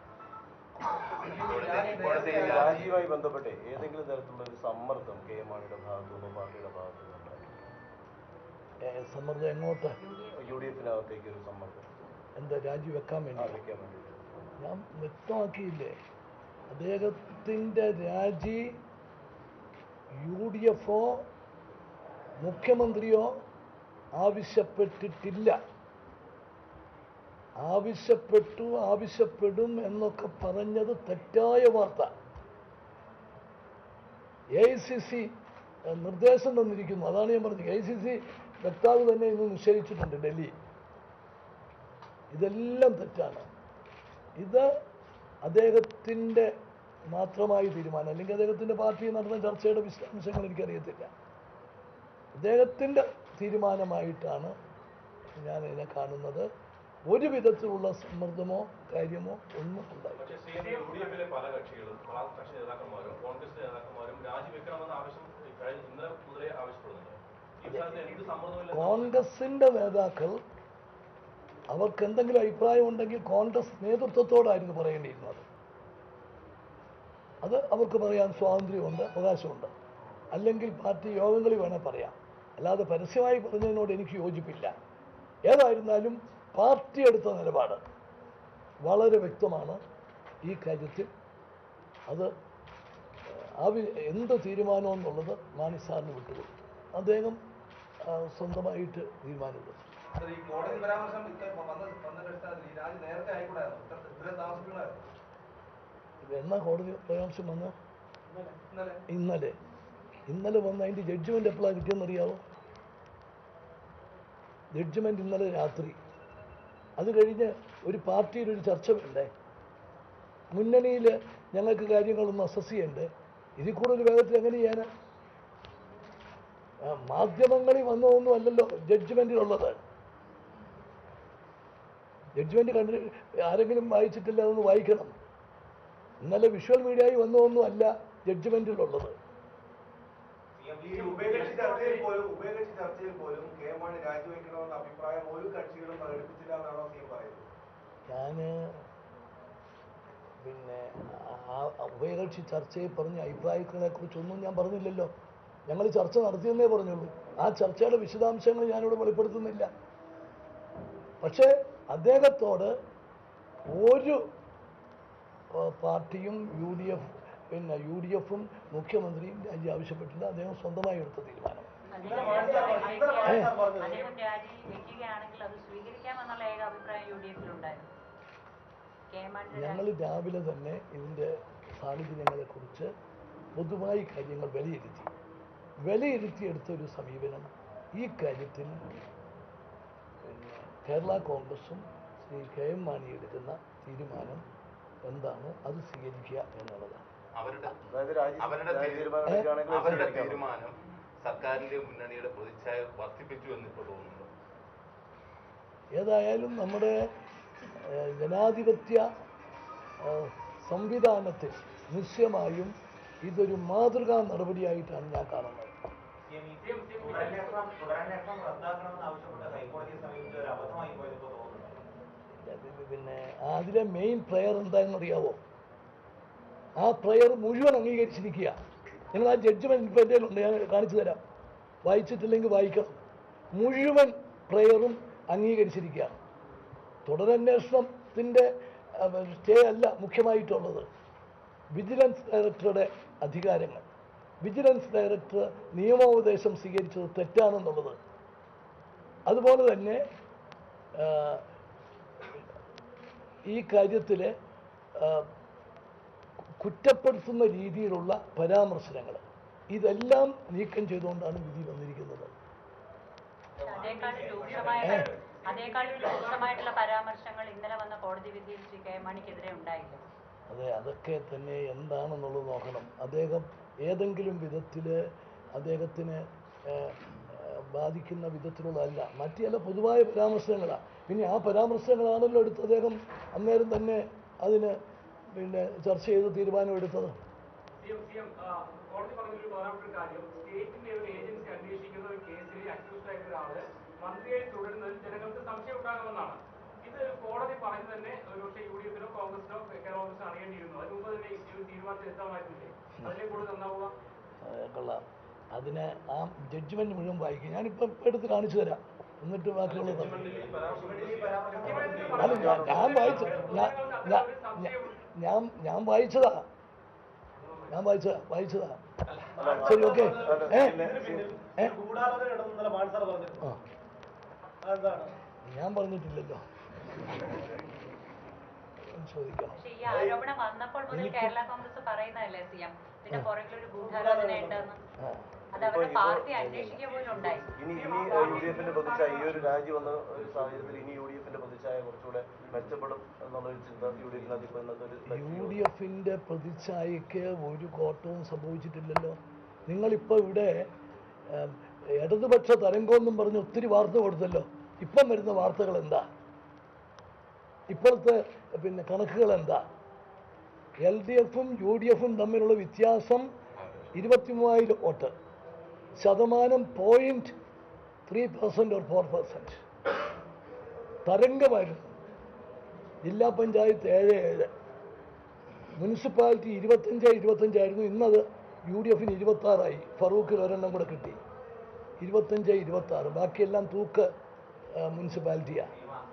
ഇപ്പോഴത്തെ ഈ രാജിയുമായി ബന്ധപ്പെട്ട് ഏതെങ്കിലും തരത്തിലുള്ള ഒരു സമ്മർദ്ദം കെ എം മാണിയുടെ ഭാഗത്തു നിന്നോ പാർട്ടിയുടെ ഭാഗത്തു നിന്നോ ഏ, സമ്മർദ്ദം എങ്ങോട്ട് യു ഡി എഫിനകത്തേക്ക് ഒരു സമ്മർദ്ദം എന്താ രാജിവെക്കാൻ വേണ്ടി വെക്കാൻ വേണ്ടി ഞാൻ വ്യക്തമാക്കിയില്ലേ അദ്ദേഹത്തിൻ്റെ രാജി യു ഡി എഫോ മുഖ്യമന്ത്രിയോ ആവശ്യപ്പെട്ടിട്ടില്ല ആവശ്യപ്പെട്ടു ആവശ്യപ്പെടും എന്നൊക്കെ പറഞ്ഞത് തെറ്റായ വാർത്ത എ ഐ സി സി നിർദ്ദേശം തന്നിരിക്കുന്നു അതാണ് ഞാൻ പറഞ്ഞത് എ ഐ സി സി വക്താവ് തന്നെ ഇന്ന് നിശ്ചയിച്ചിട്ടുണ്ട് ഡൽഹി ഇതെല്ലാം തെറ്റാണ് ഇത് അദ്ദേഹത്തിൻ്റെ മാത്രമായി തീരുമാനം അല്ലെങ്കിൽ അദ്ദേഹത്തിൻ്റെ പാർട്ടിയിൽ നടന്ന ചർച്ചയുടെ വിശദാംശങ്ങൾ എനിക്കറിയത്തില്ല അദ്ദേഹത്തിൻ്റെ തീരുമാനമായിട്ടാണ് ഞാൻ ഇതിനെ കാണുന്നത് ഒരു വിധത്തിലുള്ള സമ്മർദ്ദമോ കാര്യമോ ഒന്നും ഉണ്ടായില്ല പക്ഷേ സി യു ഡി എഫിലെ പല കക്ഷികളും പല കക്ഷി നേതാക്കന്മാരും കോൺഗ്രസ് നേതാക്കന്മാരും രാജിവെക്കണമെന്ന ആവശ്യം കഴിഞ്ഞ ഇന്നലെ മുതലേ ആവശ്യപ്പെടുന്നുണ്ട് ഈ സ്ഥാനത്ത് എന്ത് സമ്മർദ്ദമില്ല കോൺഗ്രസിൻ്റെ നേതാക്കൾ അവർക്ക് എന്തെങ്കിലും അഭിപ്രായം ഉണ്ടെങ്കിൽ കോൺഗ്രസ് നേതൃത്വത്തോടായിരുന്നു പറയേണ്ടിയിരുന്നത് അത് അവർക്ക് പറയാൻ സ്വാതന്ത്ര്യമുണ്ട് അവകാശമുണ്ട് അല്ലെങ്കിൽ പാർട്ടി യോഗങ്ങളിൽ വേണേൽ പറയാം അല്ലാതെ പരസ്യമായി പറഞ്ഞതിനോട് എനിക്ക് യോജിപ്പില്ല ഏതായിരുന്നാലും പാർട്ടി എടുത്ത നിലപാട് വളരെ വ്യക്തമാണ് ഈ കാര്യത്തിൽ അത് ആവി എന്ത് തീരുമാനമെന്നുള്ളത് മാണി സാറിന് വിട്ടുകൊടുത്തു അദ്ദേഹം ആ, സ്വന്തമായിട്ട് തീരുമാനമെടുത്തു ഈ കോടതി പരാമർശം ഇത്ര വന്ന വന്ന അടിസ്ഥാനത്തിൽ ഈ രാജി നേരത്തെ ആയിക്കൂടായിരുന്നു ഇത്ര ഇത്രയും താമസിക്കണമായിരുന്നു ഇത് എന്നാ കോടതി പരാമർശം വന്നു ഇന്നലെ ഇന്നലെ ഇന്നലെ വന്ന് അതിൻ്റെ ജഡ്ജ്മെൻ്റ് എപ്പോഴാണ് കിട്ടിയെന്നറിയാവോ ജഡ്ജ്മെൻ്റ് ഇന്നലെ രാത്രി അത് കഴിഞ്ഞ് ഒരു പാർട്ടിയിൽ ഒരു ചർച്ച വേണ്ടേ മുന്നണിയിൽ ഞങ്ങൾക്ക് കാര്യങ്ങളൊന്ന് അസസ് ചെയ്യണ്ടേ ഇതിൽ കൂടുതൽ വേഗത്തിൽ എങ്ങനെ ചെയ്യാനാ ആ, മാധ്യമങ്ങളിൽ വന്നതൊന്നും അല്ലല്ലോ ജഡ്ജ്മെൻറ്റിലുള്ളത് ജഡ്ജ്മെൻറ്റ് കണ്ടി ആരെങ്കിലും വായിച്ചിട്ടില്ല അതൊന്ന് വായിക്കണം ഇന്നലെ വിഷ്വൽ മീഡിയയിൽ വന്നതൊന്നും അല്ല ജഡ്ജ്മെൻറ്റിലുള്ളത് ഈ ഉഭയകക്ഷി ചർച്ചയിൽ പോലും ഉഭയകക്ഷി ചർച്ചയിൽ പോലും കെ എം മാണി രാജിവെക്കണമെന്ന അഭിപ്രായം ഒരു കക്ഷികളും പ്രകടിപ്പിച്ചില്ല എന്നാണോ സി എം പറയുന്നത് ഞാൻ പിന്നെ ആ ഉഭയകക്ഷി ചർച്ചയിൽ പറഞ്ഞ അഭിപ്രായങ്ങളെ കുറിച്ചൊന്നും ഞാൻ പറഞ്ഞില്ലല്ലോ ഞങ്ങൾ ചർച്ച നടത്തിയെന്നേ പറഞ്ഞുള്ളൂ ആ ചർച്ചയുടെ വിശദാംശങ്ങൾ ഞാനിവിടെ വെളിപ്പെടുത്തുന്നില്ല പക്ഷേ അദ്ദേഹത്തോട് ഒരു ആ, പാർട്ടിയും യു ഡി എഫ് പിന്നെ യു ഡി എഫും മുഖ്യമന്ത്രിയും രാജി ആവശ്യപ്പെട്ടില്ല അദ്ദേഹം സ്വന്തമായി എടുത്ത തീരുമാനം അദ്ദേഹം രാജി വെക്കുകയാണെങ്കിൽ അത് സ്വീകരിക്കാമെന്നുള്ള ഏക അഭിപ്രായം യു ഡി എഫിലുണ്ടായിരുന്നു കെ എം മാണിയുടെ ഞങ്ങൾ രാവിലെ തന്നെ ഇതിൻ്റെ സാഹചര്യങ്ങളെക്കുറിച്ച് പൊതുവായി കാര്യങ്ങൾ വിലയിരുത്തി വിലയിരുത്തിയെടുത്ത ഒരു സമീപനം ഈ കാര്യത്തിൽ പിന്നെ കേരള കോൺഗ്രസും ശ്രീ കെ എം മാണി എടുക്കുന്ന തീരുമാനം എന്താണ് അത് സ്വീകരിക്കുക എന്നുള്ളതാണ് അവരുടെ അതായത് രാജി- അവരുടെ രാജി തീരു- തീരുമാനം എടുക്കുകയാണെങ്കിൽ അവരുടെ സ്വീകരിക്കാം. തീരുമാനം സർക്കാരിന്റെ മുന്നണിയുടെ പ്രതിച്ഛായ വർദ്ധിപ്പിച്ചു എന്ന് ഇപ്പോൾ തോന്നുന്നു ഏതായാലും നമ്മുടെ ഏഹ്, ജനാധിപത്യ ഏഹ്, സംവിധാനത്തിൽ നിശ്ചയമായും ഇതൊരു മാതൃകാ നടപടിയായിട്ടാണ് ഞാൻ കാണുന്നത് അത് പിന്നെ അതിലെ മെയിൻ പ്ലെയർ എന്താണെന്ന് അറിയാവോ ആ പ്ലെയർ മുഴുവൻ അംഗീകരിച്ചിരിക്കുക നിങ്ങൾ ആ ജഡ്ജ്മെന്റ് ഇപ്പം എൻ്റെ ഉണ്ട് ഞാൻ കാണിച്ചു തരാം വായിച്ചിട്ടില്ലെങ്കിൽ വായിക്കണം മുഴുവൻ പ്ലെയറും അംഗീകരിച്ചിരിക്കുകയാണ് തുടരന്വേഷണത്തിൻ്റെ സ്റ്റേ അല്ല മുഖ്യമായിട്ടുള്ളത് വിജിലൻസ് ഡയറക്ടറുടെ അധികാരങ്ങൾ വിജിലൻസ് ഡയറക്ടർ നിയമോപദേശം സ്വീകരിച്ചത് തെറ്റാണെന്നുള്ളത് അതുപോലെ തന്നെ ആ, ഈ കാര്യത്തിൽ കുറ്റപ്പെടുത്തുന്ന രീതിയിലുള്ള പരാമർശനങ്ങൾ ഇതെല്ലാം നീക്കം ചെയ്തുകൊണ്ടാണ് വിധി വന്നിരിക്കുന്നത് അതേക്കാളും രൂക്ഷമായ അതേക്കാളും രൂക്ഷമായിട്ടുള്ള പരാമർശങ്ങൾ ഇന്നലെ വന്ന കോടതി വിധിയിൽ ശ്രീ കെ എം മാണിക്കെതിരെ ഉണ്ടായില്ല അതെ അതൊക്കെ തന്നെ എന്താണെന്നുള്ളത് നോക്കണം അദ്ദേഹം ഏതെങ്കിലും വിധത്തിൽ അദ്ദേഹത്തിന് ഏഹ്, ഏഹ്, ബാധിക്കുന്ന വിധത്തിലുള്ളതല്ല മറ്റു ചില പൊതുവായ പരാമർശങ്ങളാണ് പിന്നെ ആ പരാമർശങ്ങളാണല്ലോ എടുത്ത് അദ്ദേഹം അന്നേരം തന്നെ അതിന് പിന്നെ ചർച്ച ചെയ്ത് തീരുമാനമെടുത്തത് കോടതി പറഞ്ഞൊരു പ്രധാനപ്പെട്ട ഒരു കാര്യം സ്റ്റേറ്റിന്റെ ഒരു ഏജൻസി അന്വേഷിക്കുന്ന ഒരു കേസിൽ അക്യൂസ്ഡ് ആയിട്ടുള്ള ഒരാള് മന്ത്രിയായി തുടരുന്നതിൽ ജനങ്ങൾക്ക് സംശയം ഉണ്ടാകുമെന്നാണ് ഇത് കോടതി പറഞ്ഞു തന്നെ ഒരുപക്ഷെ യു ഡി എഫിനോ കോൺഗ്രസിനോ കേരള കോൺഗ്രസിനോ അറിയേണ്ടിയിരുന്നു അതിന് മുമ്പ് തന്നെ ഈ ഒരു തീരുമാനത്തിൽ എത്താമായിരുന്നില്ലേ അതിലെ കൂടുതൽ നന്നാവുക ഏഹ്, കൊള്ളാം അതിനെ ആ ജഡ്ജ്മെന്റ് മുഴുവൻ വായിക്കും ഞാനിപ്പം എടുത്ത് കാണിച്ചു തരാം എന്നിട്ട് ബാക്കിയുള്ളത് അല്ല ഞാൻ ഞാൻ വായിച്ച ഞാൻ ഞാൻ- ഞാൻ- ഞാൻ ഞാൻ വായിച്ചതാ ഞാൻ വായിച്ചതാ വായിച്ചതാ ശരി ഓക്കെ ഏ ഏ ഗൂഢാലോചന ഉണ്ടെന്നല്ല മാൻ സാർ പറഞ്ഞത് ആ അതെന്താണ് ഞാൻ പറഞ്ഞിട്ടില്ലല്ലോ ചോദിക്കണം പക്ഷേ ഈ ആരോപണം വന്നപ്പോൾ മുതൽ കേരള കോൺഗ്രസ് പറയുന്നതല്ലേ സി എം ഇതിന്റെ പുറകിലൊരു ഗൂഢാലോചന ഉണ്ടെന്ന് ആ. അത് അവരുടെ പാർട്ടി അന്വേഷിക്കുക പോലും ഉണ്ടായി ഇനി ഇനി യു ഡി എഫിന്റെ പ്രതിച്ഛായ ഈ ഒരു രാജി വന്ന ഒരു സാഹചര്യത്തിൽ ഇനി യു ഡി എഫിന്റെ പ്രതിച്ഛായ കുറച്ചുകൂടെ മെച്ചപ്പെടും എന്നുള്ളൊരു ചിന്ത യു ഡി എഫിനകത്ത് ഇപ്പൊ ഇന്നത്തെ ഒരു യു ഡി എഫിന്റെ പ്രതിച്ഛായക്ക് ഒരു കോട്ടവും സംഭവിച്ചിട്ടില്ലല്ലോ നിങ്ങളിപ്പോൾ ഇവിടെ ഏം, ഇടതുപക്ഷ തരംഗമെന്നും പറഞ്ഞ് ഒത്തിരി വാർത്ത കൊടുത്തല്ലോ ഇപ്പം വരുന്ന വാർത്തകൾ എന്താ ഇപ്പോഴത്തെ പിന്നെ കണക്കുകൾ എന്താ എൽ ഡി എഫും യു ഡി എഫും തമ്മിലുള്ള വ്യത്യാസം ഇരുപത്തി മൂവായിരം വോട്ട് ശതമാനം point three percent or four percent തരംഗമായിരുന്നു ജില്ലാ പഞ്ചായത്ത് ഏഴ് ഏഴ് മുനിസിപ്പാലിറ്റി ഇരുപത്തഞ്ച് ഇരുപത്തഞ്ചായിരുന്നു ഇന്നത് യു ഡി എഫിന് ഇരുപത്താറായി ഫറൂഖിൽ ഒരെണ്ണം കൂടെ കിട്ടി ഇരുപത്തഞ്ച് ഇരുപത്താറ് ബാക്കിയെല്ലാം തൂക്ക് ആ, മുനിസിപ്പാലിറ്റിയാണ്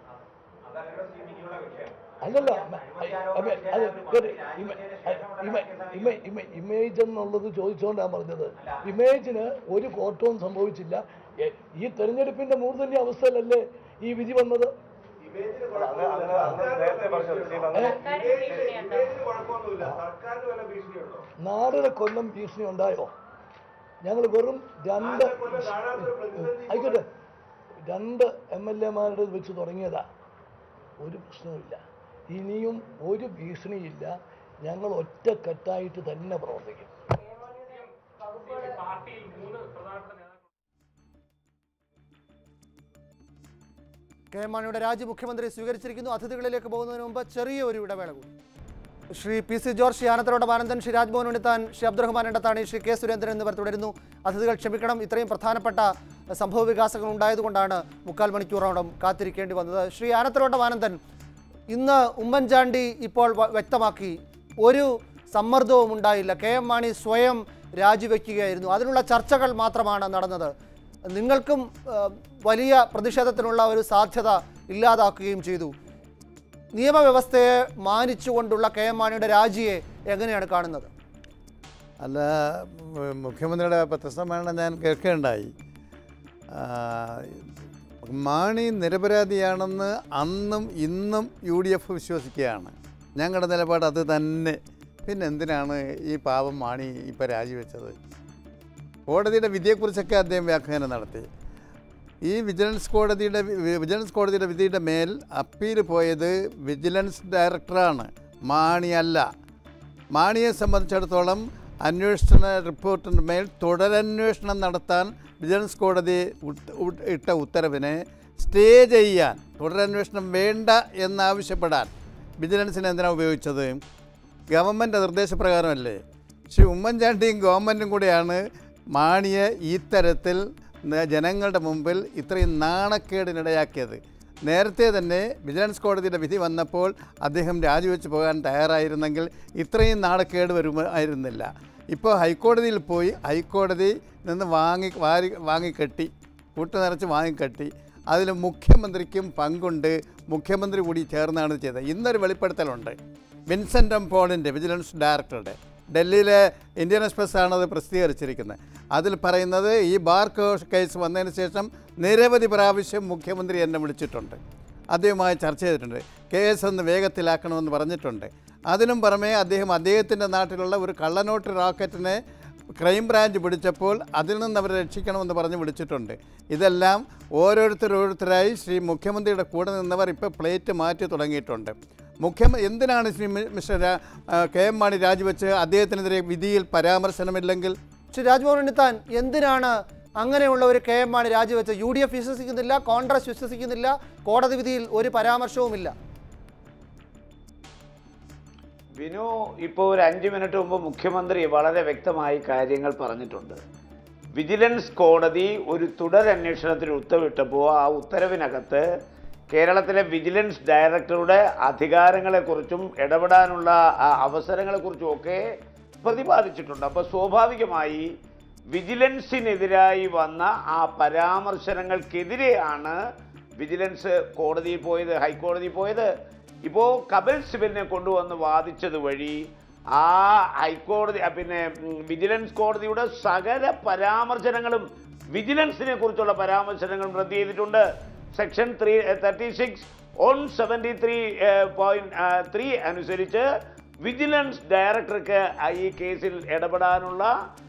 അല്ലല്ല മ- അതെ, അത് കേറ്. ഇമ- ഇമ- ഇമ- ഇമ- ഇമേജ് എന്നുള്ളത് ചോദിച്ചുകൊണ്ടാണ് പറഞ്ഞത് ഇമേജിന് ഒരു കോട്ടവും സംഭവിച്ചില്ല എ- ഈ തെരഞ്ഞെടുപ്പിന്റെ മൂർധന്യ അവസ്ഥയിലല്ലേ ഈ വിധി വന്നത് അങ്ങനെ അങ്ങനെ അങ്ങനെ നേരത്തെ പറഞ്ഞത് ശ്രീ അങ്ങനെ കുഴപ്പമൊന്നുമില്ല നാലര കൊല്ലം ഭീഷണി ഉണ്ടായോ ഞങ്ങൾ വെറും രണ്ട് ആയിക്കോട്ടെ രണ്ട് എം എൽ എമാരുടെ വെച്ച് തുടങ്ങിയതാ ഒരു പ്രശ്നവുമില്ല ഇനിയും ഒരു ഭീഷണിയില്ല ഞങ്ങൾ ഒറ്റക്കെട്ടായിട്ട് തന്നെ പ്രവർത്തിക്കും പാർട്ടിയിൽ മൂന്ന് പ്രധാനപ്പെട്ട നേതാക്കൾ കെ എം മാണിയുടെ രാജി മുഖ്യമന്ത്രി സ്വീകരിച്ചിരിക്കുന്നു അതിഥികളിലേക്ക് പോകുന്നതിന് മുമ്പ് ചെറിയ ഒരു ഇടവേള കൂടി Shri P C George Shri Anathalode Anandan Shri Rajmohan Unnithan Shri Abdurahman Endathani Shri K Surendran എന്നിവർ തുടരുന്നു അതിഥികൾ ക്ഷമിക്കണം ഇത്രയും പ്രധാനപ്പെട്ട സംഭവ വികാസങ്ങൾ ഉണ്ടായതുകൊണ്ടാണ് മുക്കാൽ മണിക്കൂറോളം കാത്തിരിക്കേണ്ടി വന്നത് ശ്രീ ആനത്തലോട്ടം ആനന്ദൻ ഇന്ന് ഉമ്മൻചാണ്ടി ഇപ്പോൾ വ- വ്യക്തമാക്കി ഒരു സമ്മർദ്ദവും ഉണ്ടായില്ല കെ എം മാണി സ്വയം രാജിവെക്കുകയായിരുന്നു അതിനുള്ള ചർച്ചകൾ മാത്രമാണ് നടന്നത് നിങ്ങൾക്കും ആ, വലിയ പ്രതിഷേധത്തിനുള്ള ഒരു സാധ്യത ഇല്ലാതാക്കുകയും ചെയ്തു നിയമവ്യവസ്ഥയെ മാനിച്ചുകൊണ്ടുള്ള കെ എം മാണിയുടെ രാജിയെ എങ്ങനെയാണ് കാണുന്നത് അല്ല ഉം, മുഖ്യമന്ത്രിയുടെ പത്രസമ്മേളനം ഞാൻ കേൾക്കുകയുണ്ടായി ആ, മാണി നിരപരാധിയാണെന്ന് അന്നും ഇന്നും യു ഡി എഫ് വിശ്വസിക്കുകയാണ് ഞങ്ങളുടെ നിലപാട് അത് തന്നെ പിന്നെ എന്തിനാണ് ഈ പാവം മാണി ഇപ്പോൾ രാജിവെച്ചത് കോടതിയുടെ വിധിയെക്കുറിച്ചൊക്കെ അദ്ദേഹം വ്യാഖ്യാനം നടത്തി ഈ വിജിലൻസ് കോടതിയുടെ വി- വിജിലൻസ് കോടതിയുടെ വിധിയുടെ മേൽ അപ്പീൽ പോയത് വിജിലൻസ് ഡയറക്ടറാണ് മാണിയല്ല മാണിയെ സംബന്ധിച്ചിടത്തോളം അന്വേഷണ റിപ്പോർട്ടിന് മേൽ തുടരന്വേഷണം നടത്താൻ വിജിലൻസ് കോടതി ഉട്ട് ഉട്ട് ഇട്ട ഉത്തരവിനെ സ്റ്റേ ചെയ്യാൻ തുടരന്വേഷണം വേണ്ട എന്നാവശ്യപ്പെടാൻ വിജിലൻസിനെ എന്തിനാണ് ഉപയോഗിച്ചത് ഗവൺമെൻറ് നിർദ്ദേശപ്രകാരമല്ലേ ശ്രീ ഉമ്മൻചാണ്ടിയും ഗവൺമെൻറ്റും കൂടെയാണ് മാണിയെ ഈ തരത്തിൽ ന- ജനങ്ങളുടെ മുമ്പിൽ ഇത്രയും നാണക്കേടിനിടയാക്കിയത് നേരത്തെ തന്നെ വിജിലൻസ് കോടതിയുടെ വിധി വന്നപ്പോൾ അദ്ദേഹം രാജിവെച്ച് പോകാൻ തയ്യാറായിരുന്നെങ്കിൽ ഇത്രയും നാണക്കേട് വരുമായിരുന്നില്ല ഇപ്പോൾ ഹൈക്കോടതിയിൽ പോയി ഹൈക്കോടതി നിന്ന് വാങ്ങി വാരി വാങ്ങിക്കെട്ടി കൂട്ടു നിറച്ച് വാങ്ങിക്കെട്ടി അതിൽ മുഖ്യമന്ത്രിക്കും പങ്കുണ്ട് മുഖ്യമന്ത്രി കൂടി ചേർന്നാണ് ചെയ്തത് ഇന്നൊരു വെളിപ്പെടുത്തലുണ്ട് വിൻസെൻ്റ് എം പോളിൻ്റെ വിജിലൻസ് ഡയറക്ടറുടെ ഡൽഹിയിലെ ഇന്ത്യൻ എക്സ്പ്രസ് ആണ് അത് പ്രസിദ്ധീകരിച്ചിരിക്കുന്നത് അതിൽ പറയുന്നത് ഈ ബാർ കോ- കേസ് വന്നതിന് ശേഷം നിരവധി പ്രാവശ്യം മുഖ്യമന്ത്രി എന്നെ വിളിച്ചിട്ടുണ്ട് അദ്ദേഹവുമായി ചർച്ച ചെയ്തിട്ടുണ്ട് കേസ് ഒന്ന് വേഗത്തിലാക്കണമെന്ന് പറഞ്ഞിട്ടുണ്ട് അതിനും പുറമെ അദ്ദേഹം അദ്ദേഹത്തിൻ്റെ നാട്ടിലുള്ള ഒരു കള്ളനോട്ട് റാക്കറ്റിനെ ക്രൈംബ്രാഞ്ച് പിടിച്ചപ്പോൾ അതിൽ നിന്ന് അവരെ രക്ഷിക്കണമെന്ന് പറഞ്ഞ് വിളിച്ചിട്ടുണ്ട് ഇതെല്ലാം ഓരോരുത്തരോരുത്തരായി ശ്രീ മുഖ്യമന്ത്രിയുടെ കൂടെ നിന്നവർ ഇപ്പോൾ പ്ലേറ്റ് മാറ്റി തുടങ്ങിയിട്ടുണ്ട് മുഖ്യമ എന്തിനാണ് ശ്രീ മി- മിസ്റ്റർ രാ- ആ, കെ എം മാണി രാജിവെച്ച് അദ്ദേഹത്തിനെതിരെ വിധിയിൽ പരാമർശനമില്ലെങ്കിൽ ശ്രീ രാജ്മോഹൻ ഉണ്ണിത്താൻ എന്തിനാണ് അങ്ങനെയുള്ള ഒരു കെ എം മാണി രാജിവെച്ച് യു ഡി എഫ് വിശ്വസിക്കുന്നില്ല കോൺഗ്രസ് വിശ്വസിക്കുന്നില്ല കോടതി വിധിയിൽ ഒരു പരാമർശവുമില്ല വിനു ഇപ്പോൾ ഒരു അഞ്ച് മിനിറ്റ് മുമ്പ് മുഖ്യമന്ത്രി വളരെ വ്യക്തമായി കാര്യങ്ങൾ പറഞ്ഞിട്ടുണ്ട് വിജിലൻസ് കോടതി ഒരു തുടരന്വേഷണത്തിന് ഉത്തരവിട്ടപ്പോൾ ആ ഉത്തരവിനകത്ത് കേരളത്തിലെ വിജിലൻസ് ഡയറക്ടറുടെ അധികാരങ്ങളെക്കുറിച്ചും ഇടപെടാനുള്ള ആ, അവസരങ്ങളെക്കുറിച്ചും ഒക്കെ പ്രതിപാദിച്ചിട്ടുണ്ട് അപ്പോൾ സ്വാഭാവികമായി വിജിലൻസിനെതിരായി വന്ന ആ പരാമർശനങ്ങൾക്കെതിരെയാണ് വിജിലൻസ് കോടതിയിൽ പോയത് ഹൈക്കോടതിയിൽ പോയത് ഇപ്പോൾ കപിൽ സിബലിനെ കൊണ്ടുവന്ന് വാദിച്ചത് വഴി ആ ഹൈക്കോടതി ആ, പിന്നെ ഉം, വിജിലൻസ് കോടതിയുടെ സകല പരാമർശനങ്ങളും വിജിലൻസിനെ കുറിച്ചുള്ള പരാമർശനങ്ങളും റദ്ദ് ചെയ്തിട്ടുണ്ട് section three thirty six on seventy three point three അനുസരിച്ച് വിജിലൻസ് ഡയറക്ടർക്ക് ഈ കേസിൽ ഇടപെടാനുള്ള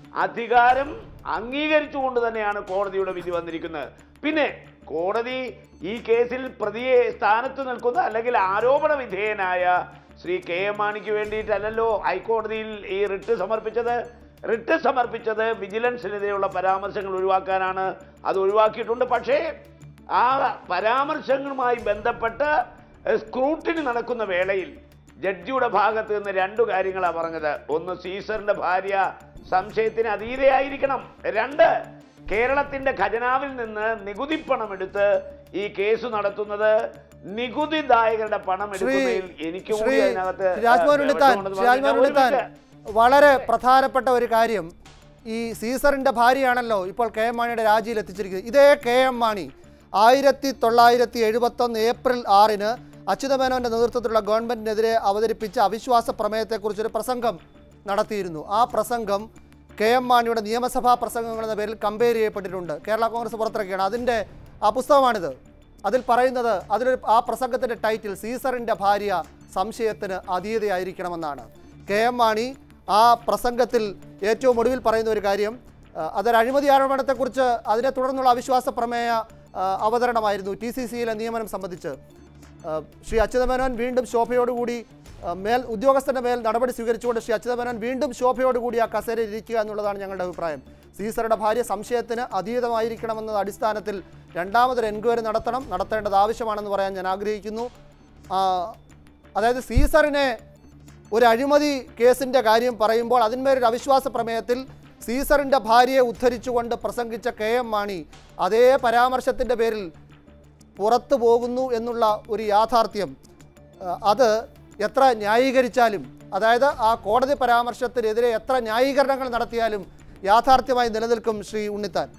അധികാരം അംഗീകരിച്ചുകൊണ്ട് തന്നെയാണ് കോടതിയുടെ വിധി വന്നിരിക്കുന്നത് പിന്നെ കോടതി ഈ കേസിൽ പ്രതിയെ സ്ഥാനത്ത് നിൽക്കുന്ന അല്ലെങ്കിൽ ആരോപണ വിധേയനായ ശ്രീ കെ എം മാണിക്ക് വേണ്ടിയിട്ടല്ലല്ലോ ഹൈക്കോടതിയിൽ ഈ റിട്ട് സമർപ്പിച്ചത് റിട്ട് സമർപ്പിച്ചത് വിജിലൻസിനെതിരെയുള്ള പരാമർശങ്ങൾ ഒഴിവാക്കാനാണ് അത് ഒഴിവാക്കിയിട്ടുണ്ട് പക്ഷേ ആ പരാമർശങ്ങളുമായി ബന്ധപ്പെട്ട് സ്ക്രൂട്ടിനി നടക്കുന്ന വേളയിൽ ജഡ്ജിയുടെ ഭാഗത്ത് നിന്ന് രണ്ടു കാര്യങ്ങളാണ് പറഞ്ഞത് ഒന്ന് സീസറിന്റെ ഭാര്യ സംശയത്തിന് അതീതയായിരിക്കണം രണ്ട് കേരളത്തിന്റെ ഖജനാവിൽ നിന്ന് നികുതി പണം എടുത്ത് ഈ കേസ് നടത്തുന്നത് നികുതിദായകരുടെ പണം ശ്രീ എടുക്കുന്നതിൽ എനിക്ക് ശ്രീ കൂടി അതിനകത്ത് രാജ്മോഹൻ ഉണ്ണിത്താൻ വിഷമമുണ്ടെന്ന് ശ്രീ രാജ്മോഹൻ പറഞ്ഞാൽ ഒരു ഉണ്ണിത്താൻ മിനിറ്റ്. വളരെ പ്രധാനപ്പെട്ട ഒരു കാര്യം ഈ സീസറിന്റെ ഭാര്യയാണല്ലോ ഇപ്പോൾ കെ എം മാണിയുടെ രാജിയിൽ എത്തിച്ചിരിക്കുന്നത് ഇതേ കെ എം മാണി ആയിരത്തി തൊള്ളായിരത്തി എഴുപത്തൊന്ന് ഏപ്രിൽ ആറിന് അച്യുതമേനോന്റെ നേതൃത്വത്തിലുള്ള ഗവൺമെന്റിനെതിരെ അവതരിപ്പിച്ച അവിശ്വാസ പ്രമേയത്തെക്കുറിച്ചൊരു പ്രസംഗം നടത്തിയിരുന്നു ആ പ്രസംഗം കെ എം മാണിയുടെ നിയമസഭാ പ്രസംഗങ്ങൾ എന്ന പേരിൽ കമ്പയർ ചെയ്യപ്പെട്ടിട്ടുണ്ട് കേരള കോൺഗ്രസ് പുറത്തിറക്കിയാണ് അതിൻ്റെ ആ പുസ്തകമാണിത് അതിൽ പറയുന്നത് അതിലൊരു ആ പ്രസംഗത്തിൻ്റെ ടൈറ്റിൽ സീസറിൻ്റെ ഭാര്യ സംശയത്തിന് അതീതയായിരിക്കണമെന്നാണ് കെ എം മാണി ആ പ്രസംഗത്തിൽ ഏറ്റവും ഒടുവിൽ പറയുന്ന ഒരു കാര്യം ആ, അതൊരു അഴിമതി ആരോപണത്തെക്കുറിച്ച് അതിനെ തുടർന്നുള്ള അവിശ്വാസ പ്രമേയ ആ, അവതരണമായിരുന്നു ടി സി സിയിലെ നിയമനം സംബന്ധിച്ച് ആ, ശ്രീ അച്യുതമേനോൻ വീണ്ടും ശോഭയോടുകൂടി ആ, മേൽ ഉദ്യോഗസ്ഥന്റെ മേൽ നടപടി സ്വീകരിച്ചുകൊണ്ട് ശ്രീ അച്യുതമേനോൻ വീണ്ടും ശോഭയോടുകൂടി ആ കസേരയിൽ ഇരിക്കുക എന്നുള്ളതാണ് ഞങ്ങളുടെ അഭിപ്രായം സീസറുടെ ഭാര്യ സംശയത്തിന് അതീതമായിരിക്കണമെന്ന അടിസ്ഥാനത്തിൽ രണ്ടാമതൊരു എൻക്വയറി നടത്തണം നടത്തേണ്ടത് ആവശ്യമാണെന്ന് പറയാൻ ഞാൻ ആഗ്രഹിക്കുന്നു ആ, അതായത് സീസറിനെ ഒരു അഴിമതി കേസിൻ്റെ കാര്യം പറയുമ്പോൾ അതിന്മേലൊരു അവിശ്വാസ പ്രമേയത്തിൽ സീസറിൻ്റെ ഭാര്യയെ ഉദ്ധരിച്ചുകൊണ്ട് പ്രസംഗിച്ച കെ എം മാണി അതേ പരാമർശത്തിൻ്റെ പേരിൽ പുറത്തു പോകുന്നു എന്നുള്ള ഒരു യാഥാർത്ഥ്യം ആ, അത് എത്ര ന്യായീകരിച്ചാലും അതായത് ആ കോടതി പരാമർശത്തിനെതിരെ എത്ര ന്യായീകരണങ്ങൾ നടത്തിയാലും യാഥാർത്ഥ്യമായി നിലനിൽക്കും ശ്രീ ഉണ്ണിത്താൻ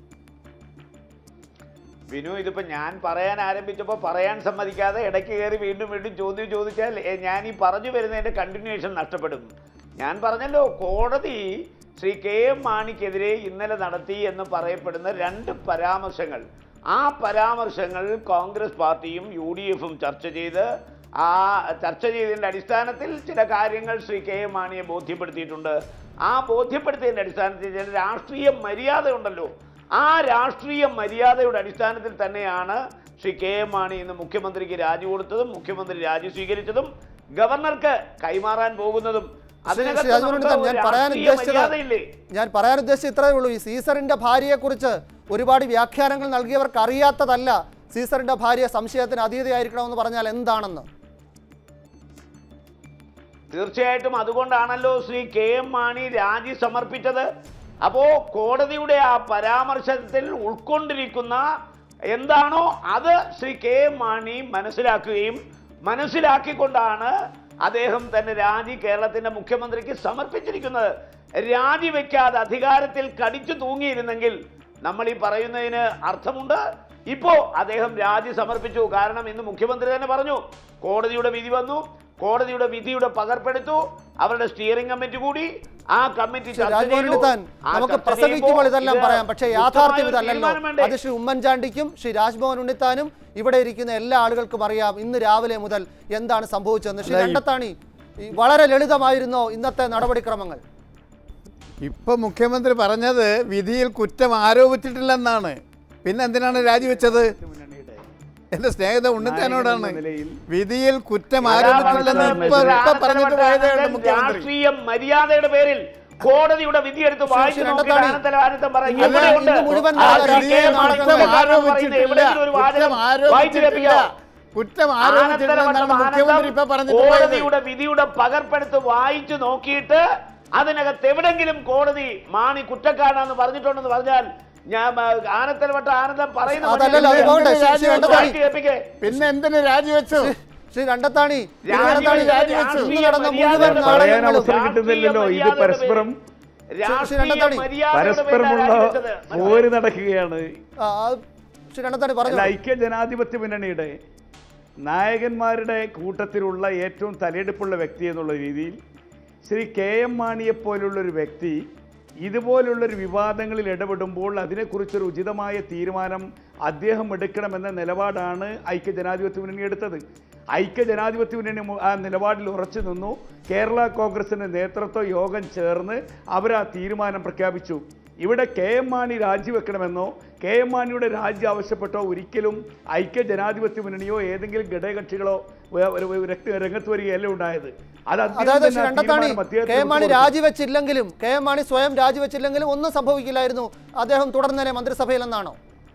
വിനു ഇതിപ്പോ ഞാൻ പറയാൻ ആരംഭിച്ചപ്പോൾ പറയാൻ സമ്മതിക്കാതെ ഇടയ്ക്ക് കയറി വീണ്ടും വീണ്ടും ചോദ്യം ചോദിച്ചാൽ ഏ, ഞാൻ ഈ പറഞ്ഞു വരുന്നതിന്റെ കണ്ടിന്യൂവേഷൻ നഷ്ടപ്പെടും ഞാൻ പറഞ്ഞല്ലോ കോടതി ശ്രീ കെ എം മാണിക്കെതിരെ ഇന്നലെ നടത്തി എന്ന് പറയപ്പെടുന്ന രണ്ട് പരാമർശങ്ങൾ ആ പരാമർശങ്ങൾ കോൺഗ്രസ് പാർട്ടിയും യു ഡി എഫും ചർച്ച ചെയ്ത് ആ ചർച്ച ചെയ്തതിൻ്റെ അടിസ്ഥാനത്തിൽ ചില കാര്യങ്ങൾ ശ്രീ കെ എം മാണിയെ ബോധ്യപ്പെടുത്തിയിട്ടുണ്ട് ആ ബോധ്യപ്പെടുത്തിയതിൻ്റെ അടിസ്ഥാനത്തിൽ ചില രാഷ്ട്രീയ മര്യാദ ഉണ്ടല്ലോ ആ രാഷ്ട്രീയ മര്യാദയുടെ അടിസ്ഥാനത്തിൽ തന്നെയാണ് ശ്രീ കെ എം മാണി ഇന്ന് മുഖ്യമന്ത്രിക്ക് രാജി കൊടുത്തതും മുഖ്യമന്ത്രി രാജി സ്വീകരിച്ചതും ഗവർണർക്ക് കൈമാറാൻ പോകുന്നതും ശ്രീ അതിനകത്ത് ശ്രീ രാജ്മോഹൻ നമുക്ക് ഉണ്ണിത്താൻ, ഞാൻ പറയാൻ രാഷ്ട്രീയ മര്യാദയില്ലേ ഉദ്ദേശിച്ചത് ഞാൻ പറയാൻ ഉദ്ദേശിച്ചത് ഇത്രയേ ഉള്ളൂ ഈ സീസറിന്റെ ഭാര്യയെക്കുറിച്ച് ഒരുപാട് വ്യാഖ്യാനങ്ങൾ നൽകിയവർക്ക് അറിയാത്തതല്ല സീസറിന്റെ ഭാര്യ സംശയത്തിന് അതീതയായിരിക്കണമെന്ന് പറഞ്ഞാൽ എന്താണെന്ന് തീർച്ചയായിട്ടും അതുകൊണ്ടാണല്ലോ ശ്രീ കെ എം മാണി രാജി സമർപ്പിച്ചത് അപ്പോ കോടതിയുടെ ആ പരാമർശത്തിൽ ഉൾക്കൊണ്ടിരിക്കുന്ന എന്താണോ അത് ശ്രീ കെ എം മാണി മനസ്സിലാക്കുകയും മനസ്സിലാക്കിക്കൊണ്ടാണ് അദ്ദേഹം തന്നെ രാജി കേരളത്തിന്റെ മുഖ്യമന്ത്രിക്ക് സമർപ്പിച്ചിരിക്കുന്നത് രാജിവെക്കാതെ അധികാരത്തിൽ കടിച്ചു തൂങ്ങിയിരുന്നെങ്കിൽ നമ്മൾ ഈ പറയുന്നതിന് അർത്ഥമുണ്ട് ഇപ്പോ അദ്ദേഹം രാജി സമർപ്പിച്ചു കാരണം ഇന്ന് മുഖ്യമന്ത്രി തന്നെ പറഞ്ഞു കോടതിയുടെ വിധി വന്നു കോടതിയുടെ വിധിയുടെ പകർപ്പെടുത്തു അവരുടെ സ്റ്റിയറിംഗ് കമ്മിറ്റി കൂടി ആ കമ്മിറ്റി ശ്രീ ചർച്ച രാജ്മോഹൻ ചെയ്തു. ഉണ്ണിത്താൻ ആ നമുക്ക് ചർച്ച പ്രസംഗിക്കുമ്പോൾ ചെയ്യുമ്പോൾ ഇതെല്ലാം ഇത് പറയാം പക്ഷേ ഉചിതമായ യാഥാർത്ഥ്യം ഒരു ഇതല്ലല്ലോ തീരുമാനം വേണ്ടേ? അത് ശ്രീ ഉമ്മൻചാണ്ടിക്കും ശ്രീ രാജ്മോഹൻ ഉണ്ണിത്താനും ഇവിടെ ഇരിക്കുന്ന എല്ലാ ആളുകൾക്കും അറിയാം ഇന്ന് രാവിലെ മുതൽ എന്താണ് സംഭവിച്ചതെന്ന് ശ്രീ അല്ല, ഈ- രണ്ടത്താണി ഈ വളരെ ലളിതമായിരുന്നോ ഇന്നത്തെ നടപടിക്രമങ്ങൾ ഇപ്പൊ മുഖ്യമന്ത്രി പറഞ്ഞത് വിധിയിൽ കുറ്റം ആരോപിച്ചിട്ടില്ലെന്നാണ് പിന്നെ എന്തിനാണ് രാജിവെച്ചത് എന്റെ സ്നേഹിത ഉണ്ണിത്താനോടാണ് വിധിയിൽ കുറ്റം ആരോപിച്ചിട്ടില്ലെന്ന് ഇപ്പൊ ഇപ്പൊ പറഞ്ഞിട്ട് പോയതേ ഉള്ളൂ മുഖ്യമന്ത്രി രാഷ്ട്രീയ മര്യാദയുടെ പേരിൽ കോടതിയുടെ വിധി എടുത്ത് വായിച്ചു ശ്രീ നോക്കിയിട്ട് രണ്ടത്താണി, ആനന്ദ ആനന്ദം പറയും. ഇന്ന് എവിടെയുണ്ട്? ഇന്ന് മുഴുവൻ ആ നടന്ന ശ്രീ കെ. രാഷ്ട്രീയ മാണിക്ക് നാടകങ്ങൾ കാരണം പറയുന്നത് എവിടെയെങ്കിലും ഒരു വാചകം കുറ്റം വായിച്ചു ആരോപിച്ചിട്ടില്ല കേൾപ്പിക്കാമോ? കുറ്റം ആരോപിച്ചിട്ടില്ലെന്നാണ് ആനന്ദവട്ടം മുഖ്യമന്ത്രി ഇപ്പൊ ആനന്ദം പറഞ്ഞിട്ട് പോയത് കോടതിയുടെ വിധിയുടെ പകർപ്പെടുത്ത് വായിച്ചു നോക്കിയിട്ട് അതിനകത്ത് എവിടെങ്കിലും കോടതി മാണി കുറ്റക്കാരനാന്ന് പറഞ്ഞിട്ടുണ്ടെന്ന് പറഞ്ഞാൽ ഞാൻ ആ, ആനത്തലവട്ട ആനന്ദം പറയുന്ന അതല്ലല്ലോ, അത് മനുഷ്യൻ പോകട്ടെ. ശ്രീ വായിച്ച് രണ്ടത്താണി. കേൾപ്പിക്കേ. പിന്നെ എന്തിനു രാജിവെച്ചു ശ്രീ രണ്ടത്താണി ശ്രീ രാജി- രണ്ടത്താണി രാജിവെച്ചു. ഇന്ന് നടന്ന മുഴുവൻ മര്യാദയുടെ പറയാൻ നാടകങ്ങളും അവസരം കിട്ടുന്നില്ലല്ലോ ഇത് പരസ്പരം ശ്രീ രണ്ടത്താണി പരസ്പരമുള്ള പോര് നടക്കുകയാണ് ആ, ആ, ശ്രീ രണ്ടത്താണി അല്ല പറഞ്ഞു ഐക്യ ജനാധിപത്യ മുന്നണിയുടെ നായകന്മാരുടെ കൂട്ടത്തിലുള്ള ഏറ്റവും തലയെടുപ്പുള്ള വ്യക്തി എന്നുള്ള രീതിയിൽ ശ്രീ കെ എം മാണിയെപ്പോലുള്ളൊരു വ്യക്തി ഇതുപോലുള്ളൊരു വിവാദങ്ങളിൽ ഇടപെടുമ്പോൾ അതിനെക്കുറിച്ചൊരു ഉചിതമായ തീരുമാനം അദ്ദേഹം എടുക്കണമെന്ന നിലപാടാണ് ഐക്യ ജനാധിപത്യ മുന്നണി എടുത്തത് ഐക്യ ജനാധിപത്യ മുന്നണി മു- ആ നിലപാടിൽ ഉറച്ചു നിന്നു കേരള കോൺഗ്രസിന്റെ നേതൃത്വ യോഗം ചേർന്ന് അവർ ആ തീരുമാനം പ്രഖ്യാപിച്ചു ഇവിടെ കെ എം മാണി രാജിവെക്കണമെന്നോ കെ എം മാണിയുടെ രാജി ആവശ്യപ്പെട്ടോ ഒരിക്കലും ഐക്യ ജനാധിപത്യ മുന്നണിയോ ഏതെങ്കിലും ഘടകകക്ഷികളോ വേ- ഒരു- ഒരു രംഗ- രംഗത്ത് വരികയല്ല ഉണ്ടായത് അത് അദ്ദേഹം അതായത് തന്നെ ശ്രീ ആ രണ്ടത്താണി തീരുമാനം അദ്ദേഹത്തിന് കെ എം മാണി വിട്ടുകൊടുത്തു. രാജിവെച്ചില്ലെങ്കിലും കെ എം മാണി സ്വയം രാജിവെച്ചില്ലെങ്കിലും ഒന്നും സംഭവിക്കില്ലായിരുന്നു അദ്ദേഹം തുടർന്നേനെ മന്ത്രിസഭയിലെന്നാണോ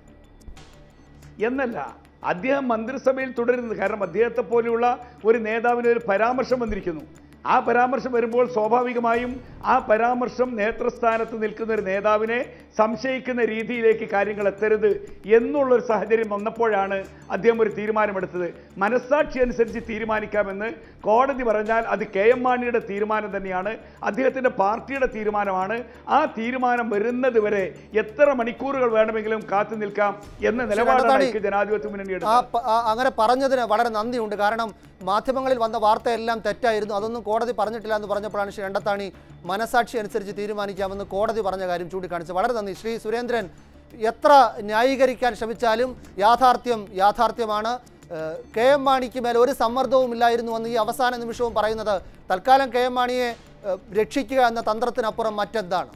എന്നല്ല അദ്ദേഹം മന്ത്രിസഭയിൽ തുടരുന്നത് കാരണം അദ്ദേഹത്തെ പോലെയുള്ള ഒരു നേതാവിന് ഒരു പരാമർശം വന്നിരിക്കുന്നു ആ പരാമർശം വരുമ്പോൾ സ്വാഭാവികമായും ആ പരാമർശം നേതൃസ്ഥാനത്ത് നിൽക്കുന്ന ഒരു നേതാവിനെ സംശയിക്കുന്ന രീതിയിലേക്ക് കാര്യങ്ങൾ എത്തരുത് എന്നുള്ളൊരു സാഹചര്യം വന്നപ്പോഴാണ് അദ്ദേഹം ഒരു തീരുമാനമെടുത്തത് മനസ്സാക്ഷി അനുസരിച്ച് തീരുമാനിക്കാമെന്ന് കോടതി പറഞ്ഞാൽ അത് കെ എം മാണിയുടെ തീരുമാനം തന്നെയാണ് അദ്ദേഹത്തിൻ്റെ പാർട്ടിയുടെ തീരുമാനമാണ് ആ തീരുമാനം വരുന്നത് വരെ എത്ര മണിക്കൂറുകൾ വേണമെങ്കിലും കാത്തു നിൽക്കാം എന്ന നിലപാടാണ് രണ്ടത്താണി, ഐക്യ ജനാധിപത്യ മുന്നണി ആ എടുത്തത് പ- ആ അങ്ങനെ പറഞ്ഞതിന് വളരെ നന്ദിയുണ്ട് കാരണം മാധ്യമങ്ങളിൽ വന്ന വാർത്തയെല്ലാം തെറ്റായിരുന്നു അതൊന്നും കോടതി പറഞ്ഞിട്ടില്ല എന്ന് പറഞ്ഞപ്പോഴാണ് ശ്രീ രണ്ടത്താണി മനസാക്ഷി അനുസരിച്ച് തീരുമാനിക്കാമെന്ന് കോടതി പറഞ്ഞ കാര്യം ചൂണ്ടിക്കാണിച്ചു വളരെ നന്ദി ശ്രീ സുരേന്ദ്രൻ എത്ര ന്യായീകരിക്കാൻ ശ്രമിച്ചാലും യാഥാർത്ഥ്യം യാഥാർത്ഥ്യമാണ് ഏഹ് കെ എം മാണിക്ക് മേൽ ഒരു സമ്മർദ്ദവും ഇല്ലായിരുന്നുവെന്ന് ഈ അവസാന നിമിഷവും പറയുന്നത് തൽക്കാലം കെ എം മാണിയെ ഏഹ് രക്ഷിക്കുക എന്ന തന്ത്രത്തിനപ്പുറം മറ്റെന്താണ്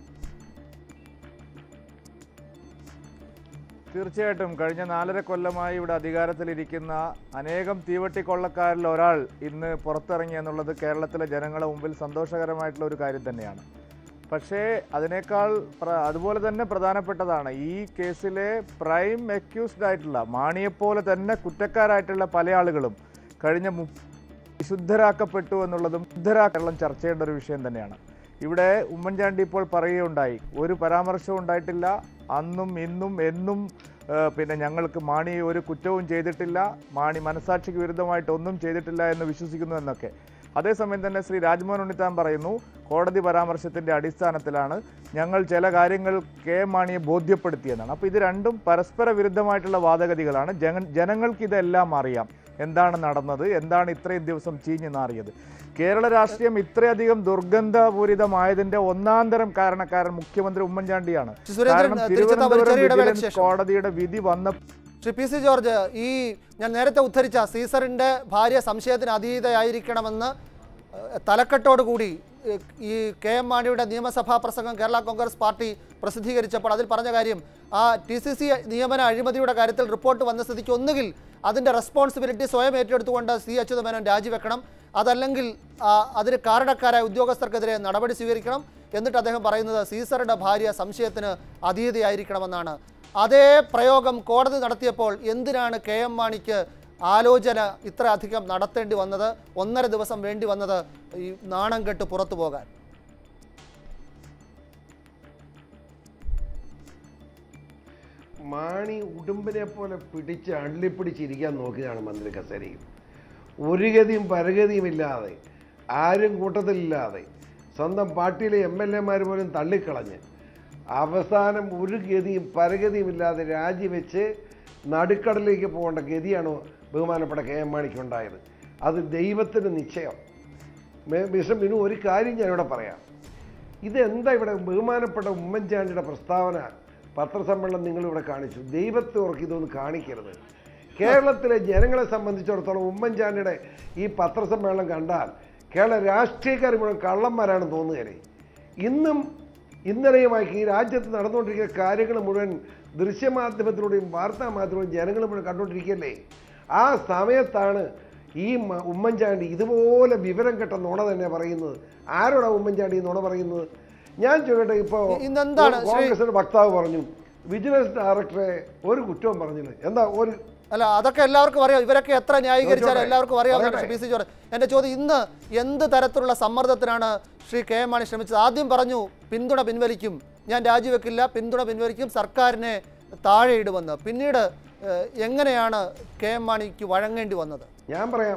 തീർച്ചയായിട്ടും കഴിഞ്ഞ നാലര കൊല്ലമായി ഇവിടെ അധികാരത്തിലിരിക്കുന്ന അനേകം തീവട്ടിക്കൊള്ളക്കാരിൽ ഒരാൾ ഇന്ന് പുറത്തിറങ്ങി എന്നുള്ളത് കേരളത്തിലെ ജനങ്ങളുടെ മുമ്പിൽ സന്തോഷകരമായിട്ടുള്ള ഒരു കാര്യം തന്നെയാണ് പക്ഷേ അതിനേക്കാൾ പ്ര- അതുപോലെ തന്നെ പ്രധാനപ്പെട്ടതാണ് ഈ കേസിലെ പ്രൈം അക്യൂസ്ഡ് ആയിട്ടുള്ള മാണിയെപ്പോലെ തന്നെ കുറ്റക്കാരായിട്ടുള്ള പല ആളുകളും കഴിഞ്ഞ മു വിശുദ്ധരാക്കപ്പെട്ടു എന്നുള്ളതും ശുദ്ധരാ കേരളം ചർച്ച ചെയ്യേണ്ട ഒരു വിഷയം തന്നെയാണ് ഇവിടെ ഉമ്മൻചാണ്ടി ഇപ്പോൾ പറയുകയുണ്ടായി ഒരു പരാമർശവും ഉണ്ടായിട്ടില്ല അന്നും ഇന്നും എന്നും ആ, പിന്നെ ഞങ്ങൾക്ക് മാണി ഒരു കുറ്റവും ചെയ്തിട്ടില്ല മാണി മനസാക്ഷിക്ക് വിരുദ്ധമായിട്ട് ഒന്നും ചെയ്തിട്ടില്ല എന്ന് വിശ്വസിക്കുന്നു എന്നൊക്കെ അതേസമയം തന്നെ ശ്രീ രാജ്മോഹൻ ഉണ്ണിത്താൻ പറയുന്നു കോടതി പരാമർശത്തിന്റെ അടിസ്ഥാനത്തിലാണ് ഞങ്ങൾ ചില കാര്യങ്ങൾ കെ എം മാണിയെ ബോധ്യപ്പെടുത്തിയെന്നാണ് അപ്പോൾ ഇത് രണ്ടും പരസ്പര വിരുദ്ധമായിട്ടുള്ള വാദഗതികളാണ് ജന ജനങ്ങൾക്ക് ഇതെല്ലാം അറിയാം എന്താണ് നടന്നത് എന്താണ് ഇത്രയും ദിവസം ചീഞ്ഞു നാറിയത് കേരള രാഷ്ട്രീയം ഇത്രയധികം ദുർഗന്ധപൂരിതമായതിന്റെ ഒന്നാം തരം കാരണക്കാരൻ മുഖ്യമന്ത്രി ഉമ്മൻചാണ്ടിയാണ് സുരേന്ദ്രൻ, കാരണം തിരിച്ചെത്താം. ഒരു തിരുവനന്തപുരം ചെറിയ ഇടവേളയ്ക്ക് വിജിലൻസ് ശേഷം. കോടതിയുടെ വിധി വന്ന ശ്രീ പി സി ജോർജ് ഈ ഞാൻ നേരത്തെ ഉദ്ധരിച്ച സീസറിന്റെ ഭാര്യ സംശയത്തിന് അതീതയായിരിക്കണമെന്ന് ഏഹ്, തലക്കെട്ടോടുകൂടി ഏഹ്, ഈ കെ എം മാണിയുടെ നിയമസഭാ പ്രസംഗം കേരള കോൺഗ്രസ് പാർട്ടി പ്രസിദ്ധീകരിച്ചപ്പോൾ അതിൽ പറഞ്ഞ കാര്യം ആ ടി സി സി നിയമന അഴിമതിയുടെ കാര്യത്തിൽ റിപ്പോർട്ട് വന്ന സ്ഥിതിക്ക് ഒന്നുകിൽ അതിൻ്റെ റെസ്പോൺസിബിലിറ്റി സ്വയം ഏറ്റെടുത്തുകൊണ്ട് സി അച്യുതമേനോൻ രാജിവെക്കണം അതല്ലെങ്കിൽ ആ, അതിന് കാരണക്കാരായ ഉദ്യോഗസ്ഥർക്കെതിരെ നടപടി സ്വീകരിക്കണം എന്നിട്ട് അദ്ദേഹം പറയുന്നത് സീസറുടെ ഭാര്യ സംശയത്തിന് അതീതയായിരിക്കണമെന്നാണ് അതേ പ്രയോഗം കോടതി നടത്തിയപ്പോൾ എന്തിനാണ് കെ എം മാണിക്ക് ആലോചന ഇത്ര അധികം നടത്തേണ്ടി വന്നത് ഒന്നര ദിവസം വേണ്ടി വന്നത് ഈ നാണം കെട്ട് പുറത്തു പോകാൻ മാണി ഉടുമ്പിനെ പോലെ പിടിച്ച് അള്ളിപ്പിടിച്ചിരിക്കാൻ നോക്കിയതാണ് മന്ത്രി കസേരയിൽ ഒരു ഗതിയും പരഗതിയും ഇല്ലാതെ ആരും കൂട്ടത്തിലില്ലാതെ സ്വന്തം പാർട്ടിയിലെ എം എൽ എമാർ പോലും തള്ളിക്കളഞ്ഞ് അവസാനം ഒരു ഗതിയും പരഗതിയും ഇല്ലാതെ രാജിവെച്ച് നടുക്കടലിലേക്ക് പോകേണ്ട ഗതിയാണ് ബഹുമാനപ്പെട്ട കെ എം മാണിക്കുണ്ടായത് അത് ദൈവത്തിന് നിശ്ചയം മേ- മിസ്റ്റർ ബിനു ഒരു കാര്യം ഞാനിവിടെ പറയാം ഇതെന്താ ഇവിടെ ബഹുമാനപ്പെട്ട ഉമ്മൻചാണ്ടിയുടെ പ്രസ്താവന പത്രസമ്മേളനം നിങ്ങളിവിടെ കാണിച്ചു ദൈവത്തെ ഓർക്ക് ഇതൊന്നും കാണിക്കരുത് കേരളത്തിലെ ജനങ്ങളെ സംബന്ധിച്ചിടത്തോളം ഉമ്മൻചാണ്ടിയുടെ ഈ പത്രസമ്മേളനം കണ്ടാൽ കേരള രാഷ്ട്രീയക്കാർ മുഴുവൻ കള്ളന്മാരാണ് തോന്നുകയല്ലേ ഇന്നും ഇന്നലെയുമായി ഈ രാജ്യത്ത് നടന്നുകൊണ്ടിരിക്കുന്ന കാര്യങ്ങൾ മുഴുവൻ ദൃശ്യമാധ്യമത്തിലൂടെയും വാർത്താ മാധ്യമത്തിലൂടെയും ജനങ്ങൾ മുഴുവൻ കണ്ടുകൊണ്ടിരിക്കുകയല്ലേ ആ സമയത്താണ് ഈ മ- ഉമ്മൻചാണ്ടി ഇതുപോലെ വിവരം കെട്ട നുണ തന്നെ പറയുന്നത് ആരോടാ ഉമ്മൻചാണ്ടി ഈ നുണ പറയുന്നത് ഞാൻ ചോദിക്കട്ടെ ഇപ്പോൾ ഇന്നെന്താണ് ശ്രീ- കോൺഗ്രസിന്റെ വക്താവ് പറഞ്ഞു വിജിലൻസ് ഡയറക്ടറെ ഒരു കുറ്റവും പറഞ്ഞില്ല എന്താ ഒരു അല്ല അതൊക്കെ എല്ലാവർക്കും അറിയാം ഇവരൊക്കെ എത്ര ന്യായീകരിച്ചാലും ചോദിച്ചോട്ടെ? എല്ലാവർക്കും അറിയാവുന്നതാണ് ശ്രീ പറയട്ടെ? പി സി ജോർജ് എൻ്റെ ചോദ്യം ഇന്ന് എന്ത് തരത്തിലുള്ള സമ്മർദ്ദത്തിനാണ് ശ്രീ കെ എം മാണി ശ്രമിച്ചത് ആദ്യം പറഞ്ഞു പിന്തുണ പിൻവലിക്കും ഞാൻ രാജിവെക്കില്ല പിന്തുണ പിൻവലിക്കും സർക്കാരിനെ താഴെ ഇടുമെന്ന് പിന്നീട് ഏഹ്, എങ്ങനെയാണ് കെ എം മാണിക്ക് വഴങ്ങേണ്ടി വന്നത് ഞാൻ പറയാം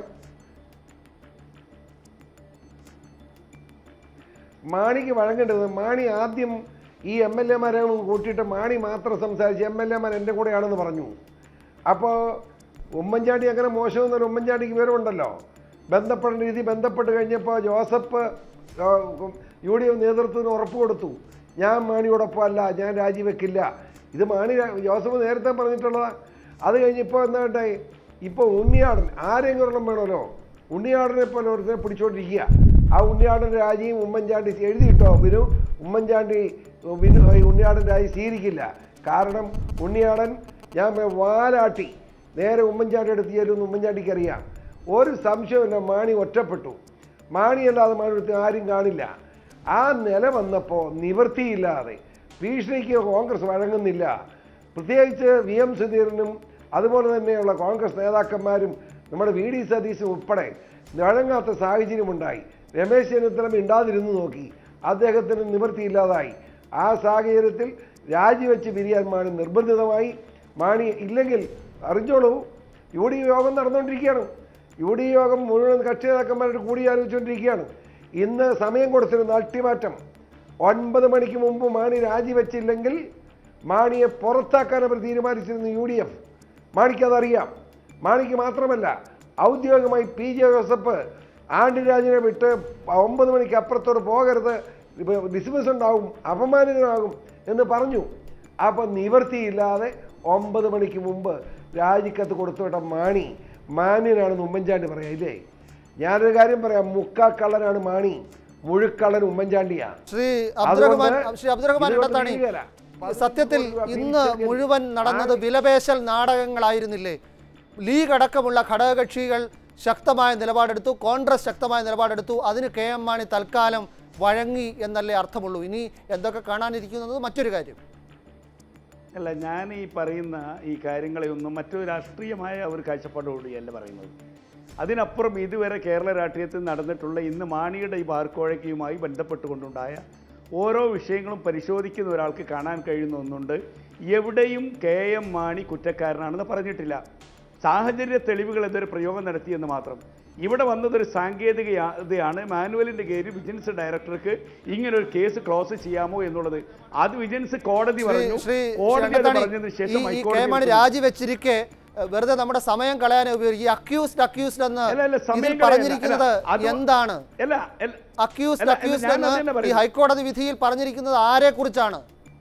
മാണിക്ക് വഴങ്ങേണ്ടത് മാണി ആദ്യം ഈ എം എൽ എമാരെ കൂട്ടിയിട്ട് മാണി മാത്രം സംസാരിച്ച് എം എൽ എമാർ എൻ്റെ കൂടെയാണെന്ന് പറഞ്ഞു അപ്പോൾ ഉമ്മൻചാണ്ടി അങ്ങനെ മോശമൊന്നുമല്ല ഉമ്മൻചാണ്ടിക്ക് വിവരമുണ്ടല്ലോ ബന്ധപ്പെടേണ്ട രീതി ബന്ധപ്പെട്ട് കഴിഞ്ഞപ്പോൾ ജോസഫ് ആ, യു ഡി എഫ് നേതൃത്വത്തിന് ഉറപ്പ് കൊടുത്തു ഞാൻ മാണിയോടൊപ്പം അല്ല ഞാൻ രാജിവെക്കില്ല ഇത് മാണി രാ- ജോസഫ് നേരത്തെ പറഞ്ഞിട്ടുള്ളതാ അത് കഴിഞ്ഞ് ഇപ്പോൾ എന്താ ഉണ്ടായി ഇപ്പോൾ ഉണ്ണിയാടൻ ആരെങ്കിലും വേണമല്ലോ ഉണ്ണിയാടനെ പോലെ ഒരുത്തനെ പിടിച്ചോണ്ടിരിക്കുക ആ ഉണ്ണിയാടൻ രാജിയും ഉമ്മൻചാണ്ടി എഴുതിയിട്ടോ ബിനു ഉമ്മൻചാണ്ടി ബിനു ഈ ഉണ്ണിയാടൻ രാജി സ്വീകരിക്കില്ല കാരണം ഉണ്ണിയാടൻ ഞാൻ പറയാം വാലാട്ടി നേരെ ഉമ്മൻചാണ്ടി അടുത്ത് ചെല്ലുമെന്ന് ഉമ്മൻചാണ്ടിക്ക് അറിയാം ഒരു സംശയമില്ല മാണി ഒറ്റപ്പെട്ടു മാണിയല്ലാതെ മാണി അടുത്ത് ആരും കാണില്ല ആ നില വന്നപ്പോൾ നിവൃത്തിയില്ലാതെ ഭീഷണിക്ക് കോൺഗ്രസ് വഴങ്ങുന്നില്ല പ്രത്യേകിച്ച് വി എം സുധീരനും അതുപോലെ തന്നെയുള്ള കോൺഗ്രസ് നേതാക്കന്മാരും നമ്മുടെ വി ഡി സതീശും ഉൾപ്പെടെ വഴങ്ങാത്ത സാഹചര്യമുണ്ടായി രമേശ് ചെന്നിത്തല മിണ്ടാതിരുന്നു നോക്കി അദ്ദേഹത്തിന് നിവൃത്തിയില്ലാതായി ആ സാഹചര്യത്തിൽ രാജിവെച്ച് പിരിയാൻ മാണി നിർബന്ധിതമായി മാണി ഇല്ലെങ്കിൽ അറിഞ്ഞോളൂ യു ഡി യോഗം നടന്നുകൊണ്ടിരിക്കുകയാണ് യു ഡി യോഗം മുഴുവൻ കക്ഷി നേതാക്കന്മാരുടെ കൂടിയാലോചിച്ചുകൊണ്ടിരിക്കുകയാണ് ഇന്ന് സമയം കൊടുത്തിരുന്ന അട്ടിമാറ്റം ഒൻപത് മണിക്ക് മുമ്പ് മാണി രാജിവെച്ചില്ലെങ്കിൽ മാണിയെ പുറത്താക്കാൻ അവർ തീരുമാനിച്ചിരുന്നു യു ഡി എഫ് മാണിക്ക് അതറിയാം മാണിക്ക് മാത്രമല്ല ഔദ്യോഗികമായി പി ജെ ജോസഫ് ആണ്ടിരാജിനെ വിട്ട് ഒമ്പത് മണിക്ക് അപ്പുറത്തോട് പോകരുത് ഡിസ്മിസ് ഉണ്ടാവും അപമാനിതനാകും എന്ന് പറഞ്ഞു അപ്പം നിവർത്തിയില്ലാതെ ഒമ്പത് മണിക്ക് മുമ്പ് രാജിക്കത്ത് കൊടുത്തുവിട്ട മാണി മാന്യനാണെന്ന് ഉമ്മൻചാണ്ടി പറയാം ഇല്ലേ ഞാനൊരു കാര്യം പറയാം മുക്കാക്കള്ളനാണ് മാണി മുഴുക്കള്ളൻ ഉമ്മൻചാണ്ടിയാ ശ്രീ അബ്ദുറഹ്മാൻ അതുകൊണ്ട് ശ്രീ അബ്ദുറഹ്മാൻ ഇതുകൊണ്ട് ഇടത്താണി വീഴുകയില്ല. സത്യത്തിൽ ഇന്ന് മുഴുവൻ നടന്നത് വിലപേശൽ നാടകങ്ങളായിരുന്നില്ലേ ലീഗ് അടക്കമുള്ള ഘടകകക്ഷികൾ ശക്തമായ നിലപാടെടുത്തു കോൺഗ്രസ് ശക്തമായ നിലപാടെടുത്തു അതിന് കെ എം മാണി തൽക്കാലം വഴങ്ങി എന്നല്ലേ അർത്ഥമുള്ളൂ ഇനി എന്തൊക്കെ കാണാനിരിക്കുന്നത് മറ്റൊരു കാര്യം അല്ല ഞാൻ ഈ പറയുന്ന ഈ കാര്യങ്ങളെയൊന്നും മറ്റൊരു രാഷ്ട്രീയമായ ഒരു കാഴ്ചപ്പാടോടുകൂടിയല്ല പറയുന്നത് അതിനപ്പുറം ഇതുവരെ കേരള രാഷ്ട്രീയത്തിൽ നടന്നിട്ടുള്ള ഇന്ന് മാണിയുടെ ഈ ബാർക്കോഴയ്ക്കയുമായി ബന്ധപ്പെട്ടുകൊണ്ടുണ്ടായ ഓരോ വിഷയങ്ങളും പരിശോധിക്കുന്ന ഒരാൾക്ക് കാണാൻ കഴിയുന്ന ഒന്നുണ്ട് എവിടെയും കെ എം മാണി കുറ്റക്കാരനാണെന്ന് പറഞ്ഞിട്ടില്ല സാഹചര്യ തെളിവുകൾ എന്നൊരു പ്രയോഗം നടത്തിയെന്ന് മാത്രം ഇവിടെ വന്നതൊരു സാങ്കേതികതയാണ് മാനുവലിൻ്റെ കീഴിൽ വിജിലൻസ് ഡയറക്ടർക്ക് ഇങ്ങനൊരു കേസ് ക്ലോസ് ചെയ്യാമോ എന്നുള്ളത് അത് വിജിലൻസ് കോടതി ശ്രീ പറഞ്ഞു ശ്രീ കോടതി അത് ശങ്കരനാണി, പറഞ്ഞതിന് ശേഷം ഈ- ഈ കെ ഹൈക്കോടതി മാണി രാജിവെച്ചിരിക്കെ ഏഹ്, വെറുതെ നമ്മുടെ സമയം കളയാൻ ഉപയോഗിക്കും ഈ അക്യൂസ്ഡ് അക്യൂസ്ഡ് എന്ന് അല്ല, അല്ല, സമയം ഇതിൽ കളയല്ല. പറഞ്ഞിരിക്കുന്നത് അല്ല, അത് എന്താണ് അല്ല അല്ല അക്യൂസ്ഡ് അല്ല, അക്യൂസ്ഡ് ഞാൻ എന്ന് അത് തന്നെ ഈ പറയുന്നത്. ഹൈക്കോടതി വിധിയിൽ പറഞ്ഞിരിക്കുന്നത് ആരെ കുറിച്ചാണ്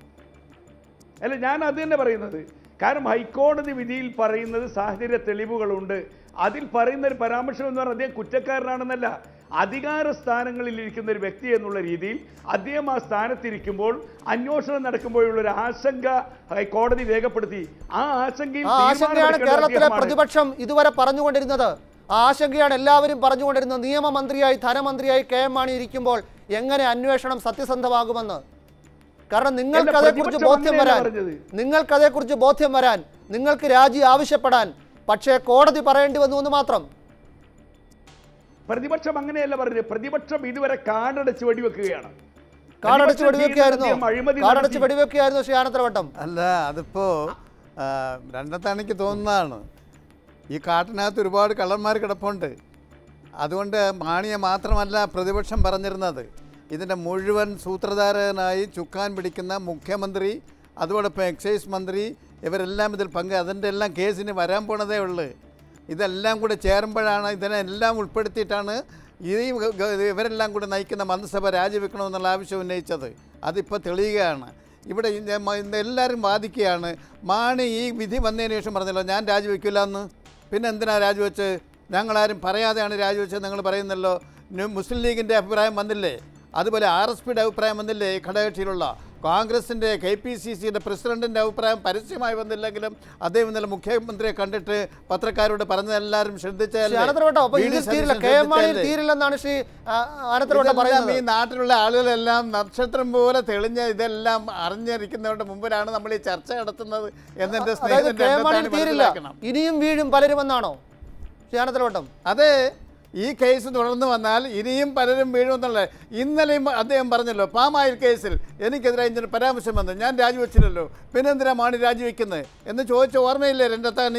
അല്ല ഞാൻ അത് തന്നെ പറയുന്നത് കാരണം ഹൈക്കോടതി വിധിയിൽ പറയുന്നത് സാഹചര്യ തെളിവുകളുണ്ട് അതിൽ പറയുന്ന ഒരു പരാമർശം എന്ന് പറഞ്ഞാൽ അദ്ദേഹം കുറ്റക്കാരനാണെന്നല്ല അധികാര സ്ഥാനങ്ങളിൽ ഇരിക്കുന്ന ഒരു വ്യക്തി എന്നുള്ള രീതിയിൽ അദ്ദേഹം ആ സ്ഥാനത്തിരിക്കുമ്പോൾ അന്വേഷണം നടക്കുമ്പോഴുള്ള ഒരു ആശങ്ക ഹൈക്കോടതി രേഖപ്പെടുത്തി ആ ആശങ്കയിൽ ആ ആശങ്കയാണ് തീരുമാനമെടുക്കേണ്ടത് കേരളത്തിലെ അദ്ദേഹമാണ്. പ്രതിപക്ഷം ഇതുവരെ പറഞ്ഞുകൊണ്ടിരുന്നത് ആ ആശങ്കയാണ് എല്ലാവരും പറഞ്ഞുകൊണ്ടിരുന്നത് നിയമമന്ത്രിയായി ധനമന്ത്രിയായി കെ എം മാണി ഇരിക്കുമ്പോൾ എങ്ങനെ അന്വേഷണം സത്യസന്ധമാകുമെന്ന് കാരണം നിങ്ങൾക്ക് അല്ല, അതേക്കുറിച്ച് പ്രതിപക്ഷം ബോധ്യം അങ്ങനെയല്ല വരാൻ പറഞ്ഞത്. നിങ്ങൾക്ക് അതേക്കുറിച്ച് ബോധ്യം വരാൻ നിങ്ങൾക്ക് രാജി ആവശ്യപ്പെടാൻ പക്ഷേ കോടതി പറയേണ്ടി വന്നു എന്ന് മാത്രം പ്രതിപക്ഷം അങ്ങനെയല്ല പറഞ്ഞത് പ്രതിപക്ഷം ഇതുവരെ കാടടച്ച് വെടിവെക്കുകയാണ് കാടടച്ച് പ്രതിപക്ഷം വെടിവെക്കുകയായിരുന്നു ചെയ്യുന്നത് അഴിമതി കാടടച്ച് നടത്തി. വെടിവെക്കുകയായിരുന്നു ശ്രീ ആനന്ദവട്ടം അല്ല അതിപ്പോ ആ, രണ്ടത്താണിക്ക് തോന്നുന്നതാണ് ഈ കാട്ടിനകത്ത് ഒരുപാട് കള്ളന്മാർ കിടപ്പുണ്ട് അതുകൊണ്ട് മാണിയെ മാത്രമല്ല പ്രതിപക്ഷം പറഞ്ഞിരുന്നത് ഇതിൻ്റെ മുഴുവൻ സൂത്രധാരനായി ചുക്കാൻ പിടിക്കുന്ന മുഖ്യമന്ത്രി അതോടൊപ്പം എക്സൈസ് മന്ത്രി ഇവരെല്ലാം ഇതിൽ പങ്ക് അതിൻ്റെ എല്ലാം കേസിന് വരാൻ പോണതേ ഉള്ളൂ ഇതെല്ലാം കൂടെ ചേരുമ്പോഴാണ് ഇതിനെല്ലാം ഉൾപ്പെടുത്തിയിട്ടാണ് ഈ ഗ- ഗ- ഇവരെല്ലാം കൂടെ നയിക്കുന്ന മന്ത്രിസഭ രാജിവെക്കണമെന്നുള്ള ആവശ്യം ഉന്നയിച്ചത് അതിപ്പോൾ തെളിയുകയാണ് ഇവിടെ ഇത് മ- ഇത് എല്ലാവരും വാദിക്കുകയാണ് മാണി ഈ വിധി വന്നതിന് ശേഷം പറഞ്ഞല്ലോ ഞാൻ രാജിവെക്കില്ല എന്ന് പിന്നെ എന്തിനാ രാജിവെച്ച് ഞങ്ങളാരും പറയാതെയാണ് രാജിവെച്ചത് നിങ്ങൾ പറയുന്നല്ലോ ന്യൂ- മുസ്ലിം ലീഗിൻ്റെ അഭിപ്രായം വന്നില്ലേ അതുപോലെ ആർ എസ് പിയുടെ അഭിപ്രായം വന്നില്ലേ ഈ ഘടകകക്ഷിയിലുള്ള കോൺഗ്രസിൻ്റെ കെ പി സി സിയുടെ പ്രസിഡന്റിൻ്റെ അഭിപ്രായം പരസ്യമായി വന്നില്ലെങ്കിലും അദ്ദേഹം ഇന്നലെ മുഖ്യമന്ത്രിയെ കണ്ടിട്ട് പത്രക്കാരോട് പറഞ്ഞതെല്ലാവരും ശ്രീ ശ്രദ്ധിച്ചതല്ലേ? ആനന്ദവട്ടം അപ്പൊ വി ഡി ഇതിൽ തീരില്ല സതീശൻ കെ എം മാണിയിൽ ശ്രദ്ധിച്ചതല്ലേ? തീരില്ലെന്നാണ് ശ്രീ ആ, ആനന്ദവട്ടം ഇതെല്ലാം പറയുന്നത് ഈ നാട്ടിലുള്ള ആളുകളെല്ലാം നക്ഷത്രം പോലെ തെളിഞ്ഞ ഇതെല്ലാം അറിഞ്ഞിരിക്കുന്നവരുടെ മുമ്പിലാണ് നമ്മൾ ഈ ചർച്ച നടത്തുന്നത് എന്നെന്റെ അതായത് സ്നേഹിതൻ കെ എം മാണിയിൽ രണ്ടത്താണി തീരില്ല മനസ്സിലാക്കണം ഇനിയും വീഴും പലരുമെന്നാണോ ശ്രീ ആനന്ദവട്ടം അതെ ഈ കേസ് തുടർന്ന് വന്നാൽ ഇനിയും പലരും വീഴുമെന്നുള്ളത് ഇന്നലെയും അദ്ദേഹം പറഞ്ഞല്ലോ പാമായിൽ കേസിൽ എനിക്കെതിരെ ഇതിന് പരാമർശം വന്നു ഞാൻ രാജിവെച്ചില്ലല്ലോ പിന്നെ എന്തിനാ മാണി രാജിവെക്കുന്നത് എന്ന് ചോദിച്ച ഓർമ്മയില്ലേ രണ്ടത്താണി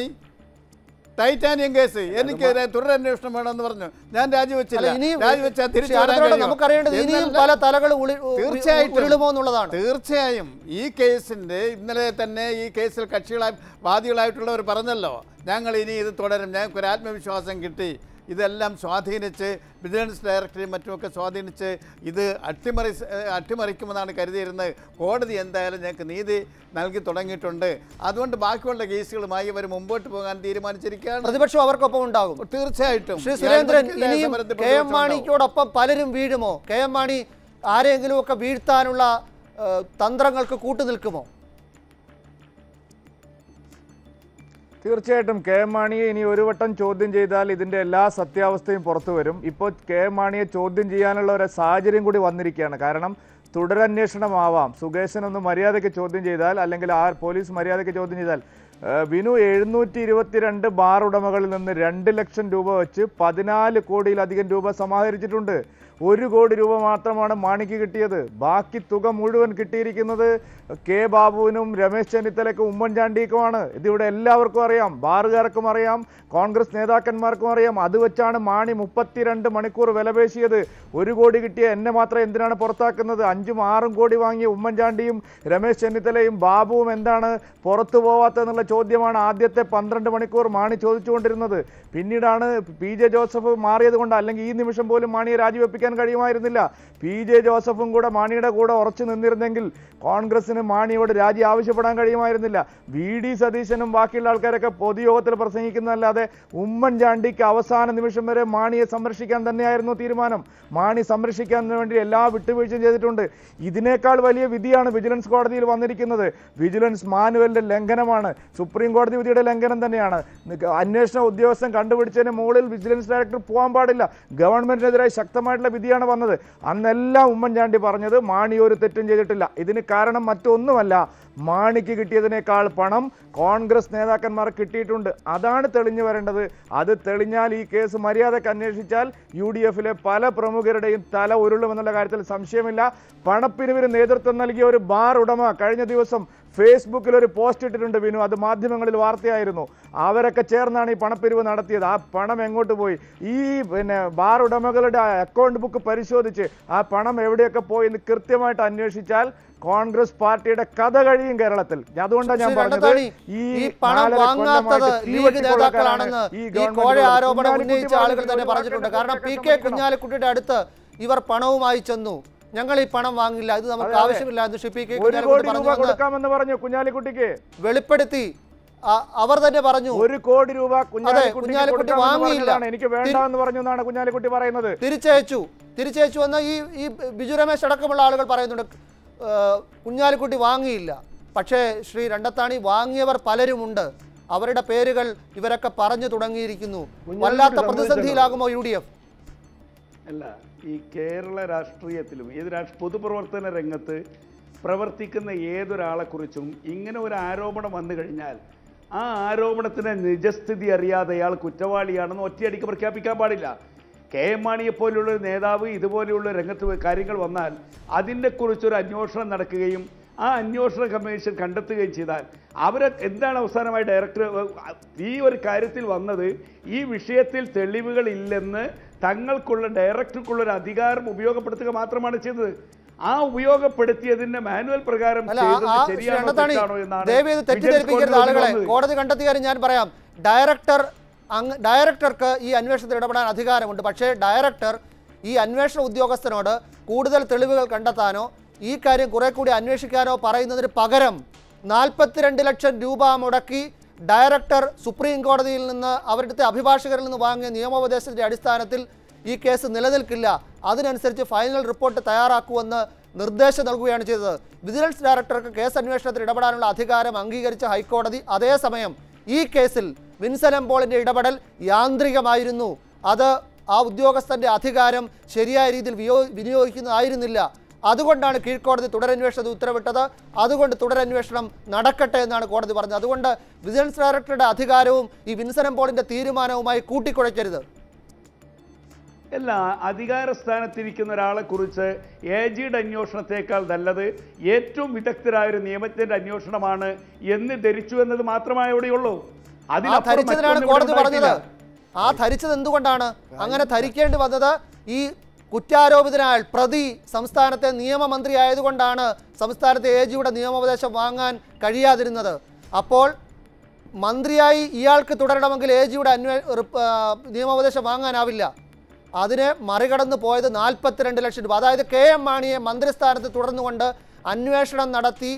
ടൈറ്റാനിയം കേസ് എനിക്കെതിരെ തുടരന്വേഷണം വേണമെന്ന് പറഞ്ഞു ഞാൻ രാജിവെച്ചില്ല അല്ല, ഇനിയും രാജിവെച്ചാൽ തിരിച്ചു ശ്രീ വരാൻ ആനന്ദവട്ടം കഴിയുമോ? നമുക്കറിയേണ്ടത് ഇനിയും എന്നല്ല- പല തലകൾ ഉളി- ഉ- തീർച്ചയായിട്ടും ഉരുളുമോ എന്നുള്ളതാണ് തീർച്ചയായും ഈ കേസിന്റെ ഇന്നലെ തന്നെ ഈ കേസിൽ കക്ഷികളായി വാദികളായിട്ടുള്ളവർ പറഞ്ഞല്ലോ ഞങ്ങൾ ഇനി ഇത് തുടരും ഞങ്ങൾക്ക് ഒരു ആത്മവിശ്വാസം കിട്ടി ഇതെല്ലാം സ്വാധീനിച്ച് വിജിലൻസ് ഡയറക്ടറേയും മറ്റുമൊക്കെ സ്വാധീനിച്ച് ഇത് അട്ടിമറി അട്ടിമറിക്കുമെന്നാണ് കരുതിയിരുന്നത് കോടതി എന്തായാലും ഞങ്ങൾക്ക് നീതി നൽകി തുടങ്ങിയിട്ടുണ്ട് അതുകൊണ്ട് ബാക്കിയുള്ള കേസുകളുമായി ഇവർ മുമ്പോട്ട് പോകാൻ തീരുമാനിച്ചിരിക്കുകയാണ് പ്രതിപക്ഷം അവർക്കൊപ്പം ഉണ്ടാകും തീർച്ചയായിട്ടും ശ്രീ സുരേന്ദ്രൻ ഈ അഴിമതിക്കെതിരായ ഇനിയും സമരത്തിൽ കെ എം പ്രതിപക്ഷം ഉണ്ടാവും. മാണിക്കോടൊപ്പം പലരും വീഴുമോ കെ എം മാണി ആരെങ്കിലുമൊക്കെ വീഴ്ത്താനുള്ള ഏഹ്, തന്ത്രങ്ങൾക്ക് കൂട്ടുനിൽക്കുമോ തീർച്ചയായിട്ടും കെ എം മാണിയെ ഇനി ഒരു വട്ടം ചോദ്യം ചെയ്താൽ ഇതിന്റെ എല്ലാ സത്യാവസ്ഥയും പുറത്തു വരും ഇപ്പോൾ കെ എം മാണിയെ ചോദ്യം ചെയ്യാനുള്ള ഒരു സാഹചര്യം കൂടി വന്നിരിക്കുകയാണ് കാരണം തുടരന്വേഷണമാവാം സുകേശൻ ഒന്ന് മര്യാദയ്ക്ക് ചോദ്യം ചെയ്താൽ അല്ലെങ്കിൽ ആ പോലീസ് മര്യാദയ്ക്ക് ചോദ്യം ചെയ്താൽ ഏഹ് വിനു എഴുന്നൂറ്റി ഇരുപത്തിരണ്ട് ബാർ ഉടമകളിൽ നിന്ന് രണ്ട് ലക്ഷം രൂപ വെച്ച് പതിനാല് കോടിയിലധികം രൂപ സമാഹരിച്ചിട്ടുണ്ട് ഒരു കോടി രൂപ മാത്രമാണ് മാണിക്ക് കിട്ടിയത് ബാക്കി തുക മുഴുവൻ കിട്ടിയിരിക്കുന്നത് കെ ബാബുവിനും രമേശ് ചെന്നിത്തലയ്ക്കും ഉമ്മൻചാണ്ടിക്കുമാണ് ഇതിവിടെ എല്ലാവർക്കും അറിയാം ബാറുകാർക്കും അറിയാം കോൺഗ്രസ് നേതാക്കന്മാർക്കും അറിയാം അത് വെച്ചാണ് മാണി മുപ്പത്തിരണ്ട് മണിക്കൂർ വിലപേശിയത് ഒരു കോടി കിട്ടിയ എന്നെ മാത്രം എന്തിനാണ് പുറത്താക്കുന്നത് അഞ്ചും ആറും കോടി വാങ്ങിയ ഉമ്മൻചാണ്ടിയും രമേശ് ചെന്നിത്തലയും ബാബുവും എന്താണ് പുറത്തു പോവാത്തതെന്നുള്ള ചോദ്യമാണ് ആദ്യത്തെ പന്ത്രണ്ട് മണിക്കൂർ മാണി ചോദിച്ചുകൊണ്ടിരുന്നത് പിന്നീടാണ് പി ജെ ജോസഫ് മാറിയത് കൊണ്ട് അല്ലെങ്കിൽ ഈ നിമിഷം പോലും മാണിയെ രാജിവെപ്പിക്കാൻ കഴിയുമായിരുന്നില്ല പി ജെ ജോസഫും കൂടെ മാണിയുടെ കൂടെ ഉറച്ചു നിന്നിരുന്നെങ്കിൽ കോൺഗ്രസിന് മാണിയോട് രാജി ആവശ്യപ്പെടാൻ കഴിയുമായിരുന്നില്ല വി ഡി സതീശനും ബാക്കിയുള്ള ആൾക്കാരൊക്കെ പൊതുയോഗത്തിൽ പ്രസംഗിക്കുന്നതല്ലാതെ ഉമ്മൻചാണ്ടിക്ക് അവസാന നിമിഷം വരെ മാണിയെ സംരക്ഷിക്കാൻ തന്നെയായിരുന്നു തീരുമാനം മാണി സംരക്ഷിക്കാൻ വേണ്ടി എല്ലാ വിട്ടുവീഴ്ചയും ചെയ്തിട്ടുണ്ട് ഇതിനേക്കാൾ വലിയ വിധിയാണ് വിജിലൻസ് കോടതിയിൽ വന്നിരിക്കുന്നത് വിജിലൻസ് മാനുവലിന്റെ ലംഘനമാണ് സുപ്രീം കോടതി വിധിയുടെ ലംഘനം തന്നെയാണ് നിക- അന്വേഷണ ഉദ്യോഗസ്ഥൻ കണ്ടുപിടിച്ചതിന് മുകളിൽ വിജിലൻസ് ഡയറക്ടർ പോകാൻ പാടില്ല ഗവൺമെന്റിനെതിരായി ശക്തമായിട്ടുള്ള വിധിയാണ് വന്നത് അന്നെല്ലാം ഉമ്മൻചാണ്ടി പറഞ്ഞത് മാണി ഒരു തെറ്റും ചെയ്തിട്ടില്ല ഇതിന് കാരണം മറ്റൊന്നുമല്ല മാണിക്ക് കിട്ടിയതിനേക്കാൾ പണം കോൺഗ്രസ് നേതാക്കന്മാർ കിട്ടിയിട്ടുണ്ട് അതാണ് തെളിഞ്ഞു വരേണ്ടത് അത് തെളിഞ്ഞാൽ ഈ കേസ് മര്യാദക്ക് അന്വേഷിച്ചാൽ യു ഡി എഫിലെ പല പ്രമുഖരുടെയും തല ഉരുളുമെന്നുള്ള കാര്യത്തിൽ സംശയമില്ല പണപ്പിരിവിന് നേതൃത്വം നൽകിയ ഒരു ബാർ ഉടമ കഴിഞ്ഞ ദിവസം ഫേസ്ബുക്കിൽ ഒരു പോസ്റ്റ് ഇട്ടിട്ടുണ്ട് വിനു അത് മാധ്യമങ്ങളിൽ വാർത്തയായിരുന്നു അവരൊക്കെ ചേർന്നാണ് ഈ പണപ്പിരിവ് നടത്തിയത് ആ പണം എങ്ങോട്ട് പോയി ഈ പിന്നെ ബാർ ഉടമകളുടെ അക്കൗണ്ട് ബുക്ക് പരിശോധിച്ച് ആ പണം എവിടെയൊക്കെ പോയി എന്ന് കൃത്യമായിട്ട് അന്വേഷിച്ചാൽ കോൺഗ്രസ് പാർട്ടിയുടെ കഥ കഴിയും കേരളത്തിൽ അതുകൊണ്ടാണ് ഞാൻ ശ്രീ പറഞ്ഞത് രണ്ടത്താണി, ഈ പണം നാലര വാങ്ങാത്തത് കൊല്ലമായിട്ട് ലീഗ് തീവട്ടിക്കൊള്ളക്കാരാണ് നേതാക്കളാണെന്ന് ഈ ഈ ഗവൺമെന്റ് കോഴ ഉള്ളത്. ആരോപണം കുഞ്ഞാലിക്കുട്ടി ഉന്നയിച്ച ആളുകൾ പറഞ്ഞത് തന്നെ ഒരു പറഞ്ഞിട്ടുണ്ട് വാക്കിന്റെ കാരണം പി സമ്മതിക്കണം. കെ കുഞ്ഞാലിക്കുട്ടിയുടെ അടുത്ത് ഇവർ പണവുമായി ചെന്നു ഞങ്ങൾ ഈ പണം വാങ്ങില്ല ഇത് നമുക്ക് അതെ, അതെ. ആവശ്യമില്ല എന്ന് ശ്രീ പി കെ ഒരു കുഞ്ഞാലിക്കുട്ടി കോടി രൂപ പറഞ്ഞു എന്ന് കൊടുക്കാമെന്ന് പറഞ്ഞു കുഞ്ഞാലിക്കുട്ടിക്ക് വെളിപ്പെടുത്തി ആ- അവർ തന്നെ പറഞ്ഞു ഒരു കോടി രൂപ അതെ കുഞ്ഞാലിക്കുട്ടിക്ക് കുഞ്ഞാലിക്കുട്ടി കൊടുക്കാമെന്ന് വാങ്ങിയില്ല പറഞ്ഞതാണ്. എനിക്ക് വേണ്ട എന്ന് പറഞ്ഞു എന്നാണ് കുഞ്ഞാലിക്കുട്ടി പറയുന്നത് തിരിച്ചയച്ചു തിരിച്ചയച്ചു എന്ന് ഈ ഈ ബിജു രമേശ് അടക്കമുള്ള ആളുകൾ പറയുന്നുണ്ട് ഏഹ് കുഞ്ഞാലിക്കുട്ടി വാങ്ങിയില്ല പക്ഷേ ശ്രീ രണ്ടത്താണി വാങ്ങിയവർ പലരുമുണ്ട് അവരുടെ പേരുകൾ ഇവരൊക്കെ പറഞ്ഞു തുടങ്ങിയിരിക്കുന്നു വല്ലാത്ത പ്രതിസന്ധിയിലാകുമോ യു ഡി എഫ് അല്ല ഈ കേരള രാഷ്ട്രീയത്തിലും ഏത് രാഷ്ട്ര പൊതുപ്രവർത്തന രംഗത്ത് പ്രവർത്തിക്കുന്ന ഏതൊരാളെക്കുറിച്ചും ഇങ്ങനെ ഒരു ആരോപണം വന്നു കഴിഞ്ഞാൽ ആ ആരോപണത്തിന് നിജസ്ഥിതി അറിയാതെ അയാൾ കുറ്റവാളിയാണെന്ന് ഒറ്റയടിക്ക് പ്രഖ്യാപിക്കാൻ പാടില്ല കെ എം മാണിയെ പോലെയുള്ള ഒരു നേതാവ് ഇതുപോലെയുള്ള രംഗത്ത് കാര്യങ്ങൾ വന്നാൽ അതിനെക്കുറിച്ചൊരു അന്വേഷണം നടക്കുകയും ആ അന്വേഷണ കമ്മീഷൻ കണ്ടെത്തുകയും ചെയ്താൽ അവരെ എന്താണ് അവസാനമായി ഡയറക്ടർ ഈ ഒരു കാര്യത്തിൽ വന്നത് ഈ വിഷയത്തിൽ തെളിവുകൾ ഇല്ലെന്ന് തങ്ങൾക്കുള്ള ഡയറക്ടർക്കുള്ള ഒരു അധികാരം ഉപയോഗപ്പെടുത്തുക മാത്രമാണ് ചെയ്തത് ആ ഉപയോഗപ്പെടുത്തിയതിന്റെ മാനുവൽ പ്രകാരം അല്ല ആ- ചെയ്തത് ആ ശരിയാണോ രണ്ടത്താണി തെറ്റാണോ എന്നാണ് ദയവ് ചെയ്ത് വിജിലൻസ് തെറ്റിദ്ധരിപ്പിക്കരുത് കോടതിയിൽ ആളുകളെ വന്നത്. കോടതി കണ്ടെത്തിയ കാര്യം ഞാൻ പറയാം ഡയറക്ടർ അങ്ങ് ഡയറക്ടർക്ക് ഈ അന്വേഷണത്തിൽ ഇടപെടാൻ അധികാരമുണ്ട് പക്ഷേ ഡയറക്ടർ ഈ അന്വേഷണ ഉദ്യോഗസ്ഥനോട് കൂടുതൽ തെളിവുകൾ കണ്ടെത്താനോ ഈ കാര്യം കുറെ കൂടി അന്വേഷിക്കാനോ പറയുന്നതിന് പകരം നാൽപ്പത്തിരണ്ട് ലക്ഷം രൂപ മുടക്കി ഡയറക്ടർ സുപ്രീം കോടതിയിൽ നിന്ന് അവരുടെ അഭിഭാഷകരിൽ നിന്ന് വാങ്ങിയ നിയമോപദേശത്തിന്റെ അടിസ്ഥാനത്തിൽ ഈ കേസ് നിലനിൽക്കില്ല അതിനനുസരിച്ച് ഫൈനൽ റിപ്പോർട്ട് തയ്യാറാക്കുമെന്ന് നിർദ്ദേശം നൽകുകയാണ് ചെയ്തത് വിജിലൻസ് ഡയറക്ടർക്ക് കേസ് അന്വേഷണത്തിൽ ഇടപെടാനുള്ള അധികാരം അംഗീകരിച്ച ഹൈക്കോടതി അതേസമയം ഈ കേസിൽ വിൻസൻ പോളിന്റെ ഇടപെടൽ യാന്ത്രികമായിരുന്നു അത് ആ ഉദ്യോഗസ്ഥന്റെ അധികാരം ശരിയായ രീതിയിൽ വിയോ വിനിയോഗിക്കുന്നതായിരുന്നില്ല അതുകൊണ്ടാണ് കീഴ്ക്കോടതി തുടരന്വേഷണത്തിന് ഉത്തരവിട്ടത് അതുകൊണ്ട് തുടരന്വേഷണം നടക്കട്ടെ എന്നാണ് കോടതി പറഞ്ഞത് അതുകൊണ്ട് വിജിലൻസ് ഡയറക്ടറുടെ അധികാരവും ഈ വിൻസൻ പോളിന്റെ തീരുമാനവുമായി കൂട്ടിക്കുഴയ്ക്കരുത് അല്ല അധികാര സ്ഥാനത്തിരിക്കുന്ന ഒരാളെ കുറിച്ച് എ ജിയുടെ അന്വേഷണത്തെക്കാൾ നല്ലത് ഏറ്റവും വിദഗ്ധരായ ഒരു നിയമത്തിന്റെ അന്വേഷണമാണ് എന്ന് ധരിച്ചു എന്നത് മാത്രമേ ഇവിടെയുള്ളൂ ആ അതിനപ്പുറം ധരിച്ചതിനാണ് മറ്റൊന്നും കോടതി ഇവിടെ പറഞ്ഞത് ഉണ്ടായിട്ടില്ല. ആ ധരിച്ചത് എന്തുകൊണ്ടാണ് അങ്ങനെ ധരിക്കേണ്ടി വന്നത് ഈ കുറ്റാരോപിതനായ പ്രതി സംസ്ഥാനത്തെ നിയമമന്ത്രി ആയതുകൊണ്ടാണ് സംസ്ഥാനത്തെ എ ജിയുടെ നിയമോപദേശം വാങ്ങാൻ കഴിയാതിരുന്നത് അപ്പോൾ മന്ത്രിയായി ഇയാൾക്ക് തുടരണമെങ്കിൽ എ ജിയുടെ അന്വേ റിപ്പ്- ആ, നിയമോപദേശം വാങ്ങാനാവില്ല അതിനെ മറികടന്ന് പോയത് നാൽപ്പത്തിരണ്ട് ലക്ഷം രൂപ അതായത് കെ എം മാണിയെ മന്ത്രിസ്ഥാനത്ത് തുടർന്നുകൊണ്ട് അന്വേഷണം നടത്തി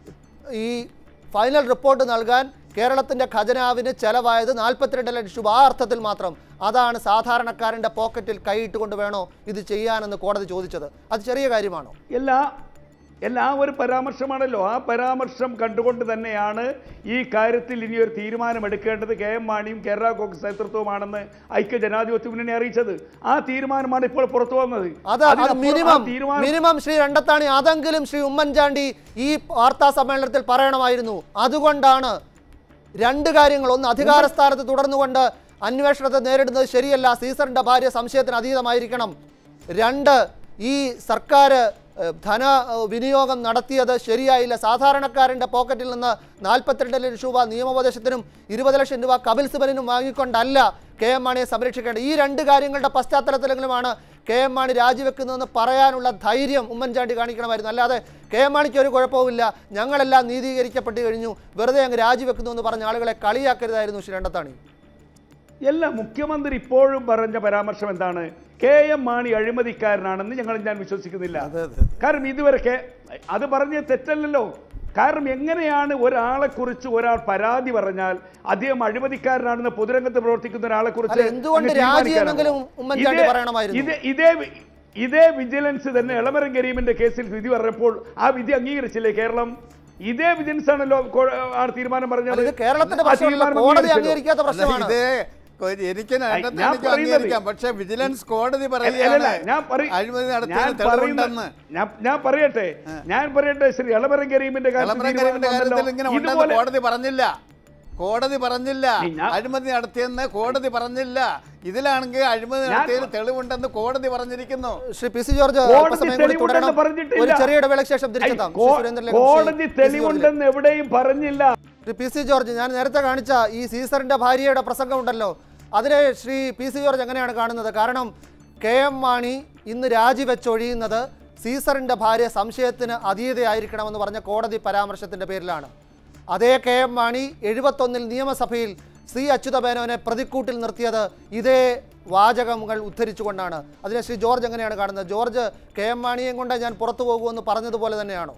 ഈ ഫൈനൽ റിപ്പോർട്ട് നൽകാൻ കേരളത്തിൻ്റെ ഖജനാവിന് ചെലവായത് നാൽപ്പത്തിരണ്ട് ലക്ഷം രൂപ ആ അർത്ഥത്തിൽ മാത്രം അതാണ് സാധാരണക്കാരൻ്റെ പോക്കറ്റിൽ കൈയിട്ടുകൊണ്ട് വേണോ ഇത് ചെയ്യാനെന്ന് കോടതി ചോദിച്ചത് അത് ചെറിയ കാര്യമാണോ എല്ലാ എല്ലാ ഒരു പരാമർശമാണല്ലോ ആ പരാമർശം കണ്ടുകൊണ്ട് തന്നെയാണ് ഈ കാര്യത്തിൽ ഇനി ഒരു തീരുമാനമെടുക്കേണ്ടത് കെ എം മാണിയും കേരള കോൺഗ്രസ് നേതൃത്വമാണെന്ന് ഐക്യ ജനാധിപത്യ മുന്നണി അറിയിച്ചത് ആ തീരുമാനമാണ് ഇപ്പോൾ പുറത്തു വന്നത് അത് അത് അതിനപ്പുറം ആ മിനിമം തീരുമാനം മിനിമം ശ്രീ രണ്ടത്താണി അതെങ്കിലും ശ്രീ ഉമ്മൻചാണ്ടി ഈ വാർത്താ സമ്മേളനത്തിൽ പറയണമായിരുന്നു അതുകൊണ്ടാണ് രണ്ട് കാര്യങ്ങൾ ഒന്ന് അധികാര സ്ഥാനത്ത് തുടർന്നുകൊണ്ട് അന്വേഷണത്തെ നേരിടുന്നത് ശരിയല്ല സീസറിന്റെ ഭാര്യ സംശയത്തിന് അതീതമായിരിക്കണം രണ്ട് ഈ സർക്കാർ ഏഹ്, ധന ഏഹ്, വിനിയോഗം നടത്തിയത് ശരിയായില്ല സാധാരണക്കാരൻ്റെ പോക്കറ്റിൽ നിന്ന് നാൽപ്പത്തിരണ്ട് ലക്ഷം രൂപ നിയമോപദേശത്തിനും ഇരുപത് ലക്ഷം രൂപ കപിൽ സിബലിനും വാങ്ങിക്കൊണ്ടല്ല കെ എം മാണിയെ സംരക്ഷിക്കേണ്ടത് ഈ രണ്ട് കാര്യങ്ങളുടെ പശ്ചാത്തലത്തിലെങ്കിലുമാണ് കെ എം മാണി രാജിവെക്കുന്നതെന്ന് പറയാനുള്ള ധൈര്യം ഉമ്മൻചാണ്ടി കാണിക്കണമായിരുന്നു അല്ലാതെ കെ എം മാണിക്ക് ഒരു കുഴപ്പവുമില്ല ഞങ്ങളെല്ലാം നീതീകരിക്കപ്പെട്ട് കഴിഞ്ഞു വെറുതെ അങ്ങ് രാജിവെക്കുന്നു എന്ന് പറഞ്ഞ ആളുകളെ കളിയാക്കരുതായിരുന്നു ശ്രീ രണ്ടത്താണി എല്ലാ മുഖ്യമന്ത്രി ഇപ്പോഴും പറഞ്ഞ പരാമർശം എന്താണ് കെ എം മാണി അഴിമതിക്കാരനാണെന്ന് ഞങ്ങൾ ഞാൻ വിശ്വസിക്കുന്നില്ല കാരണം ഇതുവരെ കെ- അത് പറഞ്ഞത് തെറ്റല്ലല്ലോ കാരണം എങ്ങനെയാണ് ഒരാളെ കുറിച്ച് ഒരാൾ പരാതി പറഞ്ഞാൽ അദ്ദേഹം അഴിമതിക്കാരനാണെന്ന് പൊതുരംഗത്ത് പ്രവർത്തിക്കുന്ന ഒരാളെ കുറിച്ച് അല്ല, എന്തുകൊണ്ട് അങ്ങ് രാജി തീരുമാനിക്കാനാണോ? എന്നെങ്കിലും ഉമ്മൻചാണ്ടി ഇതേ- പറയണമായിരുന്നു. ഇത് ഇതേ വി- ഇതേ വിജിലൻസ് തന്നെ എളമരം കരീമിന്റെ കേസിൽ വിധി പറഞ്ഞപ്പോൾ ആ വിധി അംഗീകരിച്ചില്ലേ കേരളം ഇതേ വിജിലൻസ് ആണല്ലോ കോ- ആ തീരുമാനം പറഞ്ഞത് ഇത് കേരളത്തിന്റെ ആ പ്രശ്നമല്ല, തീരുമാനം കോടതി അംഗീകരിച്ചല്ലോ. അംഗീകരിക്കാത്ത പ്രശ്നമാണ്. ഇത് എനിക്ക് ഞാൻ എനിക്ക് പറയുന്നത് അംഗീകരിക്കാം പക്ഷെ വിജിലൻസ് കോടതി അല്ല, അല്ല, പറയുകയാണ് ഞാൻ പറയ- അഴിമതി ഞാൻ നടത്തിയതിന് പറയുന്ന- തെളിവുണ്ടെന്ന് ഞാൻ- ഞാൻ പറയട്ടെ ഞാൻ പറയട്ടെ ശ്രീ എളമരം കരീമിന്റെ കാര്യത്തിൽ എളമരം തീരുമാനം കരീമിന്റെ കാര്യത്തിൽ വന്നല്ലോ. ഇങ്ങനെ ഉണ്ടെന്ന് ഇതുപോലെ കോടതി പറഞ്ഞില്ല കോടതി പറഞ്ഞില്ല അഴിമതി നടത്തിയെന്ന് കോടതി പറഞ്ഞില്ല ഇതിലാണെങ്കിൽ അഴിമതി ഞാൻ- നടത്തിയതിന് തെളിവുണ്ടെന്ന് കോടതി പറഞ്ഞിരിക്കുന്നു ശ്രീ പി സി ജോർജ് കോടതി അല്പസമയം കൂടി തെളിവുണ്ടെന്ന് തുടരണം. പറഞ്ഞിട്ടില്ല. ഒരു ചെറിയ ഇടവേളയ്ക്ക് ശേഷം തിരിച്ചെത്താം ശ്രീ കോ- സുരേന്ദ്രനിലേക്കും ശ്രീ കോടതി പി സി ജോർജിലേക്കും. തെളിവുണ്ടെന്ന് എവിടെയും പറഞ്ഞില്ല ശ്രീ പി സി ജോർജ് ഞാൻ നേരത്തെ കാണിച്ച ഈ സീസറിന്റെ ഭാര്യയുടെ പ്രസംഗം ഉണ്ടല്ലോ അതിനെ ശ്രീ പി സി ജോർജ് എങ്ങനെയാണ് കാണുന്നത് കാരണം കെ എം മാണി ഇന്ന് രാജിവെച്ചൊഴിയുന്നത് സീസറിന്റെ ഭാര്യ സംശയത്തിന് അതീതയായിരിക്കണമെന്ന് പറഞ്ഞ കോടതി പരാമർശത്തിന്റെ പേരിലാണ് അതേ കെ എം മാണി എഴുപത്തൊന്നിൽ നിയമസഭയിൽ സി അച്യുതമേനോനെ പ്രതിക്കൂട്ടിൽ നിർത്തിയത് ഇതേ വാചകങ്ങൾ ഉദ്ധരിച്ചുകൊണ്ടാണ് അതിനെ ശ്രീ ജോർജ് എങ്ങനെയാണ് കാണുന്നത് ജോർജ് കെ എം മാണിയെയും കൊണ്ട് ഞാൻ പുറത്തു പോകുമെന്ന് പറഞ്ഞതുപോലെ തന്നെയാണോ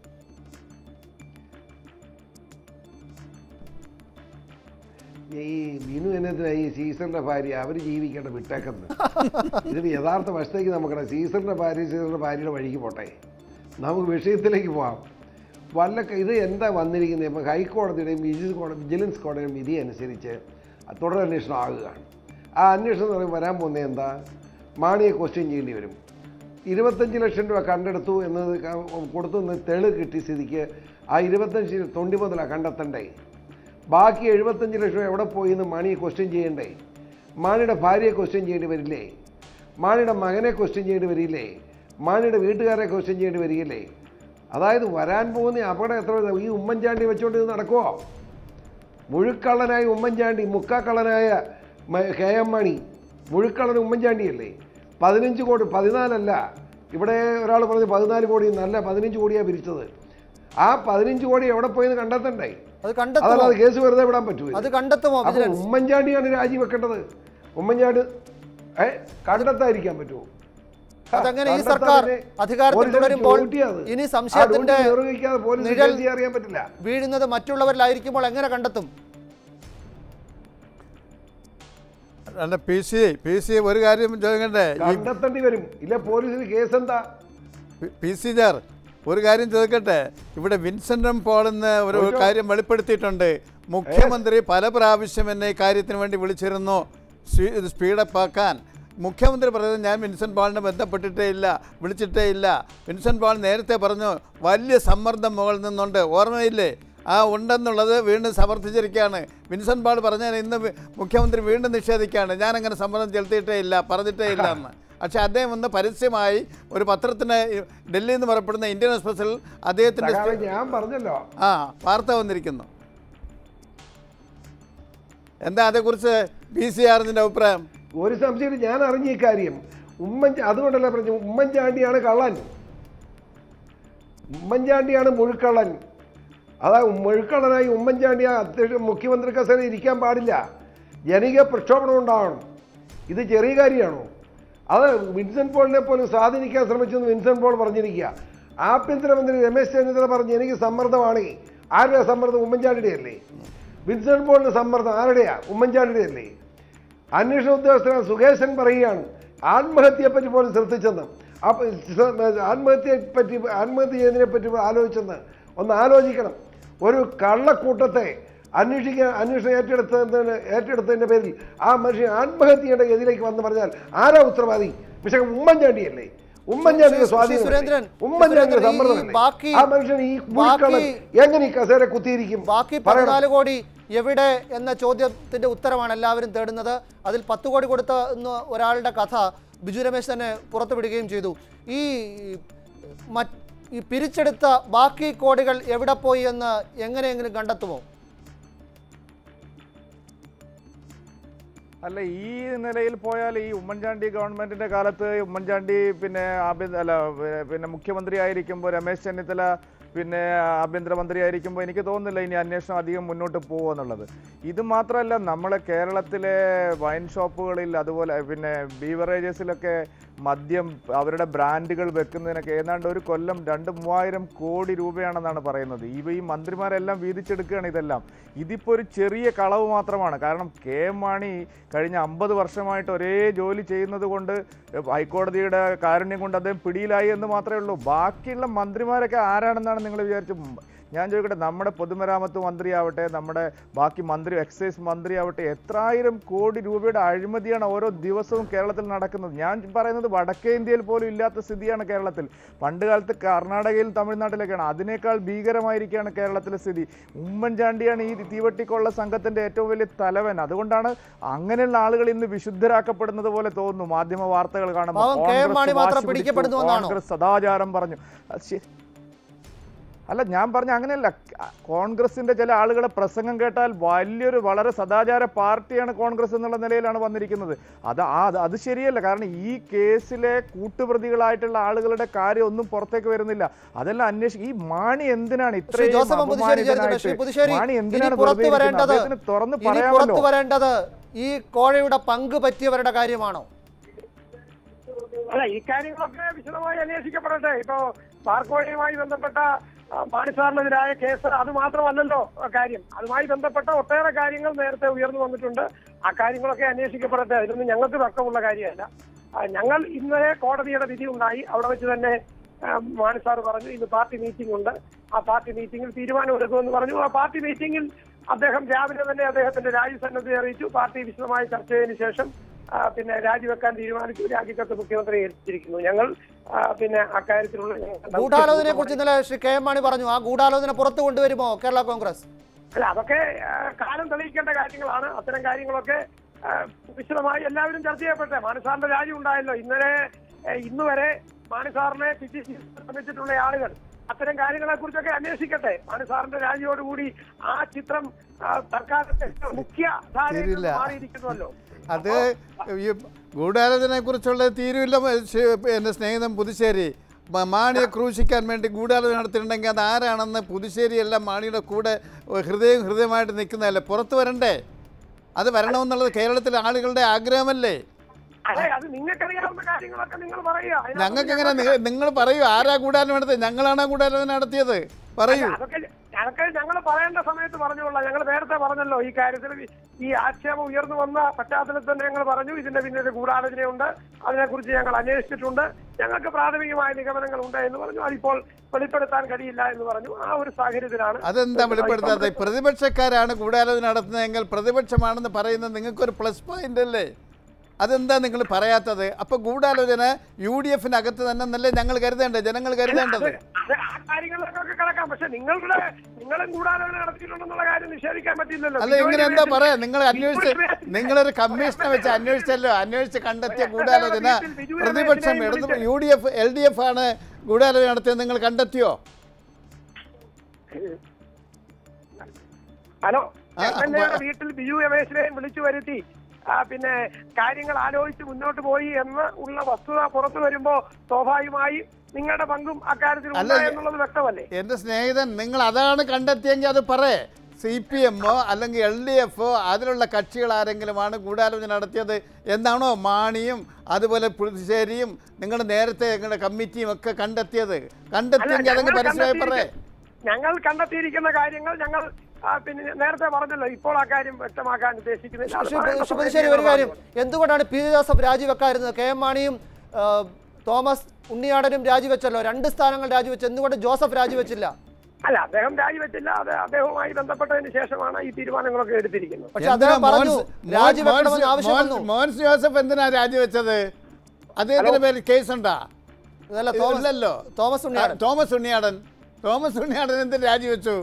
ഈ ബിനു എന്നതിനാ ഈ സീസറിന്റെ ഭാര്യ അവർ ജീവിക്കേണ്ട വിട്ടേക്കെന്ന് ഇതിന് യഥാർത്ഥ വശത്തേക്ക് നമുക്കറിയാം സീസറിന്റെ ഭാര്യ സീസറിന്റെ ഭാര്യയുടെ വഴിക്ക് പോട്ടെ നമുക്ക് വിഷയത്തിലേക്ക് പോവാം വല്ല ഇത് എന്താ വന്നിരിക്കുന്നത് ഇപ്പോൾ ഹൈക്കോടതിയുടെയും വിജിലൻസ് കോടതി വിജിലൻസ് കോടതിയുടെയും വിധി അനുസരിച്ച് തുടരന്വേഷണം ആകുകയാണ് ആ അന്വേഷണം എന്ന് പറയുമ്പോൾ വരാൻ പോകുന്നത് എന്താ മാണിയെ ക്വസ്റ്റ്യൻ ചെയ്യേണ്ടി വരും ഇരുപത്തഞ്ച് ലക്ഷം രൂപ കണ്ടെടുത്തു എന്നത് ക- കൊടുത്തു എന്ന് തെളിവ് കിട്ടിയ സ്ഥിതിക്ക് ആ ഇരുപത്തഞ്ച് തൊണ്ടി മുതലാണ് കണ്ടെത്തണ്ടേ ബാക്കി എഴുപത്തഞ്ച് ലക്ഷം രൂപ എവിടെ പോയി എന്ന് മാണിയെ ക്വസ്റ്റ്യൻ ചെയ്യണ്ടേ മാണിയുടെ ഭാര്യയെ ക്വസ്റ്റ്യൻ ചെയ്യേണ്ടി വരില്ലേ മാണിയുടെ മകനെ ക്വസ്റ്റ്യൻ ചെയ്യേണ്ടി വരില്ലേ മാണിയുടെ വീട്ടുകാരെ ക്വസ്റ്റ്യൻ ചെയ്യേണ്ടി വരികയില്ലേ അതായത് വരാൻ പോകുന്ന അപകടം എത്ര വലുതാ? ഈ ഉമ്മൻചാണ്ടി വെച്ചുകൊണ്ട് ഇത് നടക്കുമോ മുഴുക്കള്ളനായ ഉമ്മൻചാണ്ടി മുക്കാക്കള്ളനായ മ- കെ എം മണി മുഴുക്കള്ളൻ ഉമ്മൻചാണ്ടിയല്ലേ പതിനഞ്ച് കോടി പതിനാലല്ല ഇവിടെ ഒരാൾ പറഞ്ഞു പതിനാല് കോടി നല്ല പതിനഞ്ച് കോടിയാണ് പിരിച്ചത് ആ പതിനഞ്ച് കോടി എവിടെ പോയെന്ന് കണ്ടെത്തണ്ടേ അത് കണ്ടെത്തുമോ? അതല്ലാതെ കേസ് വെറുതെ വിടാൻ പറ്റുമോ അത് കണ്ടെത്തുമോ അപ്പൊ വിജിലൻസ്? ഉമ്മൻചാണ്ടിയാണ് രാജിവെക്കേണ്ടത് ഉമ്മൻചാണ്ടി ഏ കണ്ടെത്താതിരിക്കാൻ പറ്റുമോ അതങ്ങനെ ഈ കണ്ടെത്താൻ സർക്കാർ പിന്നെ അധികാരത്തിൽ പോലീസിന് തുടരുമ്പോൾ ഡ്യൂട്ടിയാണ്. ഇനി ആ സംശയത്തിന്റെ ഡ്യൂട്ടി നിർവഹിക്കാതെ പോലീസിന് നിഴൽ കേസ് ചെയ്യാൻ അറിയാൻ പറ്റില്ല വീഴുന്നത് മറ്റുള്ളവരിലായിരിക്കുമ്പോൾ എങ്ങനെ കണ്ടെത്തും അല്ല പി സി പി സി ഒരു കാര്യം ചോദിക്കണ്ടേ ഈ കണ്ടെത്തേണ്ടി വരും ഇല്ല പോലീസിന് കേസ് എന്താ പി സി ജാർ ഒരു കാര്യം ചോദിക്കട്ടെ ഇവിടെ വിൻസെന്റും പോളെന്ന് ഒരു ചോദിച്ചോ. കാര്യം വെളിപ്പെടുത്തിയിട്ടുണ്ട് മുഖ്യമന്ത്രി പല പ്രാവശ്യം എന്നെ ഈ കാര്യത്തിന് വേണ്ടി വിളിച്ചിരുന്നു സ്വീ- ഇത് സ്പീഡപ്പ് ആക്കാൻ മുഖ്യമന്ത്രി പറയുന്നത് ഞാൻ വിൻസെന്റ് പോളിനെ ബന്ധപ്പെട്ടിട്ടേ ഇല്ല വിളിച്ചിട്ടേ ഇല്ല വിൻസെന്റ് പോൾ നേരത്തെ പറഞ്ഞു വലിയ സമ്മർദ്ദം മുകളിൽ നിന്നുണ്ട് ഓർമ്മയില്ലേ ആ ഉണ്ടെന്നുള്ളത് വീണ്ടും സമർത്ഥിച്ചിരിക്കുകയാണ് വിൻസെന്റ് പാൾ പറഞ്ഞാൽ ഇന്ന് വി- മുഖ്യമന്ത്രി വീണ്ടും നിഷേധിക്കുകയാണ് ഞാൻ അങ്ങനെ സമ്മർദ്ദം ചെലുത്തിയിട്ടേ ഇല്ല പറഞ്ഞിട്ടേ ഇല്ല എന്ന് പക്ഷെ അദ്ദേഹം ഇന്ന് പരസ്യമായി ഒരു പത്രത്തിന് ഡൽഹിയിൽ നിന്ന് പുറപ്പെടുന്ന ഇന്ത്യൻ എക്സ്പ്രസിൽ അദ്ദേഹത്തിന്റെ സഖാവേ, ഞാൻ പറഞ്ഞല്ലോ ആ വാർത്ത വന്നിരിക്കുന്നു എന്താ അതേക്കുറിച്ച് ബി സി ആറിന്റെ അഭിപ്രായം ഒരു സംശയം ഞാൻ അറിഞ്ഞ ഈ കാര്യം ഉമ്മൻ അതുകൊണ്ടല്ല പറഞ്ഞു ഉമ്മൻചാണ്ടിയാണ് കള്ളൻ ഉമ്മൻചാണ്ടിയാണ് മുഴുക്കള്ളൻ അതാ മുഴുക്കള്ളനായി ഉമ്മൻചാണ്ടി ആ അധ്യക്ഷ മുഖ്യമന്ത്രി കസേര ഇരിക്കാൻ പാടില്ല ജനകീയ പ്രക്ഷോഭണം ഉണ്ടാവണം ഇത് ചെറിയ കാര്യമാണോ അത് വിൻസെന്റ് പോളിനെ പോലും സ്വാധീനിക്കാൻ ശ്രമിച്ചെന്ന് വിൻസെന്റ് പോൾ പറഞ്ഞിരിക്കുക ആഭ്യന്തരമന്ത്രി രമേശ് ചെന്നിത്തല പറഞ്ഞു എനിക്ക് സമ്മർദ്ദമാണ് ആരുടെ സമ്മർദ്ദം ഉമ്മൻചാണ്ടിയുടെ അല്ലേ വിൻസെന്റ് പോളിന് സമ്മർദ്ദം ആരുടെയാ ഉമ്മൻചാണ്ടിയുടെ അല്ലേ അന്വേഷണ ഉദ്യോഗസ്ഥനായ സുകേശൻ പറയുകയാണ് ആത്മഹത്യയെ പറ്റി പോലും ശ്രദ്ധിച്ചെന്ന് അപ്പൊ ആത്മഹത്യയെ പറ്റി ആത്മഹത്യ ചെയ്യുന്നതിനെ പറ്റി ആലോചിച്ചെന്ന് ഒന്ന് ആലോചിക്കണം ഒരു കള്ളക്കൂട്ടത്തെ അന്വേഷിക്കാൻ അന്വേഷണം ഏറ്റെടുത്തതിന് ഏറ്റെടുത്തതിന്റെ പേരിൽ ആ മനുഷ്യൻ ആത്മഹത്യയുടെ ഗതിയിലേക്ക് വന്ന് പറഞ്ഞാൽ ആരാ ഉത്തരവാദി പക്ഷേ ഉമ്മൻചാണ്ടിയല്ലേ ഉമ്മൻചാണ്ടിയുടെ ശ്രീ സ്വാധീനം സുരേന്ദ്രൻ, ഉമ്മൻചാണ്ടിയുടെ സുരേന്ദ്രൻ, ഈ സമ്മർദ്ദമല്ലേ ബാക്കി- ആ മനുഷ്യൻ ഈ മുഴുക്കള്ളൻ ബാക്കി- എങ്ങനെ ഈ കസേര കുത്തിയിരിക്കും ബാക്കി പറയണം. പതിനാല് കോടി എവിടെ എന്ന ചോദ്യത്തിന്റെ ഉത്തരമാണ് എല്ലാവരും തേടുന്നത് അതിൽ പത്ത് കോടി കൊടുത്ത എന്ന് ഒരാളുടെ കഥ ബിജു രമേശ് തന്നെ പുറത്തുവിടുകയും ചെയ്തു ഈ മറ്റ് ഈ പിരിച്ചെടുത്ത ബാക്കി കോടികൾ എവിടെ പോയി എന്ന് എങ്ങനെയെങ്കിലും കണ്ടെത്തുമോ അല്ല ഈ നിലയിൽ പോയാൽ ഈ ഉമ്മൻചാണ്ടി ഗവൺമെന്റിന്റെ കാലത്ത് ഉമ്മൻചാണ്ടി പിന്നെ ആഭ്യന്തര അല്ല പി- പിന്നെ മുഖ്യമന്ത്രി ആയിരിക്കുമ്പോൾ രമേശ് ചെന്നിത്തല പിന്നെ ആഭ്യന്തരമന്ത്രി ആയിരിക്കുമ്പോൾ എനിക്ക് തോന്നുന്നില്ല ഇനി അന്വേഷണം അധികം മുന്നോട്ട് പോകുമെന്നുള്ളത് ഇത് മാത്രമല്ല നമ്മളെ കേരളത്തിലെ വൈൻ ഷോപ്പുകളിൽ അതുപോലെ പിന്നെ ബീവറേജസിലൊക്കെ മദ്യം അവരുടെ ബ്രാൻഡുകൾ വെക്കുന്നതിനൊക്കെ ഏതാണ്ട് ഒരു കൊല്ലം രണ്ട് മൂവായിരം കോടി രൂപയാണെന്നാണ് പറയുന്നത് ഇവ ഈ മന്ത്രിമാരെല്ലാം വീതിച്ചെടുക്കുകയാണ് ഇതെല്ലാം ഇതിപ്പോൾ ഒരു ചെറിയ കളവ് മാത്രമാണ് കാരണം കെ എം മാണി കഴിഞ്ഞ അമ്പത് വർഷമായിട്ട് ഒരേ ജോലി ചെയ്യുന്നത് കൊണ്ട് ഹൈക്കോടതിയുടെ കാരുണ്യം കൊണ്ട് അദ്ദേഹം പിടിയിലായി എന്ന് മാത്രമേ ഉള്ളൂ ബാക്കിയുള്ള മന്ത്രിമാരൊക്കെ ആരാണെന്നാണ് നിങ്ങൾ വിചാരിച്ചു ഞാൻ ചോദിക്കട്ടെ നമ്മുടെ പൊതുമരാമത്ത് മന്ത്രിയാവട്ടെ നമ്മുടെ ബാക്കി മന്ത്രി എക്സൈസ് മന്ത്രിയാവട്ടെ എത്രായിരം കോടി രൂപയുടെ അഴിമതിയാണ് ഓരോ ദിവസവും കേരളത്തിൽ നടക്കുന്നത് ഞാൻ പറയുന്നത് വടക്കേ ഇന്ത്യയിൽ പോലും ഇല്ലാത്ത സ്ഥിതിയാണ് കേരളത്തിൽ പണ്ട് കാലത്ത് കർണാടകയിൽ തമിഴ്നാട്ടിലൊക്കെയാണ് അതിനേക്കാൾ ഭീകരമായിരിക്കുകയാണ് കേരളത്തിലെ സ്ഥിതി ഉമ്മൻചാണ്ടിയാണ് ഈ തീവട്ടിക്കൊള്ള സംഘത്തിന്റെ ഏറ്റവും വലിയ തലവൻ അതുകൊണ്ടാണ് അങ്ങനെയുള്ള ആളുകൾ ഇന്ന് വിശുദ്ധരാക്കപ്പെടുന്നത് പോലെ തോന്നുന്നു മാധ്യമ വാർത്തകൾ കാണുമ്പോൾ പാവം കെ. എം. മാണി കോൺഗ്രസ് മാത്രം വാശി പിടിച്ചു, പിടിക്കപ്പെടുന്നു എന്നാണോ? കോൺഗ്രസ് സദാചാരം പറഞ്ഞു അത് ശരി അല്ല ഞാൻ പറഞ്ഞ അങ്ങനെയല്ല കോൺഗ്രസിന്റെ ചില ആളുകളെ പ്രസംഗം കേട്ടാൽ വലിയൊരു വളരെ സദാചാര പാർട്ടിയാണ് കോൺഗ്രസ് എന്നുള്ള നിലയിലാണ് വന്നിരിക്കുന്നത് അത് ആ അത് അത് ശരിയല്ല കാരണം ഈ കേസിലെ കൂട്ടുപ്രതികളായിട്ടുള്ള ആളുകളുടെ കാര്യം ഒന്നും പുറത്തേക്ക് വരുന്നില്ല അതെല്ലാം അന്വേഷിക്കും ഈ മാണി എന്തിനാണ് ശ്രീ ഇത്രയും ജോസഫ് പുതുശ്ശേരി ചേരുന്നുണ്ട് ശ്രീ അപമാനിതനായിട്ട് പുതുശ്ശേരി മാണി ഇനി എന്തിനാണ് പുറത്തു വെറുതെ വരേണ്ടത് ഇരിക്കുന്നത്? അദ്ദേഹത്തിന് തുറന്ന് ഇനി പറയാമല്ലോ പുറത്തു വരേണ്ടത് ഈ കോഴയുടെ പങ്ക് പറ്റിയവരുടെ കാര്യമാണോ അല്ല ഈ കാര്യങ്ങളൊക്കെ വിശദമായി അന്വേഷിക്കപ്പെടട്ടെ ഇപ്പോ ബാർക്കോഴയുമായി ബന്ധപ്പെട്ട ആ, മാണിസാറിനെതിരായ കേസ് അത് മാത്രമല്ലല്ലോ ആ കാര്യം അതുമായി ബന്ധപ്പെട്ട ഒട്ടേറെ കാര്യങ്ങൾ നേരത്തെ ഉയർന്നു വന്നിട്ടുണ്ട് ആ കാര്യങ്ങളൊക്കെ അന്വേഷിക്കപ്പെടട്ടെ അതിലൊന്നും ഞങ്ങൾക്ക് തർക്കമുള്ള കാര്യമല്ല ആ, ഞങ്ങൾ ഇന്നലെ കോടതിയുടെ വിധി ഉണ്ടായി അവിടെ വെച്ച് തന്നെ ആ, മാണിസാർ പറഞ്ഞു ഇന്ന് പാർട്ടി മീറ്റിംഗ് ഉണ്ട് ആ പാർട്ടി മീറ്റിംഗിൽ തീരുമാനം എടുക്കുമെന്ന് പറഞ്ഞു ആ പാർട്ടി മീറ്റിംഗിൽ അദ്ദേഹം രാവിലെ തന്നെ അദ്ദേഹത്തിന്റെ രാജ്യസന്നദ്ധ അറിയിച്ചു പാർട്ടി വിശദമായി ചർച്ച ചെയ്തതിനു ശേഷം ആ, പിന്നെ രാജിവെക്കാൻ തീരുമാനിച്ചു രാജിക്കത്ത് മുഖ്യമന്ത്രി ഏൽപ്പിച്ചിരിക്കുന്നു ഞങ്ങൾ ആ, പിന്നെ അക്കാര്യത്തിലുള്ള ഞങ്ങളുടെ ഗൂഢാലോചനയെ കുറിച്ച് ഇന്നലെ ശ്രീ കെ എം മാണി പറഞ്ഞു ആ ഗൂഢാലോചന പുറത്തു കൊണ്ടുവരുമോ കേരള കോൺഗ്രസ് അല്ല അതൊക്കെ ആ, കാലം തെളിയിക്കേണ്ട കാര്യങ്ങളാണ് അത്തരം കാര്യങ്ങളൊക്കെ ആ, വിശദമായി എല്ലാവരും ചർച്ച ചെയ്യപ്പെട്ടെ മാണിസാറിന്റെ രാജി ഉണ്ടായല്ലോ ഇന്നലെ ഏ, ഇന്ന് വരെ മാണിസാറിനെ പിറ്റിച്ച് ശ്രമിച്ചിട്ടുള്ള ആളുകൾ അത്തരം കാര്യങ്ങളെ കുറിച്ചൊക്കെ അന്വേഷിക്കട്ടെ മാണിസാറിന്റെ രാജിയോടുകൂടി ആ ചിത്രം ആ, തൽക്കാലത്തെ മുഖ്യ ധാരയിൽ നിന്ന് ശരിയില്ല. മാറിയിരിക്കുന്നുവല്ലോ അത് ഈ ഗൂഢാലോചനയെ കുറിച്ചുള്ള തീരുമില്ല എൻ്റെ സ്നേഹിതൻ പുതുശ്ശേരി മ- മാണിയെ ക്രൂശിക്കാൻ വേണ്ടി ഗൂഢാലോചന നടത്തിയിട്ടുണ്ടെങ്കിൽ അത് ആരാണെന്ന് പുതുശ്ശേരി എല്ലാം മാണിയുടെ കൂടെ ഹൃദയം ഹൃദയമായിട്ട് നിൽക്കുന്നതല്ലേ പുറത്ത് വരണ്ടേ അത് വരണമെന്നുള്ളത് കേരളത്തിലെ ആളുകളുടെ ആഗ്രഹമല്ലേ അതെ അത് നിങ്ങൾക്കറിയാവുന്ന കാര്യങ്ങളൊക്കെ നിങ്ങൾ പറയുക അതിനകത്ത് ഞങ്ങൾക്ക് എങ്ങനെ നിങ്ങൾ പറയൂ ആരാ ഗൂഢാലോചന നടത്തിയത് ഞങ്ങളാണ് ആ ഗൂഢാലോചന നടത്തിയത് പറയൂ അതൊക്കെ അതൊക്കെ ഞങ്ങൾ പറയേണ്ട സമയത്ത് പറഞ്ഞുകൊള്ളാം ഞങ്ങൾ നേരത്തെ പറഞ്ഞല്ലോ ഈ കാര്യത്തിൽ ഈ ആക്ഷേപം ഉയർന്നു വന്ന പശ്ചാത്തലത്തിൽ തന്നെ ഞങ്ങൾ പറഞ്ഞു ഇതിന്റെ പിന്നിൽ ഒരു ഗൂഢാലോചനയുണ്ട് അതിനെക്കുറിച്ച് ഞങ്ങൾ അന്വേഷിച്ചിട്ടുണ്ട് ഞങ്ങൾക്ക് പ്രാഥമികമായ നിഗമനങ്ങൾ ഉണ്ട് എന്ന് പറഞ്ഞു അതിപ്പോൾ വെളിപ്പെടുത്താൻ കഴിയില്ല എന്ന് പറഞ്ഞു ആ ഒരു സാഹചര്യത്തിലാണ് അതെന്താ വെളിപ്പെടുത്താതെ പ്രതിപക്ഷക്കാരാണ് ഗൂഢാലോചന നടത്തുന്നതെങ്കിൽ പ്രതിപക്ഷമാണെന്ന് പറയുന്നത് നിങ്ങൾക്കൊരു പ്ലസ് പോയിന്റ് അല്ലേ അതെന്താ നിങ്ങൾ പറയാത്തത് അപ്പൊ ഗൂഢാലോചന യു ഡി എഫിനകത്ത് തന്നെ എന്നല്ലേ ഞങ്ങൾ കരുതേണ്ടത് ജനങ്ങൾ കരുതേണ്ടത് അത് ആ കാര്യങ്ങളിലേക്കൊക്കെ കിടക്കാം പക്ഷെ നിങ്ങളുടെ നിങ്ങളും ഗൂഢാലോചന നടത്തിയിട്ടുണ്ടെന്നുള്ള കാര്യം നിഷേധിക്കാൻ പറ്റില്ലല്ലോ അല്ല ഇങ്ങനെ എന്താ പറയാ നിങ്ങൾ അന്വേഷിച്ച് നിങ്ങളൊരു കമ്മീഷനെ വെച്ച് അന്വേഷിച്ചല്ലോ അന്വേഷിച്ച് കണ്ടെത്തിയ ഗൂഢാലോചന പ്രതിപക്ഷം ഇടതു U D F L D F ആണ് ഗൂഢാലോചന നടത്തിയത് നിങ്ങൾ കണ്ടെത്തിയോ ഹലോ ആ, എം എൽ എയുടെ വീട്ടിൽ ബിജു രമേശിനെയും വിളിച്ചു വരുത്തി ആ, പിന്നെ കാര്യങ്ങൾ ആലോചിച്ച് മുന്നോട്ട് പോയി എന്ന് ഉള്ള വസ്തുത പുറത്തു വരുമ്പോ സ്വാഭാവികമായും നിങ്ങളുടെ പങ്കും അക്കാര്യത്തിൽ അല്ല, ഉണ്ട് എന്നുള്ളത് വ്യക്തമല്ലേ എൻ്റെ സ്നേഹിതൻ നിങ്ങൾ അതാണ് കണ്ടെത്തിയെങ്കിൽ അത് പറയേ സി പി എമ്മോ അല്ലെങ്കിൽ എൽ ഡി എഫോ അതിലുള്ള കക്ഷികൾ ആരെങ്കിലുമാണ് ഗൂഢാലോചന നടത്തിയത് എന്നാണോ മാണിയും അതുപോലെ പുതുശ്ശേരിയും നിങ്ങൾ നേരത്തെ നിങ്ങളുടെ കമ്മിറ്റിയും ഒക്കെ കണ്ടെത്തിയത് കണ്ടെത്തിയെങ്കിൽ അതങ്ങ് ഞങ്ങൾ പരസ്യമായി പറയേ കണ്ടെത്തിയിരിക്കുന്ന- ഞങ്ങൾ കണ്ടെത്തിയിരിക്കുന്ന കാര്യങ്ങൾ ഞങ്ങൾ ആ, പിന്നെ നേരത്തെ പറഞ്ഞല്ലോ ഇപ്പോൾ ആ കാര്യം വ്യക്തമാക്കാൻ ഉദ്ദേശിക്കുന്നില്ല അത് ശ്രീ പറയേണ്ട ശ്രീ സമയത്ത് പുതുശ്ശേരി ഞങ്ങൾ ഒരു കാര്യം പറഞ്ഞു. എന്തുകൊണ്ടാണ് പി ജോസഫ് രാജിവെക്കാതിരുന്നത് കെ എം മാണിയും ആ, തോമസ് ഉണ്ണിയാടനും രാജിവെച്ചല്ലോ രണ്ട് സ്ഥാനങ്ങൾ രാജിവെച്ച് എന്തുകൊണ്ട് ജോസഫ് രാജിവെച്ചില്ല അല്ല അദ്ദേഹം രാജിവെച്ചില്ല അത് അദ്ദേഹവുമായി ബന്ധപ്പെട്ടതിന് ശേഷമാണ് ഈ തീരുമാനങ്ങളൊക്കെ എടുത്തിരിക്കുന്നത് പക്ഷെ അദ്ദേഹം പറഞ്ഞു രാജിവെക്കണമെന്ന് ആവശ്യം വന്നു മോൻസ് ജോസഫ് എന്തിനാ രാജിവെച്ചത് അദ്ദേഹത്തിന്റെ പേരിൽ കേസുണ്ടാ അതല്ല, തോമസ്- ഇല്ലല്ലോ തോമസ് ഉണ്ണിയാടൻ. ആ, തോമസ് ഉണ്ണിയാടൻ തോമസ് ഉണ്ണിയാടൻ എന്തിന് രാജിവെച്ചു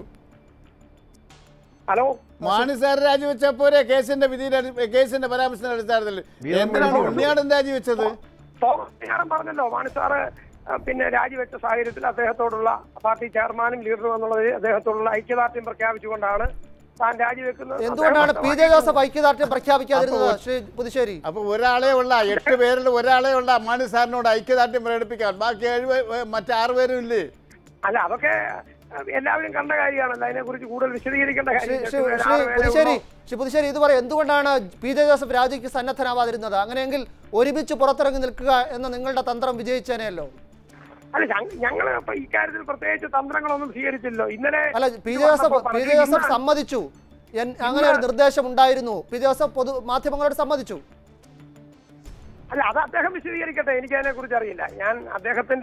ഹലോ മാണി സാർ രാജിവെച്ച പോരെ കേസിന്റെ വിധിയുടെ അടി- കേസിന്റെ പരാമർശത്തിന്റെ അടിസ്ഥാനത്തിൽ എന്തിനാണ് ഉണ്ണിയാടൻ രാജിവെച്ചത് തോമസ് ഉണ്ണിയാടൻ പറഞ്ഞല്ലോ മാണി സാറ് ആ, പിന്നെ രാജിവെച്ച സാഹചര്യത്തിൽ അദ്ദേഹത്തോടുള്ള പാർട്ടി ചെയർമാനും ലീഡറും എന്നുള്ളത് അദ്ദേഹത്തോടുള്ള ഐക്യദാർഢ്യം പ്രഖ്യാപിച്ചുകൊണ്ടാണ് താൻ രാജിവെക്കുന്നത് എന്തുകൊണ്ടാണ് പി ജെ ജോസഫ് ഐക്യദാർഢ്യം പ്രഖ്യാപിക്കാതിരുന്നത് അപ്പൊ- ശ്രീ പുതുശ്ശേരി അപ്പൊ ഒരാളെ ഉള്ള എട്ട് പേരിൽ ഒരാളെ ഉള്ള മാണി സാറിനോട് ഐക്യദാർഢ്യം പ്രകടിപ്പിക്കാൻ ബാക്കി ഏഴ് പേ- മറ്റാറ് പേരും ഇല്ലേ അല്ല അതൊക്കെ ആ, എല്ലാവരും കണ്ട കാര്യമാണല്ലോ അതിനെക്കുറിച്ച് കൂടുതൽ വിശദീകരിക്കേണ്ട ശ്രീ കാര്യം ശ്രീ എട്ട് ശ്രീ പേര്, ആറ് പേരേ പുതുശ്ശേരി ഉള്ളൂ. ശ്രീ പുതുശ്ശേരി ഇത് പറയും എന്തുകൊണ്ടാണ് പി ജെ ജോസഫ് രാജിക്ക് സന്നദ്ധനാവാതിരുന്നത് അങ്ങനെയെങ്കിൽ ഒരുമിച്ച് പുറത്തിറങ്ങി നിൽക്കുക എന്ന നിങ്ങളുടെ തന്ത്രം വിജയിച്ചേനെയല്ലോ അല്ല ഞങ്ങൾ ഇക്കാര്യത്തിൽ പ്രത്യേകിച്ച് തന്ത്രങ്ങളൊന്നും സ്വീകരിച്ചില്ലോ ഇന്നലെ അല്ല P J Joseph P J Joseph സമ്മതിച്ചു എൻ- അങ്ങനെ ഒരു നിർദ്ദേശം ഉണ്ടായിരുന്നു പി ജെ ജോസഫ് പൊതു മാധ്യമങ്ങളോട് സമ്മതിച്ചു അല്ല അത് അദ്ദേഹം വിശദീകരിക്കട്ടെ എനിക്ക് അതിനെ കുറിച്ച് അറിയില്ല ഞാൻ അദ്ദേഹത്തിന്റെ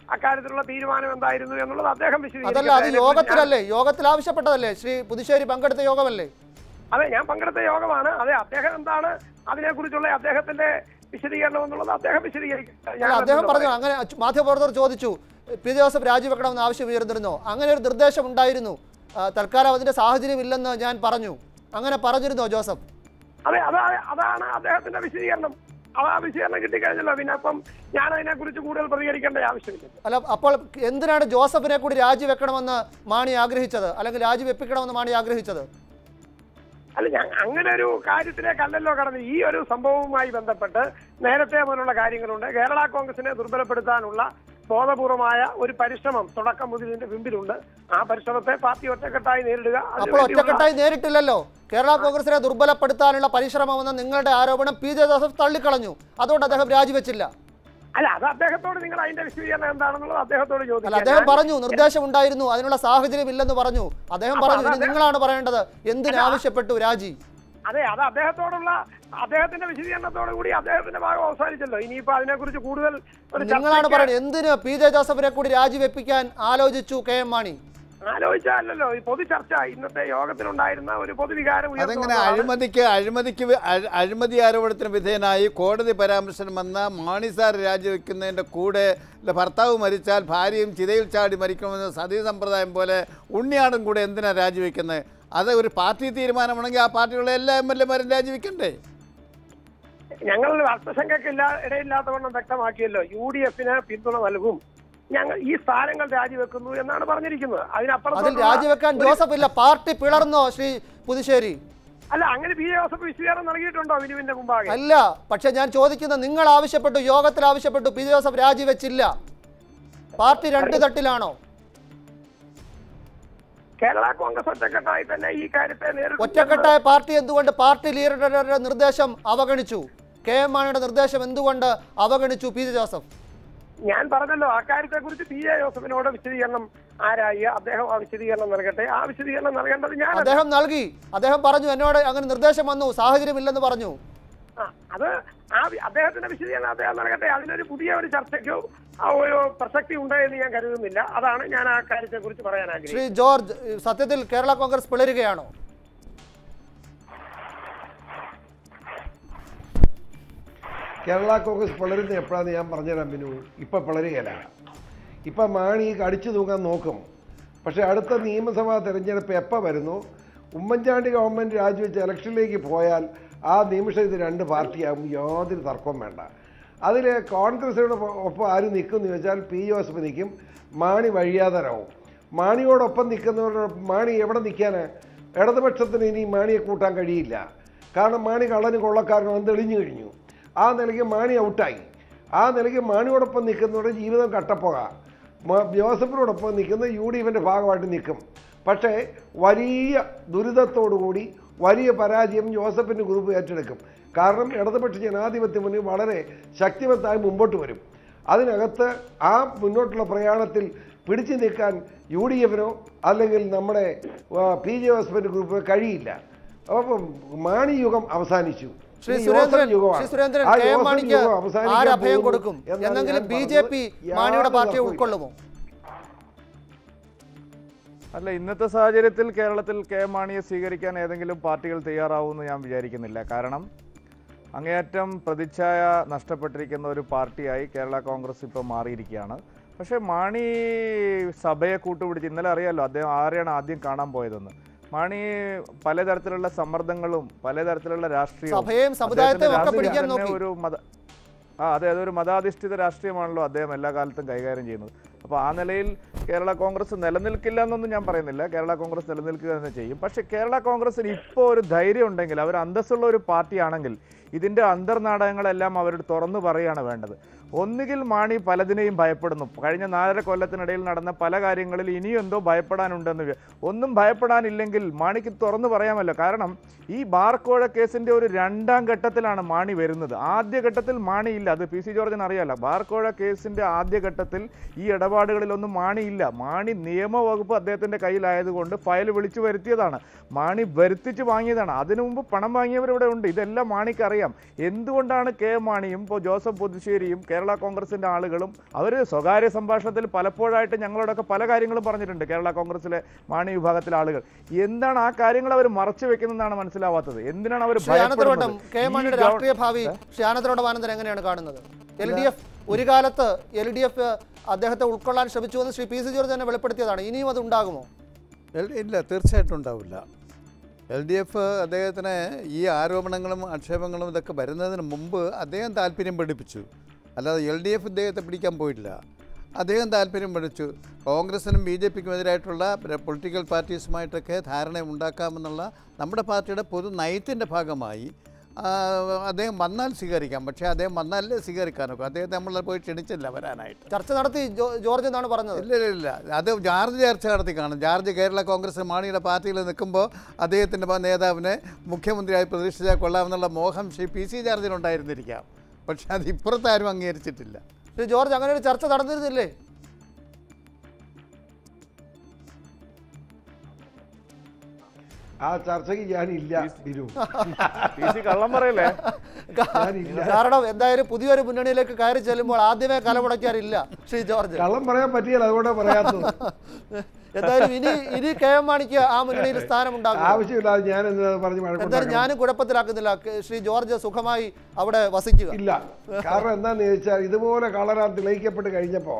അക്കാര്യത്തിലുള്ള തീരുമാനം എന്തായിരുന്നു എന്നുള്ളത് അദ്ദേഹം അതല്ല വിശദീകരിക്കട്ടെ. അത് അതിനെക്കുറിച്ച് ഞാൻ- യോഗത്തിലല്ലേ യോഗത്തിൽ ആവശ്യപ്പെട്ടതല്ലേ ശ്രീ പുതുശ്ശേരി പങ്കെടുത്ത യോഗമല്ലേ അതെ ഞാൻ പങ്കെടുത്ത യോഗമാണ് അതെ അദ്ദേഹം എന്താണ് അതിനെക്കുറിച്ചുള്ള അദ്ദേഹത്തിന്റെ വിശദീകരണം എന്നുള്ളത് അദ്ദേഹം വിശദീകരിക്കും അല്ല അദ്ദേഹം പറഞ്ഞു അങ്ങനെ അച്ചു- മാധ്യമപ്രവർത്തകർ ചോദിച്ചു പി ജോസഫ് രാജിവെക്കണമെന്ന് ആവശ്യം ഉയർന്നിരുന്നോ അങ്ങനെ ഒരു നിർദ്ദേശം ഉണ്ടായിരുന്നു ആ, തൽക്കാലം അതിന്റെ സാഹചര്യം ഇല്ലെന്ന് ഞാൻ പറഞ്ഞു അങ്ങനെ പറഞ്ഞിരുന്നോ ജോസഫ് അതെ അതാ അതാണ് അദ്ദേഹത്തിന്റെ വിശദീകരണം അത് ആ വിശദീകരണം കിട്ടിക്കഴിഞ്ഞല്ലോ പിന്നെ അപ്പം ഞാൻ അതിനെക്കുറിച്ച് കൂടുതൽ പ്രതികരിക്കേണ്ട ആവശ്യമില്ല അല്ല അപ്പോൾ എന്തിനാണ് ജോസഫിനെ കൂടി രാജിവെക്കണമെന്ന് മാണി ആഗ്രഹിച്ചത് അല്ലെങ്കിൽ രാജിവെപ്പിക്കണമെന്ന് മാണി ആഗ്രഹിച്ചത് അല്ല ഞാൻ അങ്ങനെ ഒരു കാര്യത്തിലേക്കല്ലല്ലോ കടന്ന് ഈ ഒരു സംഭവവുമായി ബന്ധപ്പെട്ട് നേരത്തെ മുതലുള്ള കാര്യങ്ങളുണ്ട് കേരള കോൺഗ്രസിനെ ദുർബലപ്പെടുത്താനുള്ള ബോധപൂർവമായ ഒരു പരിശ്രമം തുടക്കം മുതൽ ഇതിന്റെ പിമ്പിലുണ്ട് ആ പരിശ്രമത്തെ പാർട്ടി ഒറ്റക്കെട്ടായി നേരിടുക അപ്പോൾ അതിനുവേണ്ടിയുള്ള- ഒറ്റക്കെട്ടായി നേരിട്ടില്ലല്ലോ കേരള കോൺഗ്രസിനെ ദുർബലപ്പെടുത്താനുള്ള പരിശ്രമമെന്ന നിങ്ങളുടെ ആരോപണം പി ജെ ജോസഫ് തള്ളിക്കളഞ്ഞു അതുകൊണ്ട് അദ്ദേഹം രാജിവെച്ചില്ല അല്ല അത് അദ്ദേഹത്തോട് നിങ്ങൾ അതിന്റെ വിശദീകരണം എന്താണെന്നുള്ളത് അദ്ദേഹത്തോട് അല്ല ചോദിക്കാം അദ്ദേഹം ഞാൻ- പറഞ്ഞു നിർദ്ദേശം ഉണ്ടായിരുന്നു അതിനുള്ള സാഹചര്യം ഇല്ലെന്ന് പറഞ്ഞു അദ്ദേഹം അപ്പൊ പറഞ്ഞു അത് ഇനി നിങ്ങളാണ് പറയേണ്ടത് എന്തിനാവശ്യപ്പെട്ടു രാജി അതെ അത് അദ്ദേഹത്തോടുള്ള അദ്ദേഹത്തിന്റെ വിശദീകരണത്തോടു കൂടി അദ്ദേഹത്തിന്റെ ഭാഗം അവസാനിച്ചല്ലോ ഇനിയിപ്പോ അതിനെക്കുറിച്ച് കൂടുതൽ ഒരു നിങ്ങളാണ് ചർച്ചയ്ക്ക് പറയുന്നത് എന്തിന് പി ജെ ജോസഫിനെ കൂടി രാജിവെപ്പിക്കാൻ ആലോചിച്ചു കെ എം മാണി ആലോചിച്ചല്ലോ ഈ പൊതു ചർച്ച ഇന്നത്തെ യോഗത്തിലുണ്ടായിരുന്ന ഒരു പൊതുവികാരം ഉയർന്നു അതെങ്ങനെ വന്നതാണ്. അഴിമതിക്ക് അഴിമതിക്ക് വി- അഴി- അഴിമതി ആരോപണത്തിന് വിധേയനായി കോടതി പരാമർശനം വന്ന മാണി സാർ രാജിവെക്കുന്നതിൻ്റെ കൂടെ ല- ഭർത്താവ് മരിച്ചാൽ ഭാര്യയും ചിതയിൽ ചാടി മരിക്കണമെന്ന സതീ സമ്പ്രദായം പോലെ ഉണ്ണിയാടും കൂടെ എന്തിനാ രാജിവെക്കുന്നത് അത് ഒരു പാർട്ടി തീരുമാനമാണെങ്കിൽ ആ പാർട്ടിയുള്ള എല്ലാ എം എൽ എമാരും രാജിവെക്കണ്ടേ ഞങ്ങൾ അർത്ഥശങ്കയ്ക്ക് ഇല്ല ഇടയില്ലാത്തവണ്ണം വ്യക്തമാക്കിയല്ലോ യു ഡി എഫിന് പിന്തുണ നൽകും ഞങ്ങൾ ഈ സ്ഥാനങ്ങൾ രാജിവെക്കുന്നു എന്നാണ് പറഞ്ഞിരിക്കുന്നത് അതിൽ അതിനപ്പുറം രാജിവെക്കാൻ ജോസഫ് ഇല്ല പാർട്ടി പിളർന്നോ ശ്രീ പുതുശ്ശേരി അല്ല അങ്ങനെ ബി ജോസഫ് വിശദീകരണം നൽകിയിട്ടുണ്ടോ വിനുവിന്റെ മുമ്പാകെ അല്ല പക്ഷെ ഞാൻ ചോദിക്കുന്നത് നിങ്ങൾ ആവശ്യപ്പെട്ടു യോഗത്തിൽ ആവശ്യപ്പെട്ടു പി ജെ ജോസഫ് രാജിവെച്ചില്ല പാർട്ടി രണ്ട് തട്ടിലാണോ കേരള കോൺഗ്രസ് ഒറ്റക്കെട്ടായി തന്നെ ഈ കാര്യത്തെ നേരിടും ഒറ്റക്കെട്ടായ പാർട്ടി എന്തുകൊണ്ട് പാർട്ടി ലീഡറുടെ നിർദ്ദേശം അവഗണിച്ചു കെ എം മാണിയുടെ നിർദ്ദേശം എന്തുകൊണ്ട് അവഗണിച്ചു പി ജെ ജോസഫ് ഞാൻ പറഞ്ഞല്ലോ ആ കാര്യത്തെ കുറിച്ച് പി ജെ ജോസഫിനോട് വിശദീകരണം ആരായി അദ്ദേഹം ആ വിശദീകരണം നൽകട്ടെ ആ വിശദീകരണം നൽകേണ്ടത് ഞാൻ അദ്ദേഹം നൽകി അദ്ദേഹം പറഞ്ഞു എന്നോട് അങ്ങനെ നിർദ്ദേശം വന്നു സാഹചര്യം ഇല്ലെന്ന് പറഞ്ഞു അത് ആ വി- അദ്ദേഹത്തിന്റെ വിശദീകരണം അദ്ദേഹം നൽകട്ടെ അതിനൊരു പുതിയ ഒരു ചർച്ചയ്ക്കോ ആ ഒരു പ്രസക്തി ഉണ്ട് എന്ന് ഞാൻ കരുതുന്നില്ല അതാണ് ഞാൻ ആ കാര്യത്തെ കുറിച്ച് പറയാൻ ശ്രീ ആഗ്രഹിക്കുന്നത് ജോർജ് സത്യത്തിൽ കേരള കോൺഗ്രസ് പിളരുകയാണോ കേരള കോൺഗ്രസ് പിളരുന്ന എപ്പോഴാന്ന് ഞാൻ പറഞ്ഞുതരാം ബിനു ഇപ്പം പിളരുകയില്ല ഇപ്പം മാണി കടിച്ചു തൂങ്ങാൻ നോക്കും പക്ഷേ അടുത്ത നിയമസഭാ തെരഞ്ഞെടുപ്പ് എപ്പോൾ വരുന്നു ഉമ്മൻചാണ്ടി ഗവൺമെൻറ് രാജിവെച്ച് ഇലക്ഷനിലേക്ക് പോയാൽ ആ നിമിഷം ഇത് രണ്ട് പാർട്ടിയാകും യാതൊരു തർക്കവും വേണ്ട അതിൽ കോൺഗ്രസിനോട് ഒപ്പം ആര് നിൽക്കും എന്ന് ചോദിച്ചാൽ പി ജോസഫ് നിൽക്കും മാണി വഴിയാതരാവും മാണിയോടൊപ്പം നിൽക്കുന്നവരോടൊപ്പം മാണി എവിടെ നിൽക്കാന് ഇടതുപക്ഷത്തിന് ഇനി മാണിയെ കൂട്ടാൻ കഴിയില്ല കാരണം മാണി കള്ളന് കൊള്ളക്കാരനും തെളിഞ്ഞു കഴിഞ്ഞു ആ നിലയ്ക്ക് മാണി ഔട്ടായി ആ നിലയ്ക്ക് മാണിയോടൊപ്പം നിൽക്കുന്നവരുടെ ജീവിതം കട്ടപ്പോക മ- ജോസഫിനോടൊപ്പം നിൽക്കുന്ന യു ഡി എഫിൻ്റെ ഭാഗമായിട്ട് നിൽക്കും പക്ഷേ വലിയ ദുരിതത്തോടുകൂടി വലിയ പരാജയം ജോസഫിൻ്റെ ഗ്രൂപ്പ് ഏറ്റെടുക്കും കാരണം ഇടതുപക്ഷ ജനാധിപത്യ മുന്നിൽ വളരെ ശക്തിവത്തായി മുമ്പോട്ട് വരും അതിനകത്ത് ആ മുന്നോട്ടുള്ള പ്രയാണത്തിൽ പിടിച്ചു നിൽക്കാൻ യു ഡി എഫിനോ അല്ലെങ്കിൽ നമ്മുടെ ആ, പി ജെ ജോസഫിൻ്റെ ഗ്രൂപ്പിനോ കഴിയില്ല അപ്പം മാണി യുഗം അവസാനിച്ചു ശ്രീ ഇനി സുരേന്ദ്രൻ ജോസഫ് യുഗമാണ്. ശ്രീ സുരേന്ദ്രൻ ആ കെ എം ജോസഫ് മാണിക്ക് യുഗം അവസാനിക്കാൻ ആര് അഭയം പോകുന്നു കൊടുക്കും എന്നാണ് എന്നെങ്കിലും ഞാൻ ബി ജെ പി പറഞ്ഞത്. മാണിയുടെ യാതൊരു പാർട്ടിയെ തർക്കവുമില്ല. ഉൾക്കൊള്ളുമോ അല്ല ഇന്നത്തെ സാഹചര്യത്തിൽ കേരളത്തിൽ കെ എം മാണിയെ സ്വീകരിക്കാൻ ഏതെങ്കിലും പാർട്ടികൾ തയ്യാറാവുമെന്ന് ഞാൻ വിചാരിക്കുന്നില്ല കാരണം അങ്ങേയറ്റം പ്രതിച്ഛായ നഷ്ടപ്പെട്ടിരിക്കുന്ന ഒരു പാർട്ടിയായി കേരള കോൺഗ്രസ് ഇപ്പോൾ മാറിയിരിക്കുകയാണ് പക്ഷേ മാണി സഭയെ കൂട്ടുപിടിച്ച് ഇന്നലെ അറിയാലോ അദ്ദേഹം ആരെയാണ് ആദ്യം കാണാൻ പോയതെന്ന് മാണി പലതരത്തിലുള്ള സമ്മർദ്ദങ്ങളും പലതരത്തിലുള്ള രാഷ്ട്രീയവും സഭയെയും സമുദായത്തെയും ഒക്കെ അദ്ദേഹത്തിന്റെ പിടിക്കാൻ രാഷ്ട്രീയം നോക്കി. ഒരു മത ആ അതെ അതൊരു മതാധിഷ്ഠിത രാഷ്ട്രീയമാണല്ലോ അദ്ദേഹം എല്ലാ കാലത്തും കൈകാര്യം ചെയ്യുന്നത് അപ്പോൾ ആ നിലയിൽ കേരള കോൺഗ്രസ് നിലനിൽക്കില്ല എന്നൊന്നും ഞാൻ പറയുന്നില്ല കേരള കോൺഗ്രസ് നിലനിൽക്കുക തന്നെ ചെയ്യും പക്ഷേ കേരള കോൺഗ്രസിന് ഇപ്പോൾ ഒരു ധൈര്യം ഉണ്ടെങ്കിൽ അവർ അന്തസ്സുള്ള ഒരു പാർട്ടിയാണെങ്കിൽ ഇതിൻ്റെ അന്തർനാടകങ്ങളെല്ലാം അവരോട് തുറന്നു പറയുകയാണ് വേണ്ടത് ഒന്നുകിൽ മാണി പലതിനെയും ഭയപ്പെടുന്നു കഴിഞ്ഞ നാലര കൊല്ലത്തിനിടയിൽ നടന്ന പല കാര്യങ്ങളിൽ ഇനിയും എന്തോ ഭയപ്പെടാനുണ്ടെന്ന് വി- ഒന്നും ഭയപ്പെടാനില്ലെങ്കിൽ മാണിക്ക് തുറന്നു പറയാമല്ലോ കാരണം ഈ ബാർക്കോഴ കേസിന്റെ ഒരു രണ്ടാം ഘട്ടത്തിലാണ് മാണി വരുന്നത് ആദ്യ ഘട്ടത്തിൽ മാണി ഇല്ല അത് പി സി ജോർജിന് അറിയാലോ ബാർക്കോഴ കേസിന്റെ ആദ്യ ഘട്ടത്തിൽ ഈ ഇടപാടുകളിലൊന്നും മാണി ഇല്ല മാണി നിയമവകുപ്പ് അദ്ദേഹത്തിന്റെ കയ്യിലായതുകൊണ്ട് ഫയൽ വിളിച്ചു വരുത്തിയതാണ് മാണി വരുത്തിച്ച് വാങ്ങിയതാണ് അതിനു മുമ്പ് പണം വാങ്ങിയവരിവിടെ ഉണ്ട് ഇതെല്ലാം മാണിക്ക് അറിയാം എന്തുകൊണ്ടാണ് കെ എം മാണിയും ഇപ്പോൾ ജോസഫ് പുതുശ്ശേരിയും കെ കേരള കോൺഗ്രസിന്റെ ആളുകളും അവർ സ്വകാര്യ സംഭാഷണത്തിൽ പലപ്പോഴായിട്ട് ഞങ്ങളോടൊക്കെ പല കാര്യങ്ങളും പറഞ്ഞിട്ടുണ്ട് കേരള കോൺഗ്രസിലെ മാണി വിഭാഗത്തിലെ ആളുകൾ എന്താണ് ആ കാര്യങ്ങൾ അവർ മറച്ചു വെക്കുന്നതെന്നാണ് മനസ്സിലാവാത്തത് എന്തിനാണ് അവർ ശ്രീ ആനന്ദവട്ടം കെ എം മാണിയുടെ ഈ ഗവ- രാഷ്ട്രീയ ഭാവി ശ്രീ ആനന്ദവട്ടം ആനന്ദൻ എങ്ങനെയാണ് കാണുന്നത് എൽ ഡി എഫ് ഒരു കാലത്ത് എൽ ഡി എഫ് അദ്ദേഹത്തെ ഉൾക്കൊള്ളാൻ ശ്രമിച്ചു എന്ന് ശ്രീ പി സി ജോർജ് തന്നെ വെളിപ്പെടുത്തിയതാണ് ഇനിയും അത് ഉണ്ടാകുമോ എൽ- ഇല്ല തീർച്ചയായിട്ടും ഉണ്ടാവില്ല എൽ ഡി എഫ് അദ്ദേഹത്തിന് ഈ ആരോപണങ്ങളും ആക്ഷേപങ്ങളും ഇതൊക്കെ വരുന്നതിന് മുമ്പ് അദ്ദേഹം താല്പര്യം പഠിപ്പിച്ചു അല്ലാതെ എൽ ഡി എഫ് ഇദ്ദേഹത്തെ പിടിക്കാൻ പോയിട്ടില്ല അദ്ദേഹം താല്പര്യം പഠിച്ചു കോൺഗ്രസിനും ബി ജെ പിക്കും എതിരായിട്ടുള്ള പൊളിറ്റിക്കൽ പാർട്ടീസുമായിട്ടൊക്കെ ധാരണ ഉണ്ടാക്കാമെന്നുള്ള നമ്മുടെ പാർട്ടിയുടെ പൊതു നയത്തിൻ്റെ ഭാഗമായി ആ, അദ്ദേഹം വന്നാൽ സ്വീകരിക്കാം പക്ഷേ അദ്ദേഹം വന്നാലേ സ്വീകരിക്കാനൊക്കെ അദ്ദേഹത്തെ നമ്മൾ പോയി ക്ഷണിച്ചില്ല വരാനായിട്ട് ചർച്ച നടത്തി ജോ- ജോർജ് എന്നാണ് പറഞ്ഞത് ഇല്ല ഇല്ല ഇല്ല അത് ജാർജ് ചർച്ച നടത്തി കാണും ജാർജ് കേരള കോൺഗ്രസ് മാണിയുടെ പാർട്ടിയിൽ നിൽക്കുമ്പോൾ അദ്ദേഹത്തിൻ്റെ നേതാവിനെ മുഖ്യമന്ത്രിയായി പ്രതീക്ഷിച്ചാൽ കൊള്ളാമെന്നുള്ള മോഹം ശ്രീ പി സി ജാർജിനുണ്ടായിരുന്നിരിക്കാം പക്ഷെ അത് ഇപ്പുറത്താരും അംഗീകരിച്ചിട്ടില്ല ശ്രീ ജോർജ് അങ്ങനെ ഒരു ചർച്ച നടന്നിരുന്നില്ലേ ആ ചർച്ചയ്ക്ക് ഞാനില്ല ബിനു കള്ളം പറയല്ലേ ഞാനില്ല കാരണം എന്തായാലും പുതിയൊരു മുന്നണിയിലേക്ക് കയറി ചെല്ലുമ്പോൾ ആദ്യമേ കലമുടക്കാറില്ല ശ്രീ ജോർജ് കള്ളം പറയാൻ പറ്റിയല്ല അതുകൊണ്ടാണ് പറയാത്തത് എന്തായാലും ഇനി ഇനി കെ എം മാണിക്ക് ആ മുന്നണിയിൽ സ്ഥാനമുണ്ടാകും ആവശ്യമില്ലാതെ ഞാൻ എന്താ പറഞ്ഞ് എന്തായാലും വഴക്കുണ്ടാക്കണം ഞാനും കുഴപ്പത്തിലാക്കുന്നില്ല കെ- ശ്രീ ജോർജ് സുഖമായി അവിടെ വസിക്കുക ഇല്ല കാരണം എന്താന്ന് ചോദിച്ചാൽ ഇതുപോലെ കളറാൻ തെളിയിക്കപ്പെട്ട് കഴിഞ്ഞപ്പോൾ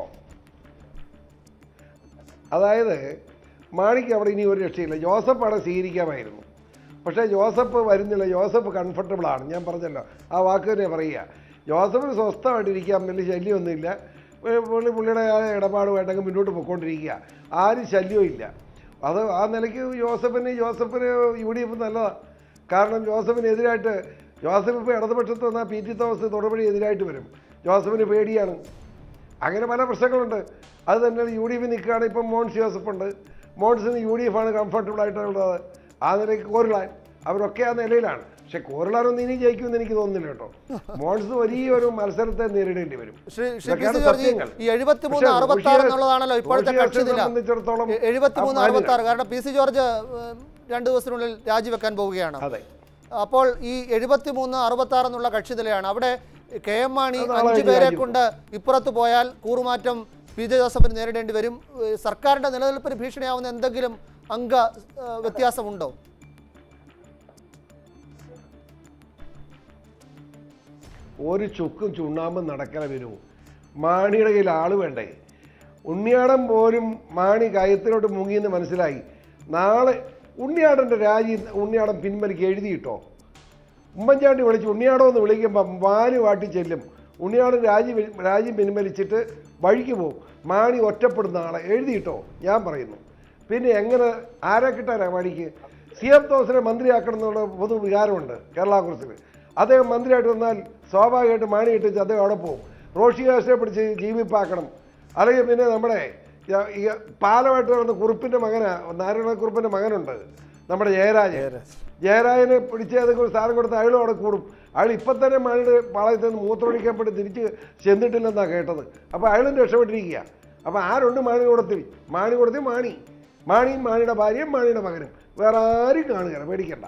അതായത് മാണിക്ക് അവിടെ ഇനി ഒരു രക്ഷയില്ല ജോസഫ് അവിടെ സ്വീകരിക്കാമായിരുന്നു പക്ഷേ ജോസഫ് വരുന്നില്ല ജോസഫ് കംഫർട്ടബിൾ ആണ് ഞാൻ പറഞ്ഞല്ലോ ആ വാക്ക് തന്നെ പറയുക ജോസഫിന് സ്വസ്ഥമായിട്ടിരിക്കാൻ വലിയ ശല്യമൊന്നുമില്ല പുള്ളി- പുള്ളി പുള്ളിയുടെ ആ ഇടപാടുമായിട്ടൊക്കെ മുന്നോട്ട് പോയിക്കൊണ്ടിരിക്കുക ആരും ശല്യവും ഇല്ല അത് ആ നിലയ്ക്ക് ജോസഫിന് ജോസഫിന് യു ഡി എഫ് നല്ലതാണ് കാരണം ജോസഫിനെതിരായിട്ട് ജോസഫ് ഇപ്പോൾ ഇടതുപക്ഷത്ത് വന്നാൽ പി ടി തോമസ് തുടർപടി എതിരായിട്ട് വരും ജോസഫിന് പേടിയാണ് അങ്ങനെ പല പ്രശ്നങ്ങളുണ്ട് അത് തന്നെ യു ഡി എഫ് നിൽക്കുകയാണ് ഇപ്പം മോൻസ് ജോസഫ് ഉണ്ട് മോൺസിന് യു ഡി എഫ് ആണ് കംഫർട്ടബിൾ ആയിട്ടുള്ളത് ആ നിലയ്ക്ക് കോറിലാൻ അവരൊക്കെ ആ നിലയിലാണ് പക്ഷെ കോറിലാനൊന്നും ഇനി ജയിക്കുമെന്ന് എനിക്ക് തോന്നുന്നില്ല കേട്ടോ മോൺസ് വലിയൊരു മത്സരത്തെ നേരിടേണ്ടി വരും ശ്രീ ശ്രീ പി ഇതൊക്കെയാണ് സി ജോർജ് സത്യങ്ങൾ. ഈ എഴുപത്തിമൂന്ന് പക്ഷേ അറുപത്തി ആറ് റോഷി എന്നുള്ളതാണല്ലോ ഇപ്പോഴത്തെ റോഷി കക്ഷി നില സംബന്ധിച്ചിടത്തോളം എഴുപത്തിമൂന്ന് ആ അറുപത്തി ആറ് മാന്യത. കാരണം പി സി ജോർജ് ഏഹ്, രണ്ട് ദിവസത്തിനുള്ളിൽ രാജിവെക്കാൻ പോവുകയാണ് അതെ അപ്പോൾ ഈ എഴുപത്തിമൂന്ന് അറുപത്തി ആറ് എന്നുള്ള കക്ഷി നിലയാണ് അവിടെ കെ എം മാണി അത് നാളെ അഞ്ചു കഴിഞ്ഞ് പേരെ രാജിവെക്കും. കൊണ്ട് ഇപ്പുറത്ത് പോയാൽ കൂറുമാറ്റം പി ജെ ജോസഫിന് നേരിടേണ്ടി വരും ഏഹ്, സർക്കാരിന്റെ നിലനിൽപ്പിന് ഭീഷണിയാവുന്ന എന്തെങ്കിലും അംഗ ഏഹ്, വ്യത്യാസമുണ്ടോ ഒരു ചുക്കും ചുണ്ണാമ്പും നടക്കല വരൂ മാണിയുടെ കയ്യിൽ ആള് വേണ്ടേ ഉണ്ണിയാടൻ പോലും മാണി കയത്തിലോട്ട് മുങ്ങിയെന്ന് മനസ്സിലായി നാളെ ഉണ്ണിയാടൻ്റെ രാജി ഉണ്ണിയാടൻ പിൻവലിക്ക് എഴുതിയിട്ടോ ഉമ്മൻചാണ്ടി വിളിച്ച് ഉണ്ണിയാടോ എന്ന് വിളിക്കുമ്പം വാല് വാട്ടി ചെല്ലും ഉണ്ണിയാടൻ രാജി വി- രാജ്യം പിൻവലിച്ചിട്ട് വഴിക്ക് പോകും മാണി ഒറ്റപ്പെടുന്ന ആളെ എഴുതിയിട്ടോ ഞാൻ പറയുന്നു പിന്നെ എങ്ങനെ ആരെ കിട്ടാനാ മാണിക്ക് സി എം തോമസിനെ മന്ത്രിയാക്കണം എന്നുള്ള പൊതു വികാരമുണ്ട് കേരള കോൺഗ്രസിന് അദ്ദേഹം മന്ത്രിയായിട്ട് വന്നാൽ സ്വാഭാവികമായിട്ട് മാണി ഇട്ടിച്ച് അദ്ദേഹം അവിടെ പോകും റോഷി ഹാസിനെ പിടിച്ച് ജീവിപ്പാക്കണം അല്ലെങ്കിൽ പിന്നെ നമ്മുടെ യ- ഈ പാലമായിട്ട് നടന്ന കുറുപ്പിൻ്റെ മകനാ നാരായണ കുറുപ്പിൻ്റെ മകനുണ്ട് നമ്മുടെ ജയരാജൻ ജയരാജനെ പിടിച്ച് അതൊക്കെ ഒരു സ്ഥാനം കൊടുത്ത് അയാളും അവിടെ കൂടും അയാൾ ഇപ്പം തന്നെ മാണിയുടെ പാളയത്തിൽ നിന്ന് മൂത്രമൊഴിക്കപ്പെട്ട് തിരിച്ച് ചെന്നിട്ടില്ലെന്നാണ് കേട്ടത് അപ്പോൾ അയാളും രക്ഷപ്പെട്ടിരിക്കുക അപ്പോൾ ആരുണ്ട് മാണികൂടത്തിൽ മാണികൂടത്തിൽ മാണി മാണിയും മാണിയുടെ ഭാര്യയും മാണിയുടെ മകനും വേറെ ആരും കാണുകയില്ല പേടിക്കണ്ട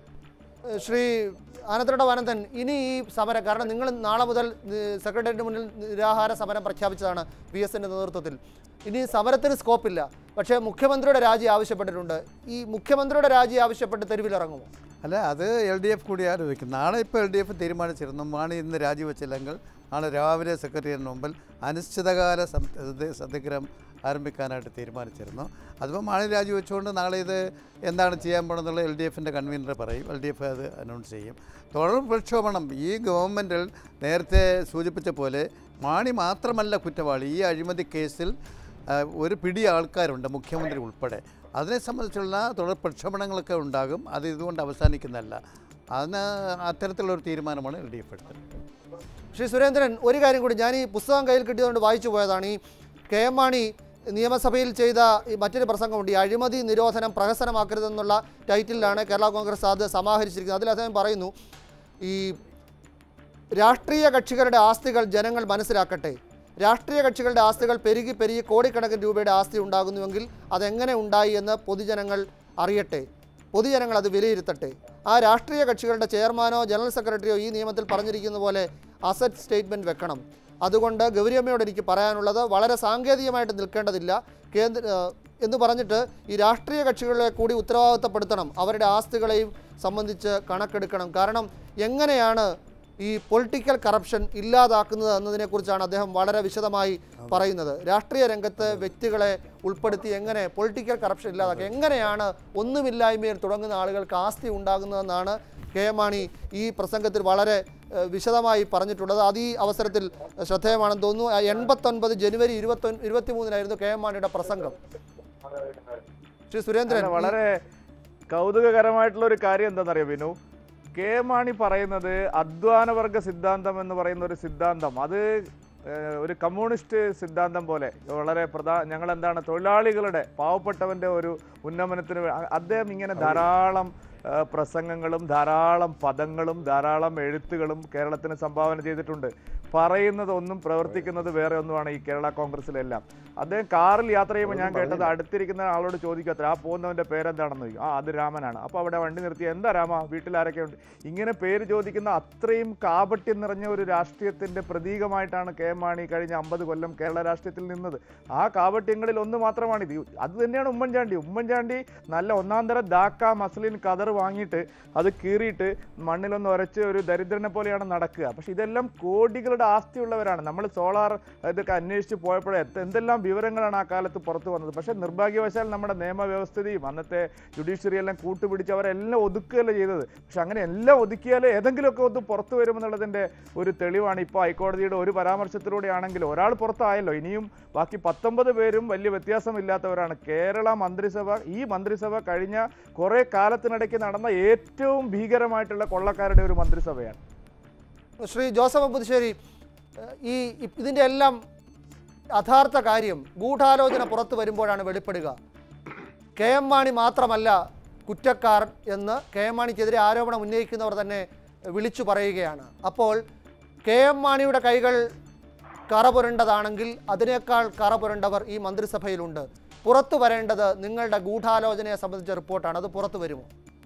ഏഹ് ശ്രീ ആനന്ദരുടെ വാനന്ദൻ ഇനി ഈ സമരം കാരണം നിങ്ങൾ നാളെ മുതൽ ഏഹ് സെക്രട്ടേറിയറ്റിന് മുന്നിൽ നിരാഹാര സമരം പ്രഖ്യാപിച്ചതാണ് വി എസിൻ്റെ നേതൃത്വത്തിൽ ഇനി സമരത്തിന് സ്കോപ്പില്ല പക്ഷേ മുഖ്യമന്ത്രിയുടെ രാജി ആവശ്യപ്പെട്ടിട്ടുണ്ട് ഈ മുഖ്യമന്ത്രിയുടെ രാജി ആവശ്യപ്പെട്ട് തെരുവിലിറങ്ങുമോ അല്ല അത് എൽ ഡി എഫ് കൂടി ആലോചിക്കും നാളെ ഇപ്പോൾ എൽ ഡി എഫ് തീരുമാനിച്ചിരുന്നു മാണി ഇന്ന് രാജിവെച്ചില്ലെങ്കിൽ നാളെ രാവിലെ സെക്രട്ടറിയേറ്റിന് മുമ്പിൽ അനിശ്ചിതകാല സം- ഇത് സത്യഗ്രഹം ആരംഭിക്കാനായിട്ട് തീരുമാനിച്ചിരുന്നു അതിപ്പോൾ മാണി രാജിവെച്ചുകൊണ്ട് നാളെ ഇത് എന്താണ് ചെയ്യാൻ പോകണമെന്നുള്ള എൽ ഡി എഫിൻ്റെ കൺവീനർ പറയും എൽ ഡി എഫ് അത് അനൗൺസ് ചെയ്യും തുടർ പ്രക്ഷോഭണം ഈ ഗവൺമെൻറ്റിൽ നേരത്തെ സൂചിപ്പിച്ച പോലെ മാണി മാത്രമല്ല കുറ്റവാളി ഈ അഴിമതി കേസിൽ ആ, ഒരു പിടി ആൾക്കാരുണ്ട് മുഖ്യമന്ത്രി ഉൾപ്പെടെ അതിനെ സംബന്ധിച്ചുള്ള തുടർ പ്രക്ഷോഭണങ്ങളൊക്കെ ഉണ്ടാകും അത് ഇതുകൊണ്ട് അവസാനിക്കുന്നതല്ല അതിന് അത്തരത്തിലുള്ളൊരു തീരുമാനമാണ് എൽ ഡി എഫ് എടുത്തത് ശ്രീ സുരേന്ദ്രൻ ഒരു കാര്യം കൂടി ഞാൻ ഈ പുസ്തകം കയ്യിൽ കിട്ടിയതുകൊണ്ട് വായിച്ചു പോയതാണ് ഈ കെ എം മാണി നിയമസഭയിൽ ചെയ്ത ഈ മറ്റൊരു പ്രസംഗമുണ്ട് ഈ അഴിമതി നിരോധനം പ്രഹസനമാക്കരുതെന്നുള്ള ടൈറ്റിലാണ് കേരള കോൺഗ്രസ് അത് സമാഹരിച്ചിരിക്കുന്നത് അതിൽ അദ്ദേഹം പറയുന്നു ഈ രാഷ്ട്രീയ കക്ഷികളുടെ ആസ്തികൾ ജനങ്ങൾ മനസ്സിലാക്കട്ടെ രാഷ്ട്രീയ കക്ഷികളുടെ ആസ്തികൾ പെരുകി പെരുകി കോടിക്കണക്കിന് രൂപയുടെ ആസ്തി ഉണ്ടാകുന്നുവെങ്കിൽ അതെങ്ങനെ ഉണ്ടായി എന്ന് പൊതുജനങ്ങൾ അറിയട്ടെ പൊതുജനങ്ങൾ അത് വിലയിരുത്തട്ടെ ആ രാഷ്ട്രീയ കക്ഷികളുടെ ചെയർമാനോ ജനറൽ സെക്രട്ടറിയോ ഈ നിയമത്തിൽ പറഞ്ഞിരിക്കുന്ന പോലെ അസറ്റ് സ്റ്റേറ്റ്മെൻറ്റ് വെക്കണം അതുകൊണ്ട് ഗൗരിയമ്മയോട് എനിക്ക് പറയാനുള്ളത് വളരെ സാങ്കേതികമായിട്ട് നിൽക്കേണ്ടതില്ല കേന്ദ്ര ഏഹ് എന്ന് പറഞ്ഞിട്ട് ഈ രാഷ്ട്രീയ കക്ഷികളെ കൂടി ഉത്തരവാദിത്തപ്പെടുത്തണം അവരുടെ ആസ്തികളെയും സംബന്ധിച്ച് കണക്കെടുക്കണം കാരണം എങ്ങനെയാണ് ഈ പൊളിറ്റിക്കൽ കറപ്ഷൻ ഇല്ലാതാക്കുന്നത് എന്നതിനെക്കുറിച്ചാണ് അദ്ദേഹം വളരെ വിശദമായി പറയുന്നത് രാഷ്ട്രീയ രംഗത്ത് വ്യക്തികളെ ഉൾപ്പെടുത്തി എങ്ങനെ പൊളിറ്റിക്കൽ കറപ്ഷൻ ഇല്ലാതാക്കുക എങ്ങനെയാണ് ഒന്നുമില്ലായ്മയിൽ തുടങ്ങുന്ന ആളുകൾക്ക് ആസ്തി ഉണ്ടാകുന്നതെന്നാണ് കെ എം മാണി ഈ പ്രസംഗത്തിൽ വളരെ ഏഹ്, വിശദമായി പറഞ്ഞിട്ടുള്ളത് അത് ഈ അവസരത്തിൽ ശ്രദ്ധേയമാണെന്ന് തോന്നുന്നു ആ എൺപത്തൊൻപത് ജനുവരി ഇരുപത്തൊൻ ഇരുപത്തി മൂന്നിനായിരുന്നു കെ എം മാണിയുടെ പ്രസംഗം ശ്രീ സുരേന്ദ്രൻ അല്ല, ഈ- വളരെ കൗതുകകരമായിട്ടുള്ള ഒരു കാര്യം എന്താണെന്നറിയോ വിനു കെ എം മാണി പറയുന്നത് അധ്വാനവർഗ സിദ്ധാന്തം എന്ന് പറയുന്ന ഒരു സിദ്ധാന്തം അത് ഏഹ്, ഒരു കമ്മ്യൂണിസ്റ്റ് സിദ്ധാന്തം പോലെ വളരെ പ്രധാ ഞങ്ങൾ എന്താണ് തൊഴിലാളികളുടെ പാവപ്പെട്ടവന്റെ ഒരു ഉന്നമനത്തിന് വേ- അ- അദ്ദേഹം ഇങ്ങനെ ധാരാളം ഏഹ്, പ്രസംഗങ്ങളും ധാരാളം പദങ്ങളും ധാരാളം എഴുത്തുകളും കേരളത്തിന് സംഭാവന ചെയ്തിട്ടുണ്ട് പറയുന്നത് ഒന്നും പ്രവർത്തിക്കുന്നത് വേറെ ഒന്നുമാണ് ഈ കേരള കോൺഗ്രസിലെല്ലാം അദ്ദേഹം കാറിൽ യാത്ര ചെയ്യുമ്പോൾ ഞാൻ കേട്ടത് അടുത്തിരിക്കുന്ന ആളോട് ചോദിക്കത്ര ആ പോകുന്നവന്റെ പേരെന്താണെന്ന് ചോദിക്കും ആ അത് രാമനാണ് അപ്പോൾ അവിടെ വണ്ടി നിർത്തി എന്താ രാമ വീട്ടിൽ ആരൊക്കെ ഉണ്ട് ഇങ്ങനെ പേര് ചോദിക്കുന്ന അത്രയും കാപട്യം നിറഞ്ഞ ഒരു രാഷ്ട്രീയത്തിന്റെ പ്രതീകമായിട്ടാണ് കെ എം മാണി കഴിഞ്ഞ അമ്പത് കൊല്ലം കേരള രാഷ്ട്രീയത്തിൽ നിന്നത് ആ കാപട്യങ്ങളിൽ ഒന്ന് മാത്രമാണ് ഇത് അത് തന്നെയാണ് ഉമ്മൻചാണ്ടി ഉമ്മൻചാണ്ടി നല്ല ഒന്നാം തരം ദാക്ക മസ്ലിൻ കതർ വാങ്ങിയിട്ട് അത് കീറിയിട്ട് മണ്ണിലൊന്ന് ഉരച്ച് ഒരു ദരിദ്രനെ പോലെയാണ് നടക്കുക പക്ഷെ ഇതെല്ലാം കോടികളുടെ ആസ്തിയുള്ളവരാണ് നമ്മൾ സോളാർ ഇതൊക്കെ അന്വേഷിച്ച് പോയപ്പോഴേ എത്ത- എന്തെല്ലാം വിവരങ്ങളാണ് ആ കാലത്ത് പുറത്തു വന്നത് പക്ഷേ നിർഭാഗ്യവശാൽ നമ്മുടെ നിയമവ്യവസ്ഥയും അന്നത്തെ ജുഡീഷ്യറി എല്ലാം കൂട്ടുപിടിച്ച് അവരെല്ലാം ഒതുക്കുകയല്ല ചെയ്തത് പക്ഷെ അങ്ങനെ എല്ലാം ഒതുക്കിയാൽ ഏതെങ്കിലുമൊക്കെ ഒന്ന് പുറത്തു വരുമെന്നുള്ളതിൻ്റെ ഒരു തെളിവാണ് ഇപ്പോൾ ഹൈക്കോടതിയുടെ ഒരു പരാമർശത്തിലൂടെയാണെങ്കിലും ഒരാൾ പുറത്തായല്ലോ ഇനിയും ബാക്കി പത്തൊമ്പത് പേരും വലിയ വ്യത്യാസമില്ലാത്തവരാണ് കേരള മന്ത്രിസഭ ഈ മന്ത്രിസഭ കഴിഞ്ഞ കുറേ കാലത്തിനിടയ്ക്ക് നടന്ന ഏറ്റവും ഭീകരമായിട്ടുള്ള കൊള്ളക്കാരുടെ ഒരു മന്ത്രിസഭയാണ് ശ്രീ ജോസഫ് അമ്പുതുശ്ശേരി ഏഹ് ഈ ഇ- ഇതിൻ്റെ എല്ലാം യഥാർത്ഥ കാര്യം ഗൂഢാലോചന പുറത്തു വരുമ്പോഴാണ് വെളിപ്പെടുക കെ എം മാണി മാത്രമല്ല കുറ്റക്കാർ എന്ന് കെ എം മാണിക്കെതിരെ ആരോപണം ഉന്നയിക്കുന്നവർ തന്നെ വിളിച്ചു പറയുകയാണ് അപ്പോൾ കെ എം മാണിയുടെ കൈകൾ കറ പുരണ്ടതാണെങ്കിൽ അതിനേക്കാൾ കറ പുരണ്ടവർ ഈ മന്ത്രിസഭയിലുണ്ട് പുറത്തു വരേണ്ടത് നിങ്ങളുടെ ഗൂഢാലോചനയെ സംബന്ധിച്ച റിപ്പോർട്ടാണ് അത് പുറത്തു വരുമോ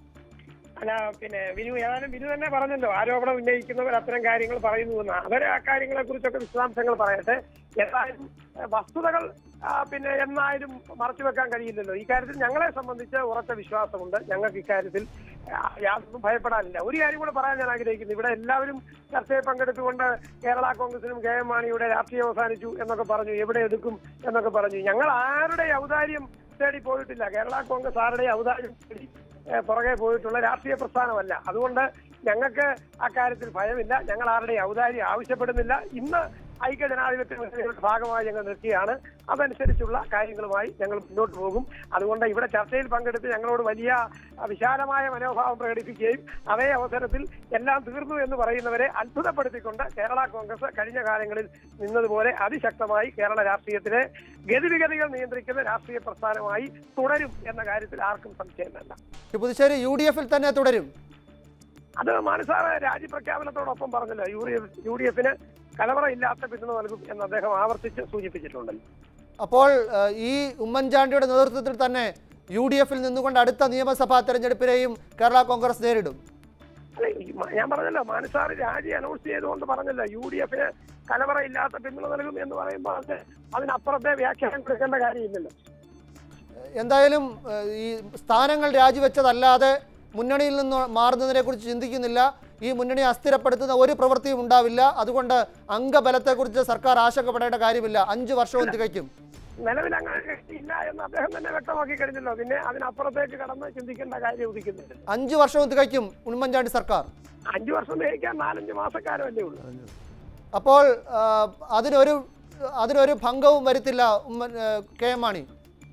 അല്ല പിന്നെ വിനു ഏതായാലും വിനു തന്നെ പറഞ്ഞല്ലോ ആരോപണം ഉന്നയിക്കുന്നവർ അത്തരം കാര്യങ്ങൾ പറയുന്നു എന്ന് അവർ ആ കാര്യങ്ങളെ കുറിച്ചൊക്കെ വിശദാംശങ്ങൾ പറയട്ടെ ഏതായാലും ഏഹ്, വസ്തുതകൾ ആ, പിന്നെ എന്നായാലും മറച്ചു വെക്കാൻ കഴിയില്ലല്ലോ ഈ കാര്യത്തിൽ ഞങ്ങളെ സംബന്ധിച്ച് ഉറച്ച വിശ്വാസമുണ്ട് ഞങ്ങൾക്ക് ഇക്കാര്യത്തിൽ ആ, യാതൊന്നും ഭയപ്പെടാനില്ല ഒരു കാര്യം കൂടെ പറയാൻ ഞാൻ ആഗ്രഹിക്കുന്നു ഇവിടെ എല്ലാവരും ചർച്ചയിൽ പങ്കെടുത്തുകൊണ്ട് കേരള കോൺഗ്രസിനും കെ എം മാണിയുടെ രാഷ്ട്രീയം അവസാനിച്ചു എന്നൊക്കെ പറഞ്ഞു എവിടെ എടുക്കും എന്നൊക്കെ പറഞ്ഞു ഞങ്ങൾ ആരുടെ ഔദാര്യം തേടി പോയിട്ടില്ല കേരള കോൺഗ്രസ് ആരുടെ ഔദാര്യം തേടി ഏഹ് പുറകെ പോയിട്ടുള്ള രാഷ്ട്രീയ പ്രസ്ഥാനമല്ല അതുകൊണ്ട് ഞങ്ങൾക്ക് അക്കാര്യത്തിൽ ഭയമില്ല ഞങ്ങൾ ആരുടെ ഔദാര്യം ആവശ്യപ്പെടുന്നില്ല ഇന്ന് ഐക്യ ജനാധിപത്യ മുന്നണിയുടെ ഭാഗമായി ഞങ്ങൾ നിൽക്കുകയാണ് അതനുസരിച്ചുള്ള കാര്യങ്ങളുമായി ഞങ്ങൾ മുന്നോട്ട് പോകും അതുകൊണ്ട് ഇവിടെ ചർച്ചയിൽ പങ്കെടുത്ത് ഞങ്ങളോട് വലിയ അഹ്, വിശാലമായ മനോഭാവം പ്രകടിപ്പിക്കുകയും അതേ അവസരത്തിൽ എല്ലാം തീർന്നു എന്ന് പറയുന്നവരെ അത്ഭുതപ്പെടുത്തിക്കൊണ്ട് കേരള കോൺഗ്രസ് കഴിഞ്ഞ കാലങ്ങളിൽ നിന്നതുപോലെ അതിശക്തമായി കേരള രാഷ്ട്രീയത്തിലെ ഗതിവിഗതികൾ നിയന്ത്രിക്കുന്ന രാഷ്ട്രീയ പ്രസ്ഥാനമായി തുടരും എന്ന കാര്യത്തിൽ ആർക്കും സംശയം വേണ്ട ഈ പുതുശ്ശേരി യു ഡി എഫിൽ തന്നെ തുടരും അത് മാനസാറ് രാജ്യപ്രഖ്യാപനത്തോടൊപ്പം പറഞ്ഞല്ലോ U D F U D എഫിന് കലവറയില്ലാത്ത പിന്തുണ നൽകും എന്ന് അദ്ദേഹം ആവർത്തിച്ച് സൂചിപ്പിച്ചിട്ടുണ്ടല്ലോ അപ്പോൾ ഏഹ്, ഈ ഉമ്മൻചാണ്ടിയുടെ നേതൃത്വത്തിൽ തന്നെ യു ഡി എഫിൽ നിന്നുകൊണ്ട് അടുത്ത നിയമസഭാ തെരഞ്ഞെടുപ്പിനെയും കേരള കോൺഗ്രസ് നേരിടും അല്ല ഈ മ- ഞാൻ പറഞ്ഞല്ലോ മാനസാറ് രാജി അനൗൺസ് ചെയ്തുകൊണ്ട് പറഞ്ഞല്ലോ യു ഡി എഫിന് കലവറയില്ലാത്ത പിന്തുണ നൽകും എന്ന് പറയുമ്പോൾ അത് അതിനപ്പുറത്തെ വ്യാഖ്യാനം കൊടുക്കേണ്ട കാര്യമില്ലല്ലോ എന്തായാലും ഏഹ്, ഈ സ്ഥാനങ്ങൾ രാജിവെച്ചതല്ലാതെ മുന്നണിയിൽ നിന്ന് മാറുന്നതിനെ കുറിച്ച് ചിന്തിക്കുന്നില്ല ഈ മുന്നണി അസ്ഥിരപ്പെടുത്തുന്ന ഒരു പ്രവൃത്തിയും ഉണ്ടാവില്ല അതുകൊണ്ട് അംഗബലത്തെക്കുറിച്ച് സർക്കാർ ആശങ്കപ്പെടേണ്ട കാര്യമില്ല അഞ്ചു വർഷവും തികയ്ക്കും നിലവിൽ അങ്ങനെ ഇല്ല എന്ന് അദ്ദേഹം തന്നെ വ്യക്തമാക്കി കഴിഞ്ഞല്ലോ പിന്നെ അതിനപ്പുറത്തേക്ക് കടന്ന് ചിന്തിക്കേണ്ട കാര്യം ഉദിക്കുന്നില്ല അഞ്ചു വർഷവും തികയ്ക്കും ഉമ്മൻചാണ്ടി സർക്കാർ അഞ്ചു വർഷം നയിക്കാൻ നാലഞ്ച് മാസക്കാലമല്ലേ ഉള്ളൂ അപ്പോൾ ആ, അതിനൊരു അതിനൊരു ഭംഗവും വരുത്തില്ല ഉമ്മൻ ഏ, കെ എം മാണി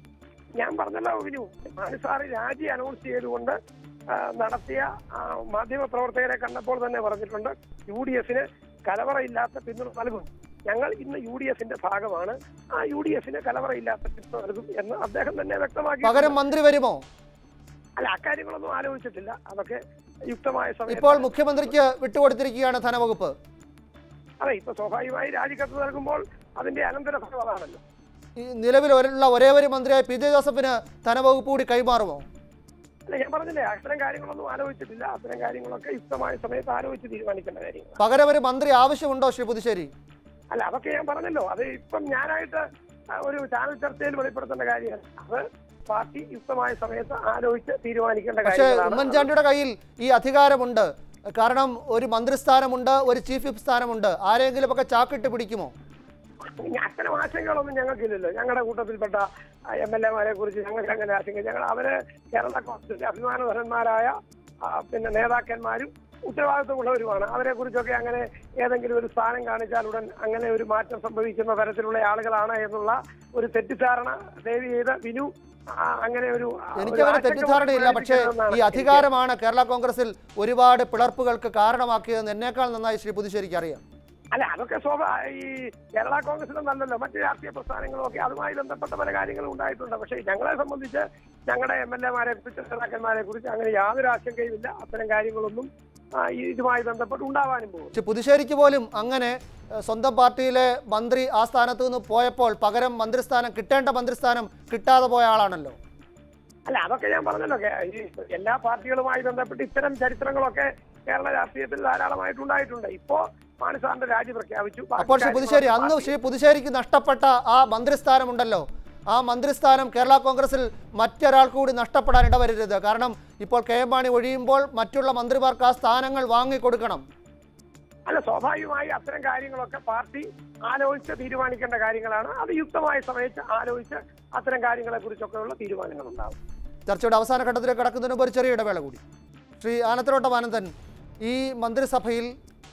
ഞാൻ പറഞ്ഞല്ലോ വിനു മാനിസാറ് രാജി അനൗൺസ് ചെയ്തുകൊണ്ട് ആ, നടത്തിയ ആ, മാധ്യമ പ്രവർത്തകരെ കണ്ടപ്പോൾ തന്നെ പറഞ്ഞിട്ടുണ്ട് യു ഡി എഫിന് കലവറയില്ലാത്ത പിന്തുണ നൽകും ഞങ്ങൾ ഇന്ന് യു ഡി എഫിന്റെ ഭാഗമാണ് ആ യു ഡി എഫിന് കലവറയില്ലാത്ത പിന്തുണ നൽകും എന്ന് അദ്ദേഹം തന്നെ വ്യക്തമാക്കി പകരം മന്ത്രി വരുമോ അല്ല അക്കാര്യങ്ങളൊന്നും ആലോചിച്ചിട്ടില്ല അതൊക്കെ യുക്തമായ സമയത്ത് ഇപ്പോൾ മുഖ്യമന്ത്രിക്ക് വിട്ടുകൊടുത്തിരിക്കുകയാണ് ധനവകുപ്പ് അതെ ഇപ്പൊ സ്വാഭാവികമായി രാജിക്കത്ത് നൽകുമ്പോൾ അതിന്റെ അനന്തരഫലം അതാണല്ലോ ഈ നിലവിൽ ഉള്ള ഒരേ ഒരു മന്ത്രിയായ പി ജെ ജോസഫിന് ധനവകുപ്പ് കൂടി കൈമാറുമോ അല്ല ഞാൻ പറഞ്ഞില്ലേ അത്തരം കാര്യങ്ങളൊന്നും ആലോചിച്ചിട്ടില്ല അത്തരം കാര്യങ്ങളൊക്കെ യുക്തമായ സമയത്ത് ആലോചിച്ച് തീരുമാനിക്കേണ്ട കാര്യങ്ങൾ പകരം ഒരു മന്ത്രി ആവശ്യമുണ്ടോ ശ്രീ പുതുശ്ശേരി അല്ല അതൊക്കെ ഞാൻ പറഞ്ഞല്ലോ അത് ഇപ്പം ഞാനായിട്ട് ആ, ഒരു ചാനൽ ചർച്ചയിൽ വെളിപ്പെടുത്തേണ്ട കാര്യമാണ് അത് പാർട്ടി യുക്തമായ സമയത്ത് ആലോചിച്ച് തീരുമാനിക്കേണ്ട പക്ഷേ കാര്യങ്ങളാണ് ഉമ്മൻചാണ്ടിയുടെ കയ്യിൽ ഈ അധികാരമുണ്ട് കാരണം ഒരു മന്ത്രിസ്ഥാനമുണ്ട് ഒരു ചീഫ് വിപ്പ് സ്ഥാനമുണ്ട് ആരെങ്കിലും ഒക്കെ ചാക്കിട്ട് പിടിക്കുമോ ഇനി അത്തരം ആശങ്കകളൊന്നും ഞങ്ങൾക്കില്ലല്ലോ ഞങ്ങളുടെ കൂട്ടത്തിൽപ്പെട്ട എം എൽ എമാരെ കുറിച്ച് ഞങ്ങൾക്ക് അങ്ങനെ ആശങ്ക ഞങ്ങൾ അവര് കേരള കോൺഗ്രസിന്റെ അഭിമാനധരന്മാരായ ആ, പിന്നെ നേതാക്കന്മാരും ഉത്തരവാദിത്വമുള്ളവരുമാണ് അവരെ കുറിച്ചൊക്കെ അങ്ങനെ ഏതെങ്കിലും ഒരു സ്ഥാനം കാണിച്ചാൽ ഉടൻ അങ്ങനെ ഒരു മാറ്റം സംഭവിക്കുന്ന തരത്തിലുള്ള ആളുകളാണ് എന്നുള്ള ഒരു തെറ്റിദ്ധാരണ ദയവ് ചെയ്ത് വിനു ആ, അങ്ങനെ ഒരു ആ, ഒരു എനിക്കങ്ങനെ ആശങ്ക തെറ്റിദ്ധാരണയില്ല പക്ഷേ പ്രകടിപ്പിക്കണമെന്നാണ് ഈ അധികാരമാണ് കേരള കോൺഗ്രസിൽ ഒരുപാട് പിളർപ്പുകൾക്ക് കാരണമാക്കിയതെന്ന് എന്നേക്കാൾ നന്നായി ശ്രീ പുതുശ്ശേരിക്ക് അറിയാം അല്ല അതൊക്കെ സ്വാഭാ ഈ കേരള കോൺഗ്രസിലെന്നല്ലല്ലോ മറ്റ് രാഷ്ട്രീയ പ്രസ്ഥാനങ്ങളും ഒക്കെ അതുമായി ബന്ധപ്പെട്ട പല കാര്യങ്ങളും ഉണ്ടായിട്ടുണ്ട് പക്ഷേ ഞങ്ങളെ സംബന്ധിച്ച് ഞങ്ങളുടെ എം എൽ എമാരെ കുറിച്ച് നേതാക്കന്മാരെ കുറിച്ച് അങ്ങനെ യാതൊരു ആശങ്കയുമില്ല അത്തരം കാര്യങ്ങളൊന്നും ആ, ഈ ഇതുമായി ബന്ധപ്പെട്ട് ഉണ്ടാവാനും പോകും പക്ഷെ പുതുശ്ശേരിക്ക് പോലും അങ്ങനെ ഏഹ്, സ്വന്തം പാർട്ടിയിലെ മന്ത്രി ആ സ്ഥാനത്ത് നിന്ന് പോയപ്പോൾ പകരം മന്ത്രിസ്ഥാനം കിട്ടേണ്ട മന്ത്രിസ്ഥാനം കിട്ടാതെ പോയ ആളാണല്ലോ അല്ല അതൊക്കെ ഞാൻ പറഞ്ഞല്ലോ കേ- ഈ എല്ലാ പാർട്ടികളുമായി ബന്ധപ്പെട്ട് ഇത്തരം ചരിത്രങ്ങളൊക്കെ കേരള രാഷ്ട്രീയത്തിൽ ധാരാളമായിട്ട് ഉണ്ടായിട്ടുണ്ട് ഇപ്പോ മാണിസാറിന്റെ രാജി പ്രഖ്യാപിച്ചു ബാക്കി അപ്പോൾ ശ്രീ പുതുശ്ശേരി അന്ന് കാര്യങ്ങളൊക്കെ ശ്രീ പുതുശ്ശേരിക്ക് നഷ്ടപ്പെട്ട ആ മന്ത്രിസ്ഥാനമുണ്ടല്ലോ ആ മന്ത്രിസ്ഥാനം കേരള കോൺഗ്രസിൽ മറ്റൊരാൾക്ക് കൂടി നഷ്ടപ്പെടാൻ ഇടവരരുത് കാരണം ഇപ്പോൾ കെ എം മാണി ഒഴിയുമ്പോൾ മറ്റുള്ള മന്ത്രിമാർക്ക് ആ സ്ഥാനങ്ങൾ വാങ്ങിക്കൊടുക്കണം അല്ല സ്വാഭാവികമായി അത്തരം കാര്യങ്ങളൊക്കെ പാർട്ടി ആലോചിച്ച് തീരുമാനിക്കേണ്ട കാര്യങ്ങളാണ് അത് യുക്തമായ സമയത്ത് ആലോചിച്ച് അത്തരം കാര്യങ്ങളെ കുറിച്ചൊക്കെയുള്ള തീരുമാനങ്ങൾ ഉണ്ടാവും ചർച്ചയുടെ അവസാന ഘട്ടത്തിലേക്ക് കടക്കുന്നതിന് മുമ്പ് ഒരു ചെറിയ ഇടവേള കൂടി ശ്രീ ആനത്തലോട്ടം ആനന്ദൻ ഈ മന്ത്രിസഭയിൽ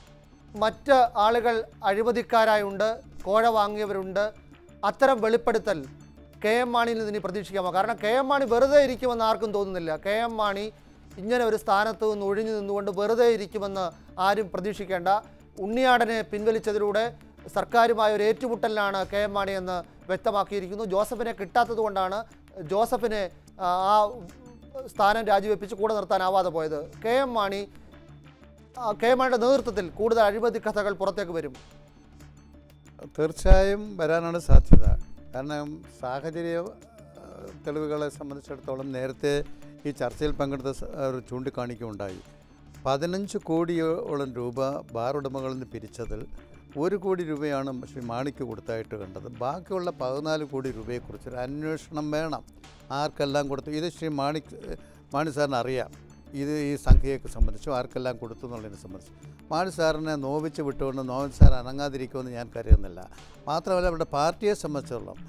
മറ്റ് ആളുകൾ അഴിമതിക്കാരായുണ്ട് കോഴ വാങ്ങിയവരുണ്ട് അത്തരം വെളിപ്പെടുത്തൽ കെ എം മാണിയിൽ നിന്ന് ഇനി പ്രതീക്ഷിക്കാമോ കാരണം കെ എം മാണി വെറുതെ ഇരിക്കുമെന്ന് ആർക്കും തോന്നുന്നില്ല കെ എം മാണി ഇങ്ങനെ ഒരു സ്ഥാനത്ത് നിന്ന് ഒഴിഞ്ഞു നിന്നുകൊണ്ട് വെറുതെ ഇരിക്കുമെന്ന് ആരും പ്രതീക്ഷിക്കേണ്ട ഉണ്ണിയാടനെ പിൻവലിച്ചതിലൂടെ സർക്കാരുമായ ഒരു ഏറ്റുമുട്ടലിലാണ് കെ എം മാണി എന്ന് വ്യക്തമാക്കിയിരിക്കുന്നു ജോസഫിനെ കിട്ടാത്തത് കൊണ്ടാണ് ജോസഫിനെ ആ, ആ സ്ഥാനം രാജിവെപ്പിച്ച് കൂടെ നിർത്താനാവാതെ പോയത് കെ എം മാണി ആ, കെ എം മാണിയുടെ നേതൃത്വത്തിൽ കൂടുതൽ അഴിമതി കഥകൾ പുറത്തേക്ക് വരും തീർച്ചയായും വരാനാണ് സാധ്യത കാരണം സാഹചര്യ ആ, തെളിവുകളെ സംബന്ധിച്ചിടത്തോളം നേരത്തെ ഈ ചർച്ചയിൽ പങ്കെടുത്ത സ- അവർ ചൂണ്ടിക്കാണിക്കുകയുണ്ടായി പതിനഞ്ച് കോടിയോളം രൂപ ബാർ ഉടമകളിൽ നിന്ന് പിരിച്ചതിൽ ഒരു കോടി രൂപയാണ് ശ്രീ മാണിക്ക് കൊടുത്തായിട്ട് കണ്ടത് ബാക്കിയുള്ള പതിനാല് കോടി രൂപയെക്കുറിച്ച് ഒരു അന്വേഷണം വേണം ആർക്കെല്ലാം കൊടുത്തു ഇത് ശ്രീ മാണി മാണി സാറിന് അറിയാം ഇത് ഈ സംഖ്യയൊക്കെ സംബന്ധിച്ചും ആർക്കെല്ലാം കൊടുത്തു എന്നുള്ളതിനെ സംബന്ധിച്ച് മാണി സാറിനെ നോവിച്ച് വിട്ടുകൊണ്ട് നോവിൻ സാർ അനങ്ങാതിരിക്കുമെന്ന് ഞാൻ കരുതുന്നില്ല മാത്രമല്ല അവരുടെ പാർട്ടിയെ സംബന്ധിച്ചിടത്തോളം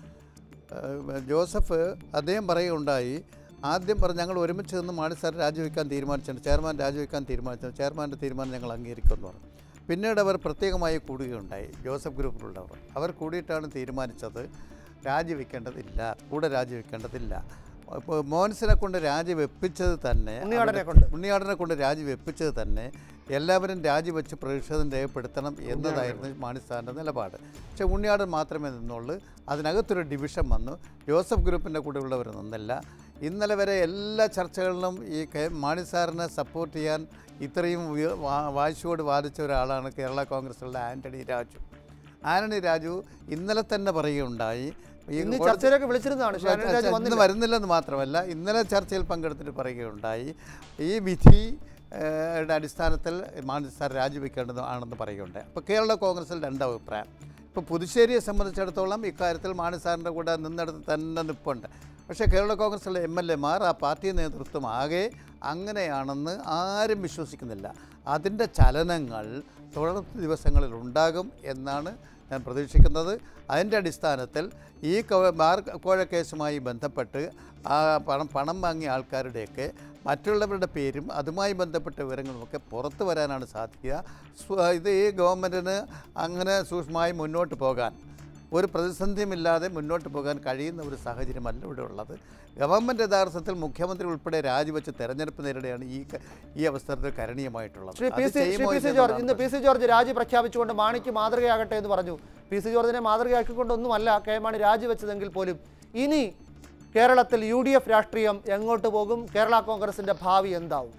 ഏഹ് ജോസഫ് അദ്ദേഹം പറയുകയുണ്ടായി ആദ്യം പറഞ്ഞ് ഞങ്ങൾ ഒരുമിച്ച് നിന്ന് മാണി സാർ രാജിവെക്കാൻ തീരുമാനിച്ചിട്ടുണ്ട് ചെയർമാൻ രാജിവെക്കാൻ തീരുമാനിച്ചു ചെയർമാൻ്റെ തീരുമാനം ഞങ്ങൾ അംഗീകരിക്കുമെന്ന് പറഞ്ഞു പിന്നീട് അവർ പ്രത്യേകമായി കൂടുകയുണ്ടായി ജോസഫ് ഗ്രൂപ്പിലുള്ളവർ അവർ കൂടിയിട്ടാണ് തീരുമാനിച്ചത് രാജിവെക്കേണ്ടതില്ല കൂടെ രാജിവെക്കേണ്ടതില്ല ഇപ്പോൾ മോൻസിനെ കൊണ്ട് രാജിവെപ്പിച്ചത് തന്നെ ഉണ്ണിയാടനെ അവരുടെ- കൊണ്ട്. ഉണ്ണിയാടനെ കൊണ്ട് രാജിവെപ്പിച്ചത് തന്നെ എല്ലാവരും രാജിവെച്ച് പ്രതിഷേധം രേഖപ്പെടുത്തണം എന്നതായിരുന്നു മാണി സാറിൻ്റെ നിലപാട് പക്ഷേ ഉണ്ണിയാടൻ മാത്രമേ നിന്നുള്ളൂ അതിനകത്തൊരു ഡിവിഷൻ വന്നു ജോസഫ് ഗ്രൂപ്പിൻ്റെ കൂടെയുള്ളവർ നിന്നില്ല ഇന്നലെ വരെ എല്ലാ ചർച്ചകളിലും ഈ കെ മാണി സാറിനെ സപ്പോർട്ട് ചെയ്യാൻ ഇത്രയും ഉയ- വാ- വാശിയോട് വാദിച്ച ഒരാളാണ് കേരള കോൺഗ്രസിലുള്ള ആന്റണി രാജു ആന്റണി രാജു ഇന്നലെ തന്നെ പറയുകയുണ്ടായി ഈ ഇന്ന് കോടതി- ചർച്ചയിലേക്ക് വിളിച്ചിരുന്നതാണ് പക്ഷേ ആന്റണി രാജു ഇന്ന് വന്നില്ല. വരുന്നില്ലെന്ന് മാത്രമല്ല ഇന്നലെ ചർച്ചയിൽ പങ്കെടുത്തിട്ട് പറയുകയുണ്ടായി ഈ വിധി ഏഹ്, യുടെ അടിസ്ഥാനത്തിൽ മാണി സാർ രാജിവെക്കേണ്ടത് ആണെന്ന് പറയുകയുണ്ടായി അപ്പോൾ കേരള കോൺഗ്രസിൽ രണ്ട് അഭിപ്രായം ഇപ്പോൾ പുതുശ്ശേരിയെ സംബന്ധിച്ചിടത്തോളം ഇക്കാര്യത്തിൽ മാണി സാറിൻ്റെ കൂടെ നിന്നിടത്ത് തന്നെ നിൽപ്പുണ്ട് പക്ഷേ കേരള കോൺഗ്രസിലെ എം എൽ എമാർ ആ പാർട്ടി നേതൃത്വം ആകെ അങ്ങനെയാണെന്ന് ആരും വിശ്വസിക്കുന്നില്ല അതിൻ്റെ ചലനങ്ങൾ തുടർ ദിവസങ്ങളിൽ ഉണ്ടാകും എന്നാണ് ഞാൻ പ്രതീക്ഷിക്കുന്നത് അതിൻ്റെ അടിസ്ഥാനത്തിൽ ഈ കോ- ബാർ കോഴ കേസുമായി ബന്ധപ്പെട്ട് ആ പണം പണം വാങ്ങിയ ആൾക്കാരുടെയൊക്കെ മറ്റുള്ളവരുടെ പേരും അതുമായി ബന്ധപ്പെട്ട വിവരങ്ങളുമൊക്കെ പുറത്തു വരാനാണ് സാധിക്കുക സ്വ- ഇത് ഈ ഗവൺമെൻറ്റിന് അങ്ങനെ സൂക്ഷ്മമായി മുന്നോട്ട് പോകാൻ ഒരു പ്രതിസന്ധിയുമില്ലാതെ മുന്നോട്ട് പോകാൻ കഴിയുന്ന ഒരു സാഹചര്യമല്ല ഇവിടെ ഉള്ളത് ഗവൺമെൻറ് യഥാർത്ഥത്തിൽ മുഖ്യമന്ത്രി ഉൾപ്പെടെ രാജിവെച്ച് തെരഞ്ഞെടുപ്പ് നേരിടുകയാണ് ഈ ക- ഈ അവസരത്തിൽ കരണീയമായിട്ടുള്ളത് ശ്രീ പി അത് സി ശ്രീ ചെയ്യുമോ പി സി ഇല്ലയോ ജോർജ് എന്നുള്ളതാണ് ഇന്ന് പി സി ജോർജ് രാജി പ്രഖ്യാപിച്ചുകൊണ്ട് മാണിക്ക് മാതൃകയാകട്ടെ എന്ന് പറഞ്ഞു പി സി ജോർജിനെ മാതൃകയാക്കിക്കൊണ്ടൊന്നുമല്ല കെ മാണി രാജിവെച്ചതെങ്കിൽ പോലും ഇനി കേരളത്തിൽ യു ഡി എഫ് രാഷ്ട്രീയം എങ്ങോട്ട് പോകും കേരള കോൺഗ്രസിന്റെ ഭാവി എന്താവും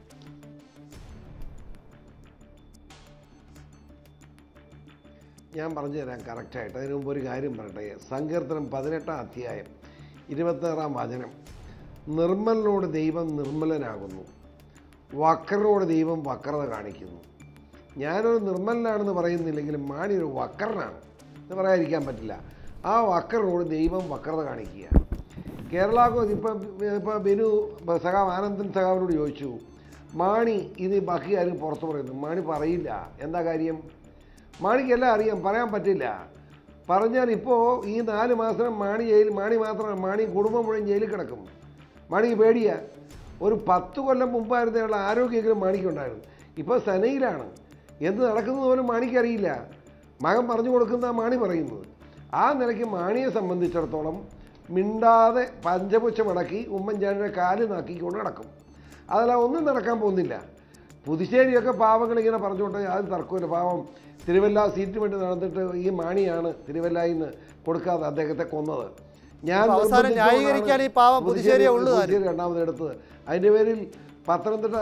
ഞാൻ പറഞ്ഞു തരാം കറക്റ്റായിട്ട് അതിന് മുമ്പ് ഒരു കാര്യം പറയട്ടെ സങ്കീർത്തനം പതിനെട്ടാം അധ്യായം ഇരുപത്താറാം വചനം നിർമ്മലിനോട് ദൈവം നിർമ്മലനാകുന്നു വക്രനോട് ദൈവം വക്രത കാണിക്കുന്നു ഞാനൊരു നിർമ്മലനാണെന്ന് പറയുന്നില്ലെങ്കിലും മാണി ഒരു വക്രനാണ് എന്ന് പറയാതിരിക്കാൻ പറ്റില്ല ആ വക്രനോട് ദൈവം വക്രത കാണിക്കുക കേരള ഇപ്പം ഇപ്പം ബിനു ഇപ്പം സഖാവ് ആനന്ദൻ സഖാവിനോട് ചോദിച്ചു മാണി ഇത് ബാക്കി ആരും പുറത്ത് പറയുന്നു മാണി പറയില്ല എന്താ കാര്യം മാണിക്കെല്ലാം അറിയാം പറയാൻ പറ്റില്ല പറഞ്ഞാൽ ഇപ്പോൾ ഈ നാല് മാസം മാണി ജയിൽ മാണി മാത്രമല്ല മാണി കുടുംബം മുഴുവൻ ജയിലിൽ കിടക്കും മാണിക്ക് പേടിയാ ഒരു പത്ത് കൊല്ലം മുമ്പായിരുന്നുള്ള ആരോഗ്യമെങ്കിലും മാണിക്കുണ്ടായിരുന്നു ഇപ്പോൾ സനയിലാണ് എന്ത് നടക്കുന്നത് പോലും മാണിക്കറിയില്ല മകൻ പറഞ്ഞു കൊടുക്കുന്ന മാണി പറയുന്നത് ആ നിലയ്ക്ക് മാണിയെ സംബന്ധിച്ചിടത്തോളം മിണ്ടാതെ പഞ്ചപുച്ഛമടക്കി ഉമ്മൻചാണ്ടിയുടെ കാല് നാക്കിക്കൊണ്ട് നടക്കും അതല്ല ഒന്നും നടക്കാൻ പോകുന്നില്ല പുതുശ്ശേരിയൊക്കെ പാവങ്ങൾ ഇങ്ങനെ പറഞ്ഞുകൊണ്ട് യാതൊരു തർക്കമില്ല പാവം തിരുവല്ല സീറ്റിന് വേണ്ടി നടന്നിട്ട് ഈ മാണിയാണ് തിരുവല്ലയിൽ നിന്ന് കൊടുക്കാതെ അദ്ദേഹത്തെ കൊന്നത് ഞാൻ അപ്പൊ അവസാനം നിർബന്ധിച്ചുകൊണ്ടാണ് ന്യായീകരിക്കാൻ ഈ പാവം പുതുശ്ശേരിയെ ഉള്ളൂ താനും. പുതുശ്ശേരി രണ്ടാമത് എടുത്തത് അതിൻ്റെ പേരിൽ പത്തനംതിട്ട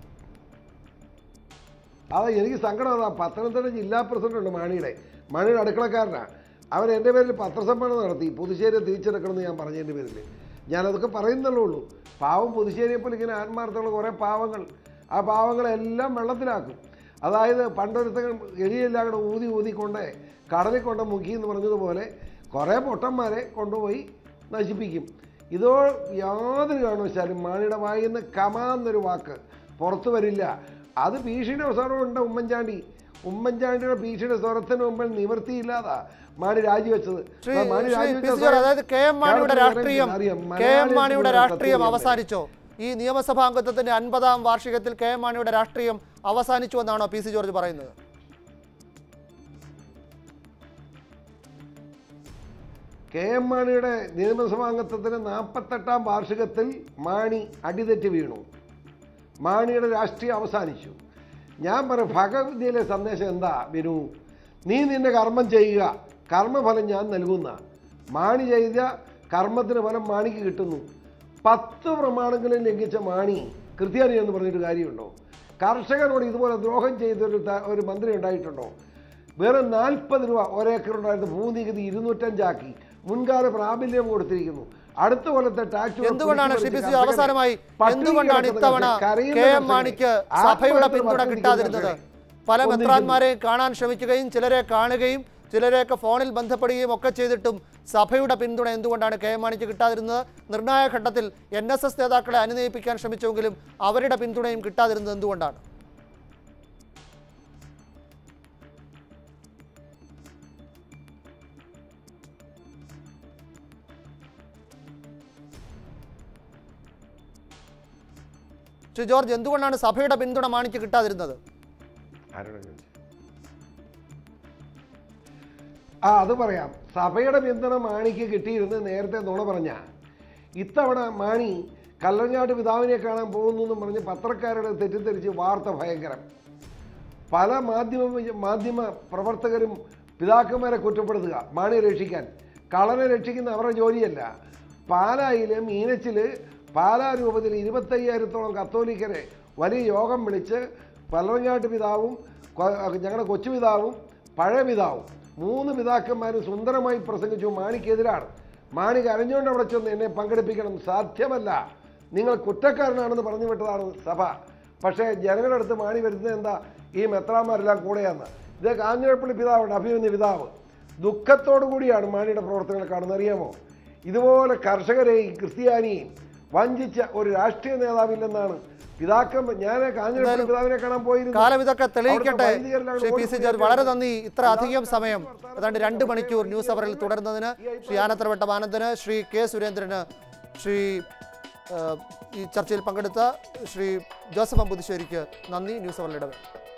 അത് എനിക്ക് സങ്കടം അതാ പത്തനംതിട്ട ജില്ലാ പ്രസിഡന്റ് മാണിയുടെ മാണിയുടെ അടുക്കളക്കാരനാണ് അവൻ എൻ്റെ പേരിൽ പത്രസമ്മേളനം നടത്തി പുതുശ്ശേരിയെ തിരിച്ചെടുക്കണമെന്ന് ഞാൻ പറഞ്ഞതിൻ്റെ പേരിൽ ഞാനതൊക്കെ പറയുന്നല്ലേ ഉള്ളൂ പാവം പുതുശ്ശേരിയെ പോലെ ഇങ്ങനെ ആത്മാർത്ഥമുള്ള കുറേ പാവങ്ങൾ ആ പാവങ്ങളെല്ലാം വെള്ളത്തിലാക്കും അതായത് പണ്ടൊരുത്തൻ എലിയെല്ലാം കൂടെ ഊതി ഊതി കൊണ്ട് കടലിൽ കൊണ്ട് മുക്കി എന്ന് പറഞ്ഞതുപോലെ കുറേ പൊട്ടന്മാരെ കൊണ്ടുപോയി നശിപ്പിക്കും ഇതോ യാതൊരു കാരണവശാലും മാണിയുടെ വായിൽ നിന്ന് കമാന്നൊരു വാക്ക് പുറത്തു വരില്ല അത് ഭീഷണിയുടെ സ്വരമുണ്ട് ഉമ്മൻചാണ്ടി ഉമ്മൻചാണ്ടിയുടെ ഭീഷണിയുടെ സ്വരത്തിന് മുമ്പിൽ നിവൃത്തിയില്ലാതാ മാണി രാജിവെച്ചത് ശ്രീ ആ മാണി ശ്രീ രാജിവെച്ച പി. സി. ജോർജ്, അതായത് കെ എം മാണിയുടെ കേരളത്തിൽ രാഷ്ട്രീയം അറിയാം, കെ എം മലയാളികൾക്ക് മാണിയുടെ പോലും രാഷ്ട്രീയം സത്യം അവസാനിച്ചോ ഈ നിയമസഭാംഗത്വത്തിന്റെ അൻപതാം വാർഷികത്തിൽ കെ എം മാണിയുടെ രാഷ്ട്രീയം അവസാനിച്ചു എന്നാണോ പി സി ജോർജ് പറയുന്നത് കെ എം മാണിയുടെ നിയമസഭാംഗത്വത്തിന് നാൽപ്പത്തെട്ടാം വാർഷികത്തിൽ മാണി അടിതെറ്റി വീണു മാണിയുടെ രാഷ്ട്രീയം അവസാനിച്ചു ഞാൻ പറയും ഭഗവത്ഗീതയിലെ സന്ദേശം എന്താ വിനു നീ നിന്റെ കർമ്മം ചെയ്യുക കർമ്മഫലം ഞാൻ നൽകുന്ന മാണി ചെയ്ത കർമ്മത്തിന് ഫലം മാണിക്ക് കിട്ടുന്നു പത്ത് പ്രമാണങ്ങളും ലംഘിച്ച മാണി കൃത്യാനി എന്ന് പറഞ്ഞിട്ട് കാര്യമുണ്ടോ കർഷകരോട് ഇതുപോലെ ദ്രോഹം ചെയ്തൊരു ത- ഒരു മന്ത്രി ഉണ്ടായിട്ടുണ്ടോ വെറും നാൽപ്പത് രൂപ ഒരേക്കറുണ്ടായിരുന്ന ഭൂനികുതി ഇരുന്നൂറ്റഞ്ചാക്കി മുൻകാല പ്രാബല്യം കൊടുത്തിരിക്കുന്നു അടുത്ത കൊല്ലത്തെ ടാക്സ് എന്തുകൊണ്ടാണ് ശ്രീ പി സി അവസാനമായി എന്തുകൊണ്ടാണ് ഇത്തവണ കെ എം മാണിക്ക് സഭയുടെ പിന്തുണ കിട്ടാതിരുന്നത് പല മെത്രാന്മാരെയും കാണാൻ ശ്രമിക്കുകയും ചിലരെ കാണുകയും ചിലരെയൊക്കെ ഫോണിൽ ബന്ധപ്പെടുകയും ഒക്കെ ചെയ്തിട്ടും സഭയുടെ പിന്തുണ എന്തുകൊണ്ടാണ് കെ എം മാണിക്ക് കിട്ടാതിരുന്നത് നിർണായക ഘട്ടത്തിൽ എൻ എസ് എസ് നേതാക്കളെ അനുനയിപ്പിക്കാൻ ശ്രമിച്ചെങ്കിലും അവരുടെ പിന്തുണയും കിട്ടാതിരുന്നത് എന്തുകൊണ്ടാണ് ശ്രീ ജോർജ് എന്തുകൊണ്ടാണ് സഭയുടെ പിന്തുണ മാണിക്ക് കിട്ടാതിരുന്നത് ആരോടാ ചോദിച്ചത്? ആ അത് പറയാം സഭയുടെ പിന്തുണ മാണിക്ക് കിട്ടിയിരുന്ന് നേരത്തെ നുണ പറഞ്ഞ ഇത്തവണ മാണി കല്ലഞ്ഞാട്ട് പിതാവിനെ കാണാൻ പോകുന്നു എന്നും പറഞ്ഞ് പത്രക്കാരുടെ തെറ്റിദ്ധരിച്ച് വാർത്ത ഭയങ്കരം പല മാധ്യമ മാധ്യമ പ്രവർത്തകരും പിതാക്കന്മാരെ കുറ്റപ്പെടുത്തുക മാണിയെ രക്ഷിക്കാൻ കള്ളനെ രക്ഷിക്കുന്ന അവരുടെ ജോലിയല്ല പാലായിൽ മീനച്ചിൽ പാലാ രൂപത്തിൽ ഇരുപത്തയ്യായിരത്തോളം കത്തോലിക്കരെ വലിയ യോഗം വിളിച്ച് പലറങ്ങാട്ട് പിതാവും കൊ- ഞങ്ങളുടെ കൊച്ചു പിതാവും പഴയ പിതാവും മൂന്ന് പിതാക്കന്മാരും സുന്ദരമായി പ്രസംഗിച്ചു മാണിക്കെതിരാണ് മാണി കരഞ്ഞുകൊണ്ട് അവിടെ ചെന്ന് എന്നെ പങ്കെടുപ്പിക്കണം സാധ്യമല്ല നിങ്ങൾ കുറ്റക്കാരനാണെന്ന് പറഞ്ഞു വിട്ടതാണ് സഭ പക്ഷേ ജനങ്ങളുടെ അടുത്ത് മാണി വരുന്നത് എന്താ ഈ മെത്രാന്മാരെല്ലാം കൂടെയാണ് ഇത് കാഞ്ഞിരപ്പള്ളി പിതാവുണ്ട് അഭിമന്യ പിതാവ് ദുഃഖത്തോടു കൂടിയാണ് മാണിയുടെ പ്രവർത്തനങ്ങൾ കാണുന്നത് അറിയാമോ ഇതുപോലെ കർഷകരെയും ക്രിസ്ത്യാനിയെയും വഞ്ചിച്ച ഒരു രാഷ്ട്രീയ നേതാവില്ലെന്നാണ് പിതാക്കം ഞാൻ കാഞ്ഞിരപ്പള്ളി പിതാവിനെ കാണാൻ പോയിരുന്നു കാലം ഇതൊക്കെ തെളിയിക്കട്ടെ അവിടുത്തെ വൈദികരെല്ലാം ശ്രീ പി ഓടി സി ജോർജ് വളരെ നന്ദി ഇത്ര അധികം സമയം ഏതാണ്ട് രണ്ട് മണിക്കൂർ ന്യൂസ് അവറിൽ തുടരുന്നതിന് ശ്രീ ആനത്തറവട്ടം ആനന്ദന് ശ്രീ കെ സുരേന്ദ്രന് ശ്രീ ഏഹ്, ഈ ചർച്ചയിൽ പങ്കെടുത്ത ശ്രീ ജോസഫ് അമ്പുതിശ്ശേരിക്ക് നന്ദി ന്യൂസ് അവറിൽ ഇടപെടും